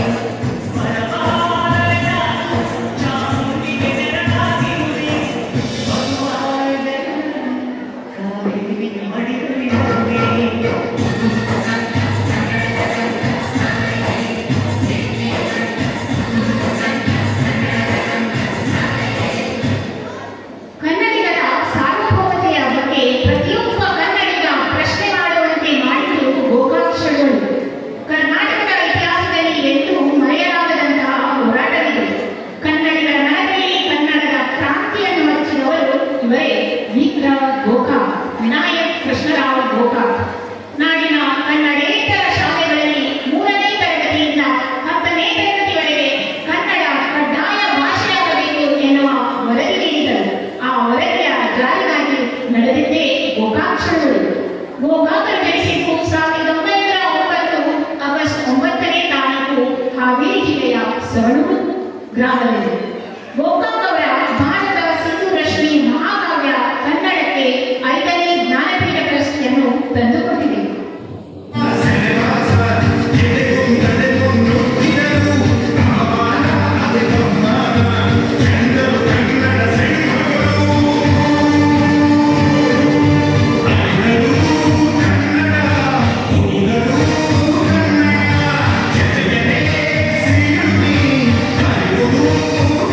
ಪರವಾಗಲ್ಲ ಚಾಮುಂಡಿಗೆ ನೆರಳಾಗಿರುವೆ ಭಗವಾಗಲ್ಲ ಕಾವೇರಿ ಮಡಿಲಲ್ಲಿನ ಗುಡಿ ಕನ್ನಡಿಗರ ಸಾರ್ವಭೌಮತೆಯ ಬಗ್ಗೆ ಪ್ರತಿಯೊಬ್ಬ ಕನ್ನಡಿಗ ಪ್ರಶ್ನೆ ಮಾಡುವಂತೆ ಮಾಡಿದ್ದು ಗೋಕಾಕ್ಷಗಳು ಕರ್ನಾಟಕದ ಇತಿಹಾಸದಲ್ಲಿ ಎಂದೂ ಮರೆಯಲಾಗದಂತಹ ಹೋರಾಟವಿದೆ ಕನ್ನಡಿಗರ ಮನದಲ್ಲಿ ಕನ್ನಡದ ಕ್ರಾಂತಿಯನ್ನು ಹಚ್ಚಿದವರು ಇವರೇ ವಿಕ್ರಮ ಗೋಕಾಕ್ ವಿನಾಯಕ್ ಕೃಷ್ಣರಾವ್ ಗೋಕಾಕ್ ನಾಡಿನ ಕನ್ನಡೇತರ ಶಾಲೆಗಳಲ್ಲಿ ಮೂರನೇ ತರಗತಿಯಿಂದ ಹತ್ತನೇ ತರಗತಿವರೆಗೆ ಕನ್ನಡ ಕಡ್ಡಾಯ ಭಾಷೆಯಾಗಬೇಕು ಎನ್ನುವ ವರದಿ ನೀಡಿದರು ಆ ವರದಿಯ ಜಾರಿಗಾಗಿ ನಡೆದಿದ್ದೇ ಗೋಕಾಕ್ಷಗಳು ಗೋಕಾಕರು ಜನಿಸಿದ್ದು ಸಾವಿರದ ಒಂಬೈನೂರ ಒಂಬತ್ತು ಆಗಸ್ಟ್ ಒಂಬತ್ತನೇ ತಾರೀಕು ಹಾವೇರಿ ಜಿಲ್ಲೆಯ ಸವಣೂರು ಗ್ರಾಮದಲ್ಲಿ ಗೋಕಾಕ್ ಅವರ ಭಾರತ ಸಿಂಧು ರಶ್ಮಿ ಮಹಾಕಾವ್ಯ ಕನ್ನಡಕ್ಕೆ ಐದನೇ ಜ್ಞಾನಪೀಠ ಪ್ರಶಸ್ತಿಯನ್ನು ತಂದುಕೊಟ್ಟಿದೆ ಕನ್ನಡ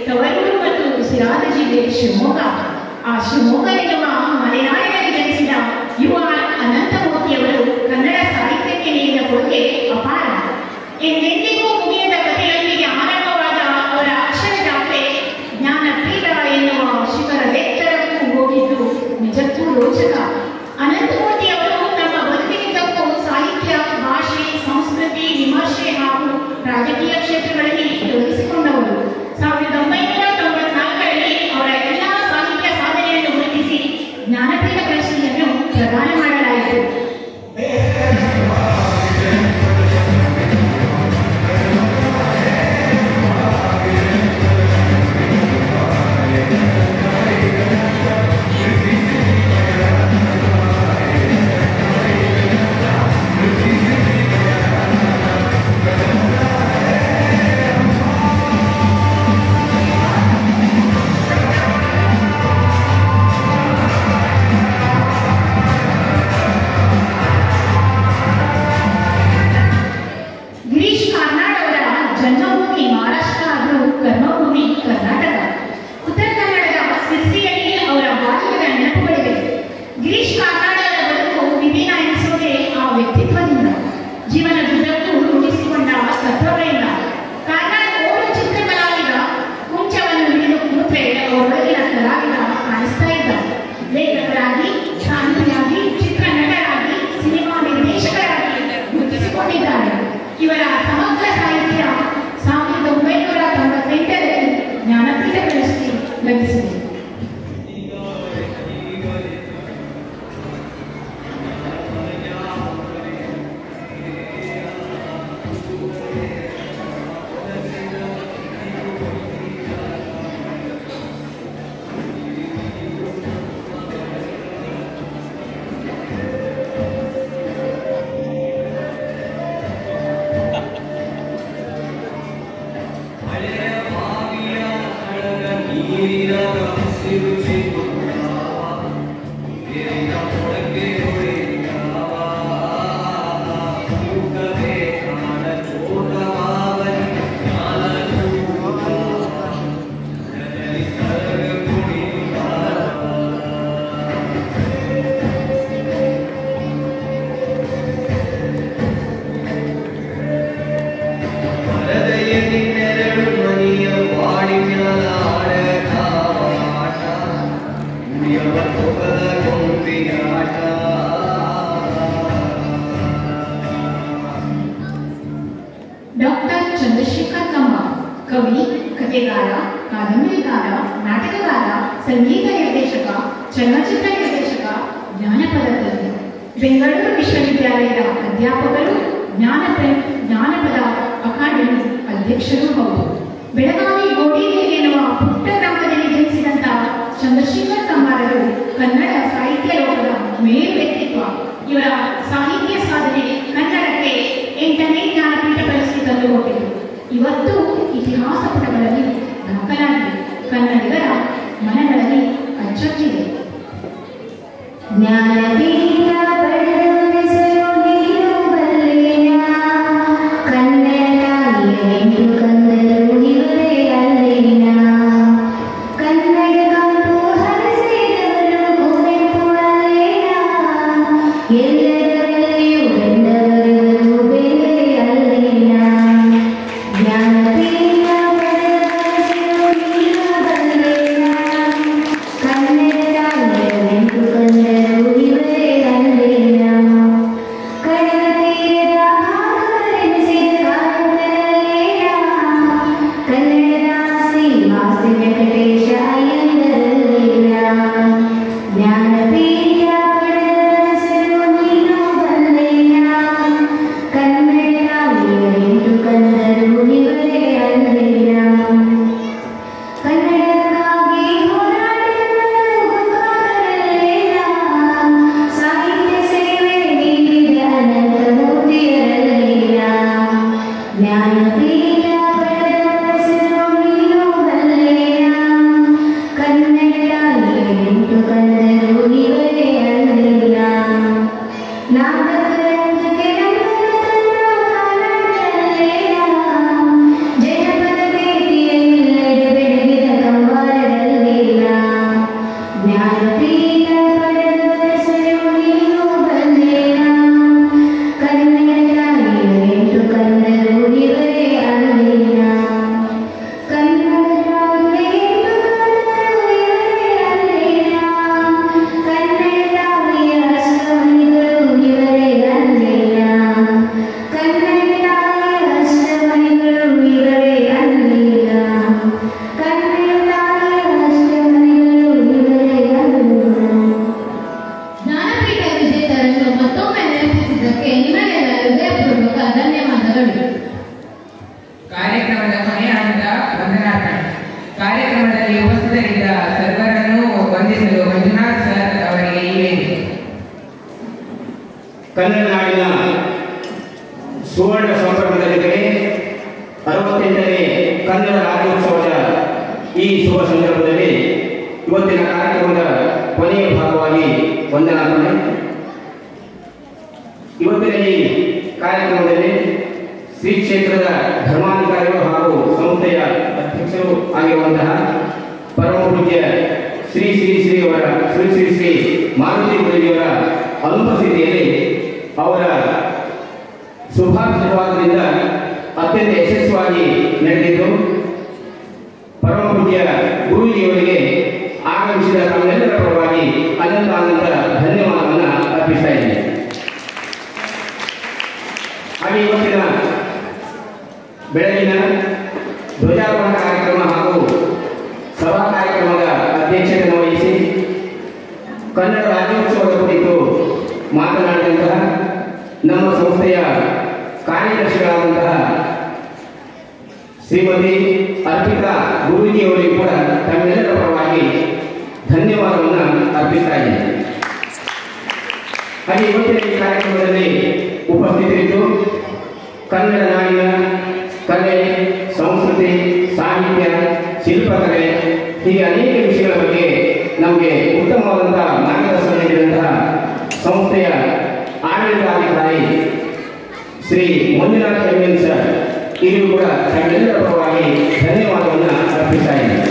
ತವರೂರು ಮತ್ತು ಉಸಿರಾದ ಜಿಲ್ಲೆ ಶಿವಮೊಗ್ಗ ಆ ಶಿವಮೊಗ್ಗ ಎನ್ನುವ ಮಲೆನಾಡಿನಲ್ಲಿ ಜನಿಸಿದ ಯುವ ಅನಂತಮೂರ್ತಿಯವರು ಕನ್ನಡ ಸಾಹಿತ್ಯಕ್ಕೆ ನೀಡಿದ ಕೊಡುಗೆ ಅಪಾರ ಎಂದೆಂದಿಗೂ ಮುಗಿಯದ ಕಥೆಯೊಂದಿಗೆ ಆರಂಭವಾದ ಅವರ ಅಕ್ಷರ ಜಾತ್ರೆ ಜ್ಞಾನಪೀಠ ಎನ್ನುವ ಶಿಖರವೆತ್ತರಕ್ಕೂ ಹೋಗಿದ್ದು ನಿಜಕ್ಕೂ ರೋಚಕ ಅನಂತಮೂರ್ತಿ ಅವರು ತಮ್ಮ ಬದುಕಿನಿದ್ದಕ್ಕೂ ಸಾಹಿತ್ಯ ಭಾಷೆ ಸಂಸ್ಕೃತಿ ವಿಮರ್ಶೆ ಹಾಗೂ ರಾಜಕೀಯ ಕ್ಷೇತ್ರಗಳಲ್ಲಿ ತೊಡಗಿಸಿಕೊಂಡವರು ಸಾವಿರದ ಒಂಬೈನೂರ ತೊಂಬತ್ನಾಲ್ಕರಲ್ಲಿ ಅವರ ಎಲ್ಲ ಸಾಹಿತ್ಯ ಸಾಧನೆಯನ್ನು ಗುರುತಿಸಿ ಜ್ಞಾನಪೀಠ ಪ್ರಶಸ್ತಿಯನ್ನು ಪ್ರದಾನ ಮಾಡಲಾಯಿತು ಗಿರೀಶ್ ಕಾರ್ನಾಡ್ ಅವರ ಜನ್ಮಭೂಮಿ ಮಹಾರಾಷ್ಟ್ರ ಆದರೂ ಕರ್ಮಭೂಮಿ ಕರ್ನಾಟಕ ಉತ್ತರ ಕನ್ನಡದ ಸಿರ್ಸಿಯಲ್ಲಿ ಅವರ ಬಾಲ್ಯದ ನೆನಪುಗಳಿವೆ ಗಿರೀಶ್ ಕಾರ್ನಾಡ್ ಅವರ ಬದುಕು ವಿಭಿನ್ನ ಎನಿಸೋದೆ ಆ ವ್ಯಕ್ತಿತ್ವದಿಂದ ಜೀವನದುದ್ದಕ್ಕೂ ರೂಢಿಸಿಕೊಂಡ ತತ್ವಗಳಿಂದ ಕಾರ್ನಾಡ್ ಓಡು ಚಿತ್ರಕಲಾವಿದ ಕುಂಚವನ್ನು ಹಿಡಿದು ಕೂತ್ರೆ ಅವರೊಳಗಿನ ಕಲಾವಿದ ಕಾಣಿಸ್ತಾ ಇದ್ದ ಲೇಖಕರಾಗಿ ಸಾಹಿತಿಯಾಗಿ ಚಿತ್ರ ನಟರಾಗಿ ಸಿನಿಮಾ ನಿರ್ದೇಶಕರಾಗಿ ಗುರುತಿಸಿಕೊಂಡಿದ್ದಾರೆ ಇವರ ಸಮಗ್ರ ಸಾಹಿತ್ಯ ಸಾವಿರದ ಒಂಬೈನೂರ ತೊಂಬತ್ತೆಂಟರಲ್ಲಿ ಜ್ಞಾನಪೀಠ ಪ್ರಶಸ್ತಿ ಲಭಿಸಿದೆ ಡಾಕ್ಟರ್ ಚಂದ್ರಶೇಖರ್ ಕಂಬ ಕವಿ ಕಥೆಗಾರ ಕಾದಂಬರಿಕಾರ ನಾಟಕಗಾರ ಸಂಗೀತ ನಿರ್ದೇಶಕ ಚಲನಚಿತ್ರ ನಿರ್ದೇಶಕ ಜ್ಞಾನಪದ ತಜ್ಞ ಬೆಂಗಳೂರು ವಿಶ್ವವಿದ್ಯಾಲಯದ ಅಧ್ಯಾಪಕರು ಜ್ಞಾನಪ ಜ್ಞಾನಪದ ಅಕಾಡೆಮಿ ಅಧ್ಯಕ್ಷರೂ ಹೌದು ಬೆಳಗಾವಿ ಗೋಡಿಗೆ ಎನ್ನುವ ಪುಟ್ಟ ಗ್ರಾಮದಲ್ಲಿ ಜನಿಸಿದಂತ ಚಂದ್ರಶೇಖರ್ ಕಂಬಾರರು ಕನ್ನಡ ಸಾಹಿತ್ಯ ಲೋಕದ ಮೇರು ವ್ಯಕ್ತಿತ್ವ ಇವರ ಸಾಹಿತ್ಯ ಸಾಧನೆ ಕನ್ನಡಕ್ಕೆ ಎಂಟನೇ ಜ್ಞಾನಪೀಠ ಪ್ರಶಸ್ತಿ ತಂದುಕೊಟ್ಟಿತು ಇವತ್ತು ಇತಿಹಾಸ ಪುಟಗಳಲ್ಲಿ ದಾಖಲಾಗಿದೆ ಕನ್ನಡಿಗರ ಮನಗಳಲ್ಲಿ ಅಚ್ಚೊಚ್ಚಿದೆ ಜ್ಞಾನಪೀಠ ಪಡೆದವರೆಸರು ನೀನು ಬಲ್ಲೆಯ ಕನ್ನಡ ಎಂಟು ಕಂದರು ಇವರೇ ಅಲ್ಲೇನ ಕನ್ನಡ ಕಂಪು ಹರಸಿದವರು ಕುವೆಂಪು ಅಲ್ಲೇನ ಎಲ್ಲದರಲ್ಲಿಯೂ ಬೆಂದವರೆವರು ಬೇರೆ ಅಲ್ಲೇನ ಜ್ಞಾನಪೀಠ ಪಡೆದವರೆಸರು ನೀನು ಬಲ್ಲೆಯ ಕನ್ನಡ ಎಂಟು ಕಂದರು ಇವರೇ ಅಲ್ಲೇನ ಕಡಲ ತೀರದ ಹಾಗರೆನಿಸಿದ ಕಾಲದಲ್ಲೇನ ಕನ್ನಡದ ಶ್ರೀವಾಸ್ತಿ ವೆಂಕಟೇಶ ಅಯ್ಯಂದರಲ್ಲೇನ ಜ್ಞಾನಪೀಠ ಪಡೆದರಸರು ನೀನು ಬಲ್ಲೇನ ಕನ್ನಡ ಎಂಟು ಕಂದರು ಇವರೇ ಅಲ್ಲೇನ ಕನ್ನಡಕ್ಕಾಗಿ ಹೋರಾಡಿದವರಲ್ಲೇನ ಸಾಹಿತ್ಯ ಸೇವೆ ನೀಡಿದ ಅನಂತಮೂರ್ತಿಯರಲ್ಲೇನ ಜ್ಞಾನಪೀಠ ಪಡೆದ ಹೆಸರು ನೀನು ಬಲ್ಲೇನ ಕನ್ನಡ ಎಂಟು ಕಂದರು ಇವರೇ ಅಲ್ಲೇನ ನಾಟಕರಂಜಕ್ಕೆ ರಂಗನ ಕನ್ನಡದಲ್ಲೇನ ಜನಪದಕ್ಕೆ ಕಾರ್ಯಕ್ರಮದಲ್ಲಿ ಉಪಸ್ಥಿತರಿದ್ದ ಸರ್ವರನ್ನು ವಂದಿಸಲು ಮಂಜುನಾಥ್ ಸರ್ ಅವರಿಗೆ ಈ ವೇದಿಕೆ ಕನ್ನಡ ನಾಡಿನ ಸುವರ್ಣ ಸಂಭ್ರಮದ ಜೊತೆಗೆ ಅರವತ್ತೆಂಟನೇ ಕನ್ನಡ ರಾಜ್ಯೋತ್ಸವದ ಈ ಶುಭ ಸಂದರ್ಭದಲ್ಲಿ ಇವತ್ತಿನ ಕಾರ್ಯಕ್ರಮದ ಕೊನೆಯ ಭಾಗವಾಗಿ ವಂದನಾರ್ಪಣೆ ಇವತ್ತಿನ ಈ ಕಾರ್ಯಕ್ರಮದಲ್ಲಿ ಶ್ರೀ ಕ್ಷೇತ್ರದ ಧರ್ಮಾಧಿಕಾರಿಗಳು ಹಾಗೂ ಸಂಸ್ಥೆಯ ಅಧ್ಯಕ್ಷರು ಆಗಿರುವಂತಹ ಪರಮ ಪೂಜ್ಯ ಶ್ರೀ ಶ್ರೀ ಶ್ರೀ ಅವರ ಶ್ರೀ ಶ್ರೀ ಶ್ರೀ ಮಾರುತಿ ಗುರುಜಿಯವರ ಅನುಪಸ್ಥಿತಿಯಲ್ಲಿ ಅವರ ಶುಭಾಶೀರ್ವಾದದಿಂದ ಅತ್ಯಂತ ಯಶಸ್ವಿಯಾಗಿ ನಡೆದಿದ್ದು ಪರಮ ಪೂಜ್ಯ ಗುರೂಜಿಯವರಿಗೆ ಆಗಮಿಸಿದ ತಮ್ಮೆಲ್ಲರ ಪರವಾಗಿ ಅನಂತ ಅನಂತ ಧನ್ಯವಾದವನ್ನು ಅರ್ಪಿಸ್ತಾ ಇದ್ದೇನೆ ಹಾಗೆ ಇವತ್ತಿನ ಬೆಳಗಿನ ಧ್ವಜಾರೋಹಣ ಕಾರ್ಯಕ್ರಮ ಹಾಗೂ ಸಭಾ ಕಾರ್ಯಕ್ರಮದ ಅಧ್ಯಕ್ಷತೆಯನ್ನು ವಹಿಸಿ ಕನ್ನಡ ರಾಜ್ಯೋತ್ಸವದ ಕುರಿತು ಮಾತನಾಡಿದಂತಹ ನಮ್ಮ ಸಂಸ್ಥೆಯ ಕಾರ್ಯದರ್ಶಿಗಳಾದಂತಹ ಶ್ರೀಮತಿ ಅರ್ಪಿತಾ ಗುರೂಜಿಯವರಿಗೂ ಕೂಡ ತಮ್ಮೆಲ್ಲರ ಪರವಾಗಿ ಧನ್ಯವಾದವನ್ನು ಅರ್ಪಿಸ್ತಾ ಇದ್ದೇನೆ ಹಾಗೆ ಇವತ್ತಿನ ಈ ಕಾರ್ಯಕ್ರಮದಲ್ಲಿ ಉಪಸ್ಥಿತರಿದ್ದು ಕನ್ನಡ ನಾಡಿನ ಕಲೆ ಸಂಸ್ಕೃತಿ ಸಾಹಿತ್ಯ ಶಿಲ್ಪಕಲೆ ಹೀಗೆ ಅನೇಕ ವಿಷಯಗಳ ಬಗ್ಗೆ ನಮಗೆ ಉತ್ತಮವಾದಂತಹ ಮಾರ್ಗದರ್ಶನ ನೀಡಿದಂತಹ ಸಂಸ್ಥೆಯ ಆಡಳಿತಾಧಿಕಾರಿ Shri Manjunath M N sir ಇದು ಕೂಡ ತಮ್ಮೆಲ್ಲರ ಪರವಾಗಿ ಧನ್ಯವಾದವನ್ನು ಅರ್ಪಿಸ್ತಾ ಇದ್ದೇನೆ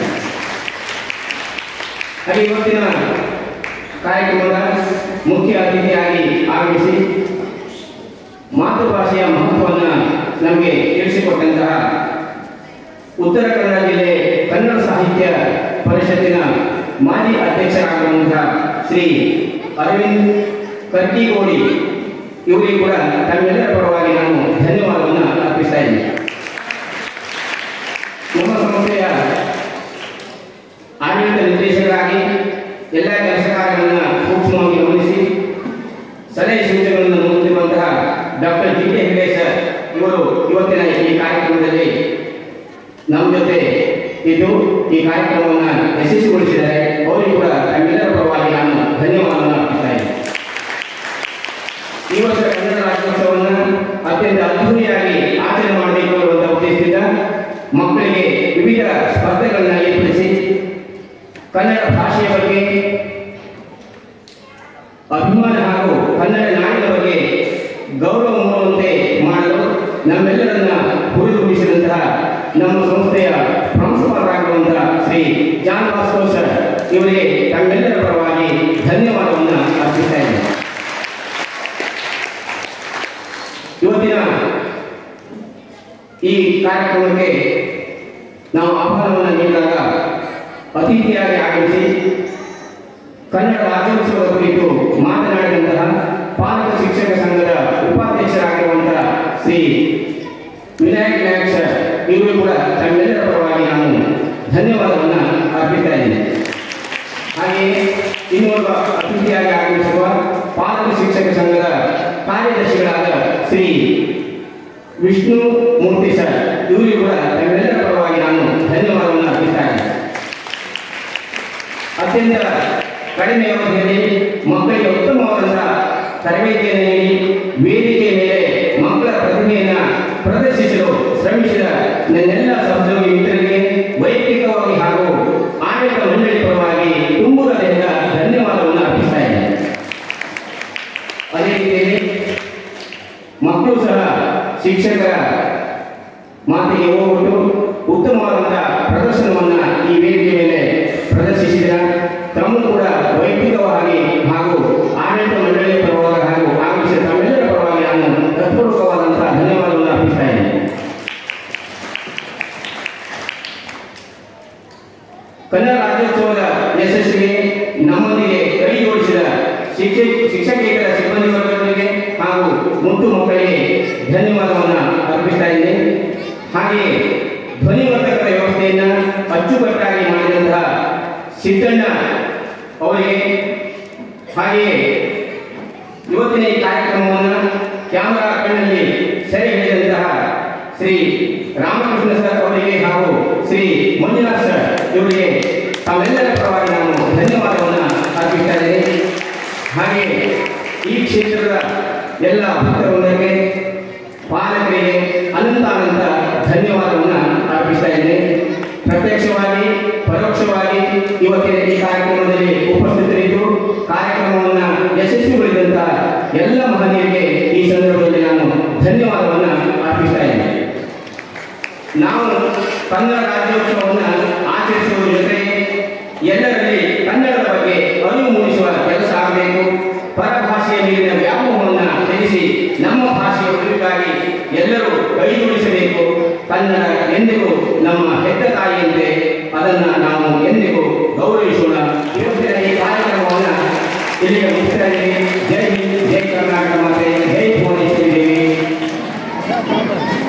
ಹಾಗೆ ಇವತ್ತಿನ ಕಾರ್ಯಕ್ರಮದ ಮುಖ್ಯ ಅತಿಥಿಯಾಗಿ ಆಗಮಿಸಿ ಮಾತೃಭಾಷೆಯ ಮಹತ್ವವನ್ನು ನಮಗೆ ತಿಳಿಸಿಕೊಟ್ಟಂತಹ ಉತ್ತರ ಕನ್ನಡ ಜಿಲ್ಲೆ ಕನ್ನಡ ಸಾಹಿತ್ಯ ಪರಿಷತ್ತಿನ ಮಾಜಿ ಅಧ್ಯಕ್ಷರಾಗಿರುವಂತಹ ಶ್ರೀ ಅರವಿಂದ್ ಕರ್ಕಿಗೋಡಿ ಇವರಿಗೂ ಕೂಡ ತಮ್ಮೆಲ್ಲರ ಪರವಾಗಿ ನಾನು ಧನ್ಯವಾದವನ್ನು ಅರ್ಪಿಸ್ತಾ ಇದ್ದೀನಿ ನಮ್ಮ ಸಂಸ್ಥೆಯ ಆಡಳಿತ ನಿರ್ದೇಶಕರಾಗಿ ಎಲ್ಲ ಕೆಲಸ ಕಾರ್ಯಗಳನ್ನು ಸೂಕ್ಷ್ಮವಾಗಿ ಗಮನಿಸಿ ಸಲಹೆ ಸೂಚನೆಗಳನ್ನು ನೀಡುತ್ತಿರುವಂತಹ doctor G K Hegde sir ಇವರು ಇವತ್ತಿನ ಈ ಕಾರ್ಯಕ್ರಮದಲ್ಲಿ ನಮ್ಮ ಜೊತೆ ಇದ್ದು ಈ ಕಾರ್ಯಕ್ರಮವನ್ನು ಯಶಸ್ವಿಗೊಳಿಸಿದ್ದಾರೆ ಅವರಿಗೂ ಕೂಡ ತಮ್ಮೆಲ್ಲರ ಪರವಾಗಿ ನಾನು ಧನ್ಯವಾದವನ್ನು ಅರ್ಪಿಸ್ತಾ ಇದ್ದೇನೆ ಈ ವರ್ಷ ಕನ್ನಡ ರಾಜ್ಯೋತ್ಸವವನ್ನು ಅತ್ಯಂತ ಅದ್ಧೂರಿಯಾಗಿ ಆಚರಣೆ ಮಾಡಬೇಕು ಅನ್ನುವಂಥ ಉದ್ದೇಶದಿಂದ ಮಕ್ಕಳಿಗೆ ವಿವಿಧ ಸ್ಪರ್ಧೆಗಳನ್ನು ಏರ್ಪಡಿಸಿ ಕನ್ನಡ ಭಾಷೆಯ ಬಗ್ಗೆ ಅಭಿಮಾನ ಹಾಗೂ ಕನ್ನಡ ನಾಡಿನ ಬಗ್ಗೆ ಗೌರವ ಮೂಡುವಂತೆ ಮಾಡಲು ನಮ್ಮೆಲ್ಲರನ್ನ ಹುರಿದುಂಬಿಸಿದಂತಹ ನಮ್ಮ ಸಂಸ್ಥೆಯ ಪ್ರಾಂಶುಪಾಲರಾಗಿರುವಂತಹ ಶ್ರೀ ಜಾನ್ ಬಾಸ್ಕೋ ಸರ್ ಇವರಿಗೆ ತಮ್ಮೆಲ್ಲರ ಪರವಾಗಿ ಧನ್ಯವಾದವನ್ನು ಅರ್ಪಿಸ್ತಾ ಇದ್ದೇನೆ ಇವತ್ತಿನ ಈ ಕಾರ್ಯಕ್ರಮಕ್ಕೆ ನಾವು ಆಹ್ವಾನವನ್ನು ನೀಡಿದಾಗ ಅತಿಥಿಯಾಗಿ ಆಗಮಿಸಿ ಕನ್ನಡ ರಾಜ್ಯೋತ್ಸವದ ಕುರಿತು ಮಾತನಾಡಿದಂತಹ ಪಾಲಕ ಶಿಕ್ಷಕ ಸಂಘದ ಉಪಾಧ್ಯಕ್ಷರಾಗಿರುವಂತಹ ಶ್ರೀ ವಿನಾಯಕ್ ನಾಯಕ್ ಸರ್ ಇವರು ಕೂಡ ತಮ್ಮೆಲ್ಲರ ಪರವಾಗಿ ನಾನು ಧನ್ಯವಾದವನ್ನು ಅರ್ಪಿಸ್ತಾ ಇದ್ದೇನೆ ಹಾಗೆಯೇ ಇನ್ನೊಬ್ಬ ಅತಿಥಿಯಾಗಿ ಆಗಮಿಸುವ ಪಾಲಕ ಶಿಕ್ಷಕ ಸಂಘದ ಕಾರ್ಯದರ್ಶಿಗಳಾದ ಶ್ರೀ ವಿಷ್ಣು ಮೂರ್ತಿ ಸರ್ ಇವರಿಗೂ ಕೂಡ ತಮ್ಮೆಲ್ಲರ ಪರವಾಗಿ ನಾನು ಧನ್ಯವಾದವನ್ನು ಅರ್ಪಿಸ್ತಾ ಇದ್ದೇನೆ ಅತ್ಯಂತ ಕಡಿಮೆ ಅವಧಿಯಲ್ಲಿ ಮಕ್ಕಳಿಗೆ ಉತ್ತಮವಾದಂತಹ ತರಬೇತಿಯನ್ನು ನೀಡಿ ವೇದಿಕೆಯ ಮೇಲೆ ಮಕ್ಕಳ ಪ್ರತಿಭೆಯನ್ನ ಪ್ರದರ್ಶಿಸಲು ಶ್ರಮಿಸಿದ ನನ್ನೆಲ್ಲ ಸಹೋದ್ಯೋಗಿ ಮಿತ್ರರಿಗೆ ವೈಯಕ್ತಿಕವಾಗಿ ಹಾಗೂ ಆಡಳಿತ ಮಂಡಳಿ ಪರವಾಗಿ ತುಂಬುವುದರಿಂದ ಧನ್ಯವಾದವನ್ನು ಅರ್ಪಿಸ್ತಾ ಇದ್ದೇನೆ ಅದೇ ರೀತಿಯಲ್ಲಿ ಮಕ್ಕಳು ಸಹ ಶಿಕ್ಷಕರ ಮಾತಿಗೆ ಹೋಗ್ಬಿಟ್ಟು ಉತ್ತಮವಾದಂತಹ ಪ್ರದರ್ಶನವನ್ನ ಈ ವೇದಿಕೆ ಮೇಲೆ ಪ್ರದರ್ಶಿಸಿದ ತಮ್ಮ ಕೂಡ ವೈಯಕ್ತಿಕವಾಗಿ ಹಾಗೂ ಆಡಳಿತ ಮಂಡಳಿಯ ಪರವಾಗಿ ಹಾಗೂ ಆಗಮಿಸಿದ ತಮ್ಮೆಲ್ಲರ ಪರವಾಗಿ ನಾನು ಹೃತ್ಪೂರ್ವಕವಾದಂತಹ ಧನ್ಯವಾದವನ್ನು ಅರ್ಪಿಸ್ತಾ ಇದ್ದೇನೆ ಕನ್ನಡ ರಾಜ್ಯೋತ್ಸವದ ಯಶಸ್ಸಿಗೆ ನಮ್ಮೊಂದಿಗೆ ಕೈ ಜೋಡಿಸಿದ ಶಿಕ್ಷಕ ಶಿಕ್ಷಕೇತರ ಸಿಬ್ಬಂದಿ ವರ್ಗಗಳಿಗೆ ಹಾಗೂ ಮುದ್ದು ಮಕ್ಕಳಿಗೆ ಧನ್ಯವಾದವನ್ನು ಅರ್ಪಿಸ್ತಾ ಇದ್ದೇನೆ ಹಾಗೆಯೇ ಧ್ವನಿವರ್ಧಕರ ವ್ಯವಸ್ಥೆಯನ್ನ ಅಚ್ಚುಕಟ್ಟಾಗಿ ಮಾಡಿದಂತಹ ಸಿದ್ದಣ್ಣ ಅವರಿಗೆ ಹಾಗೆಯೇ ಇವತ್ತಿನ ಈ ಕಾರ್ಯಕ್ರಮವನ್ನು ಕ್ಯಾಮರಾ ಕಣ್ಣಲ್ಲಿ ಸೆರೆ ಹಿಡಿದಂತಹ ಶ್ರೀ ರಾಮಕೃಷ್ಣ ಸರ್ ಅವರಿಗೆ ಹಾಗೂ ಶ್ರೀ ಮಂಜುನಾಥ್ ಸರ್ ಇವರಿಗೆ ತಾವೆಲ್ಲರ ಪರವಾಗಿ ನಾನು ಧನ್ಯವಾದವನ್ನು ಅರ್ಪಿಸ್ತಾ ಇದ್ದೇನೆ ಹಾಗೆ ಈ ಕ್ಷೇತ್ರದ ಎಲ್ಲ ಭಕ್ತರೊಂದಿಗೆ ಪಾಲಕರಿಗೆ ಅನಂತ ಅನಂತ ಧನ್ಯವಾದವನ್ನು ಅರ್ಪಿಸ್ತಾ ಇದ್ದೇನೆ ಪ್ರತ್ಯಕ್ಷವಾಗಿ ಪರೋಕ್ಷವಾಗಿ ಇವತ್ತಿನ ಈ ಕಾರ್ಯಕ್ರಮದಲ್ಲಿ ಉಪಸ್ಥಿತರಿದ್ದು ಕಾರ್ಯಕ್ರಮವನ್ನು ಯಶಸ್ವಿಗೊಳಿಸಿದಂತ ಎಲ್ಲ ಮಹನೀಯರಿಗೆ ಈ ಸಂದರ್ಭದಲ್ಲಿ ನಾನು ಧನ್ಯವಾದವನ್ನು ಅರ್ಪಿಸ್ತಾ ಇದ್ದೇನೆ ನಾವು ಕನ್ನಡ ರಾಜ್ಯೋತ್ಸವವನ್ನು ಆಚರಿಸುವ ಜೊತೆಗೆ ಎಲ್ಲರಲ್ಲಿ ಕನ್ನಡದ ಬಗ್ಗೆ ಅರಿವು ಮೂಡಿಸುವ ಕೆಲಸ ಆಗಬೇಕು ಪರಭಾಷೆಯ ಮೇಲಿನ ವ್ಯಾಮೋಹವನ್ನು ತ್ಯಜಿಸಿ ನಮ್ಮ ಭಾಷೆಯ ಉಳಿವಿಗಾಗಿ ಎಲ್ಲರೂ ಕೈ ಜೋಡಿಸಬೇಕು ಕನ್ನಡ ಎಂದಿಗೂ ನಮ್ಮ ಹೆತ್ತ ತಾಯಿಯಂತೆ ಅದನ್ನ ನಾವು ಎಂದಿಗೂ ಗೌರವಿಸೋಣ ಇವತ್ತಿನ ಈ ಕಾರ್ಯಕ್ರಮವನ್ನು ಇಲ್ಲಿಗೆ ಮುಗಿಸ್ತಾ ಇದ್ದೀವಿ ಜೈ ಹಿಂದ್ ಜೈ ಕರ್ನಾಟಕ ಮಾತೆ ಜೈ ಭುವನೇಶ್ವರಿ ದೇವಿ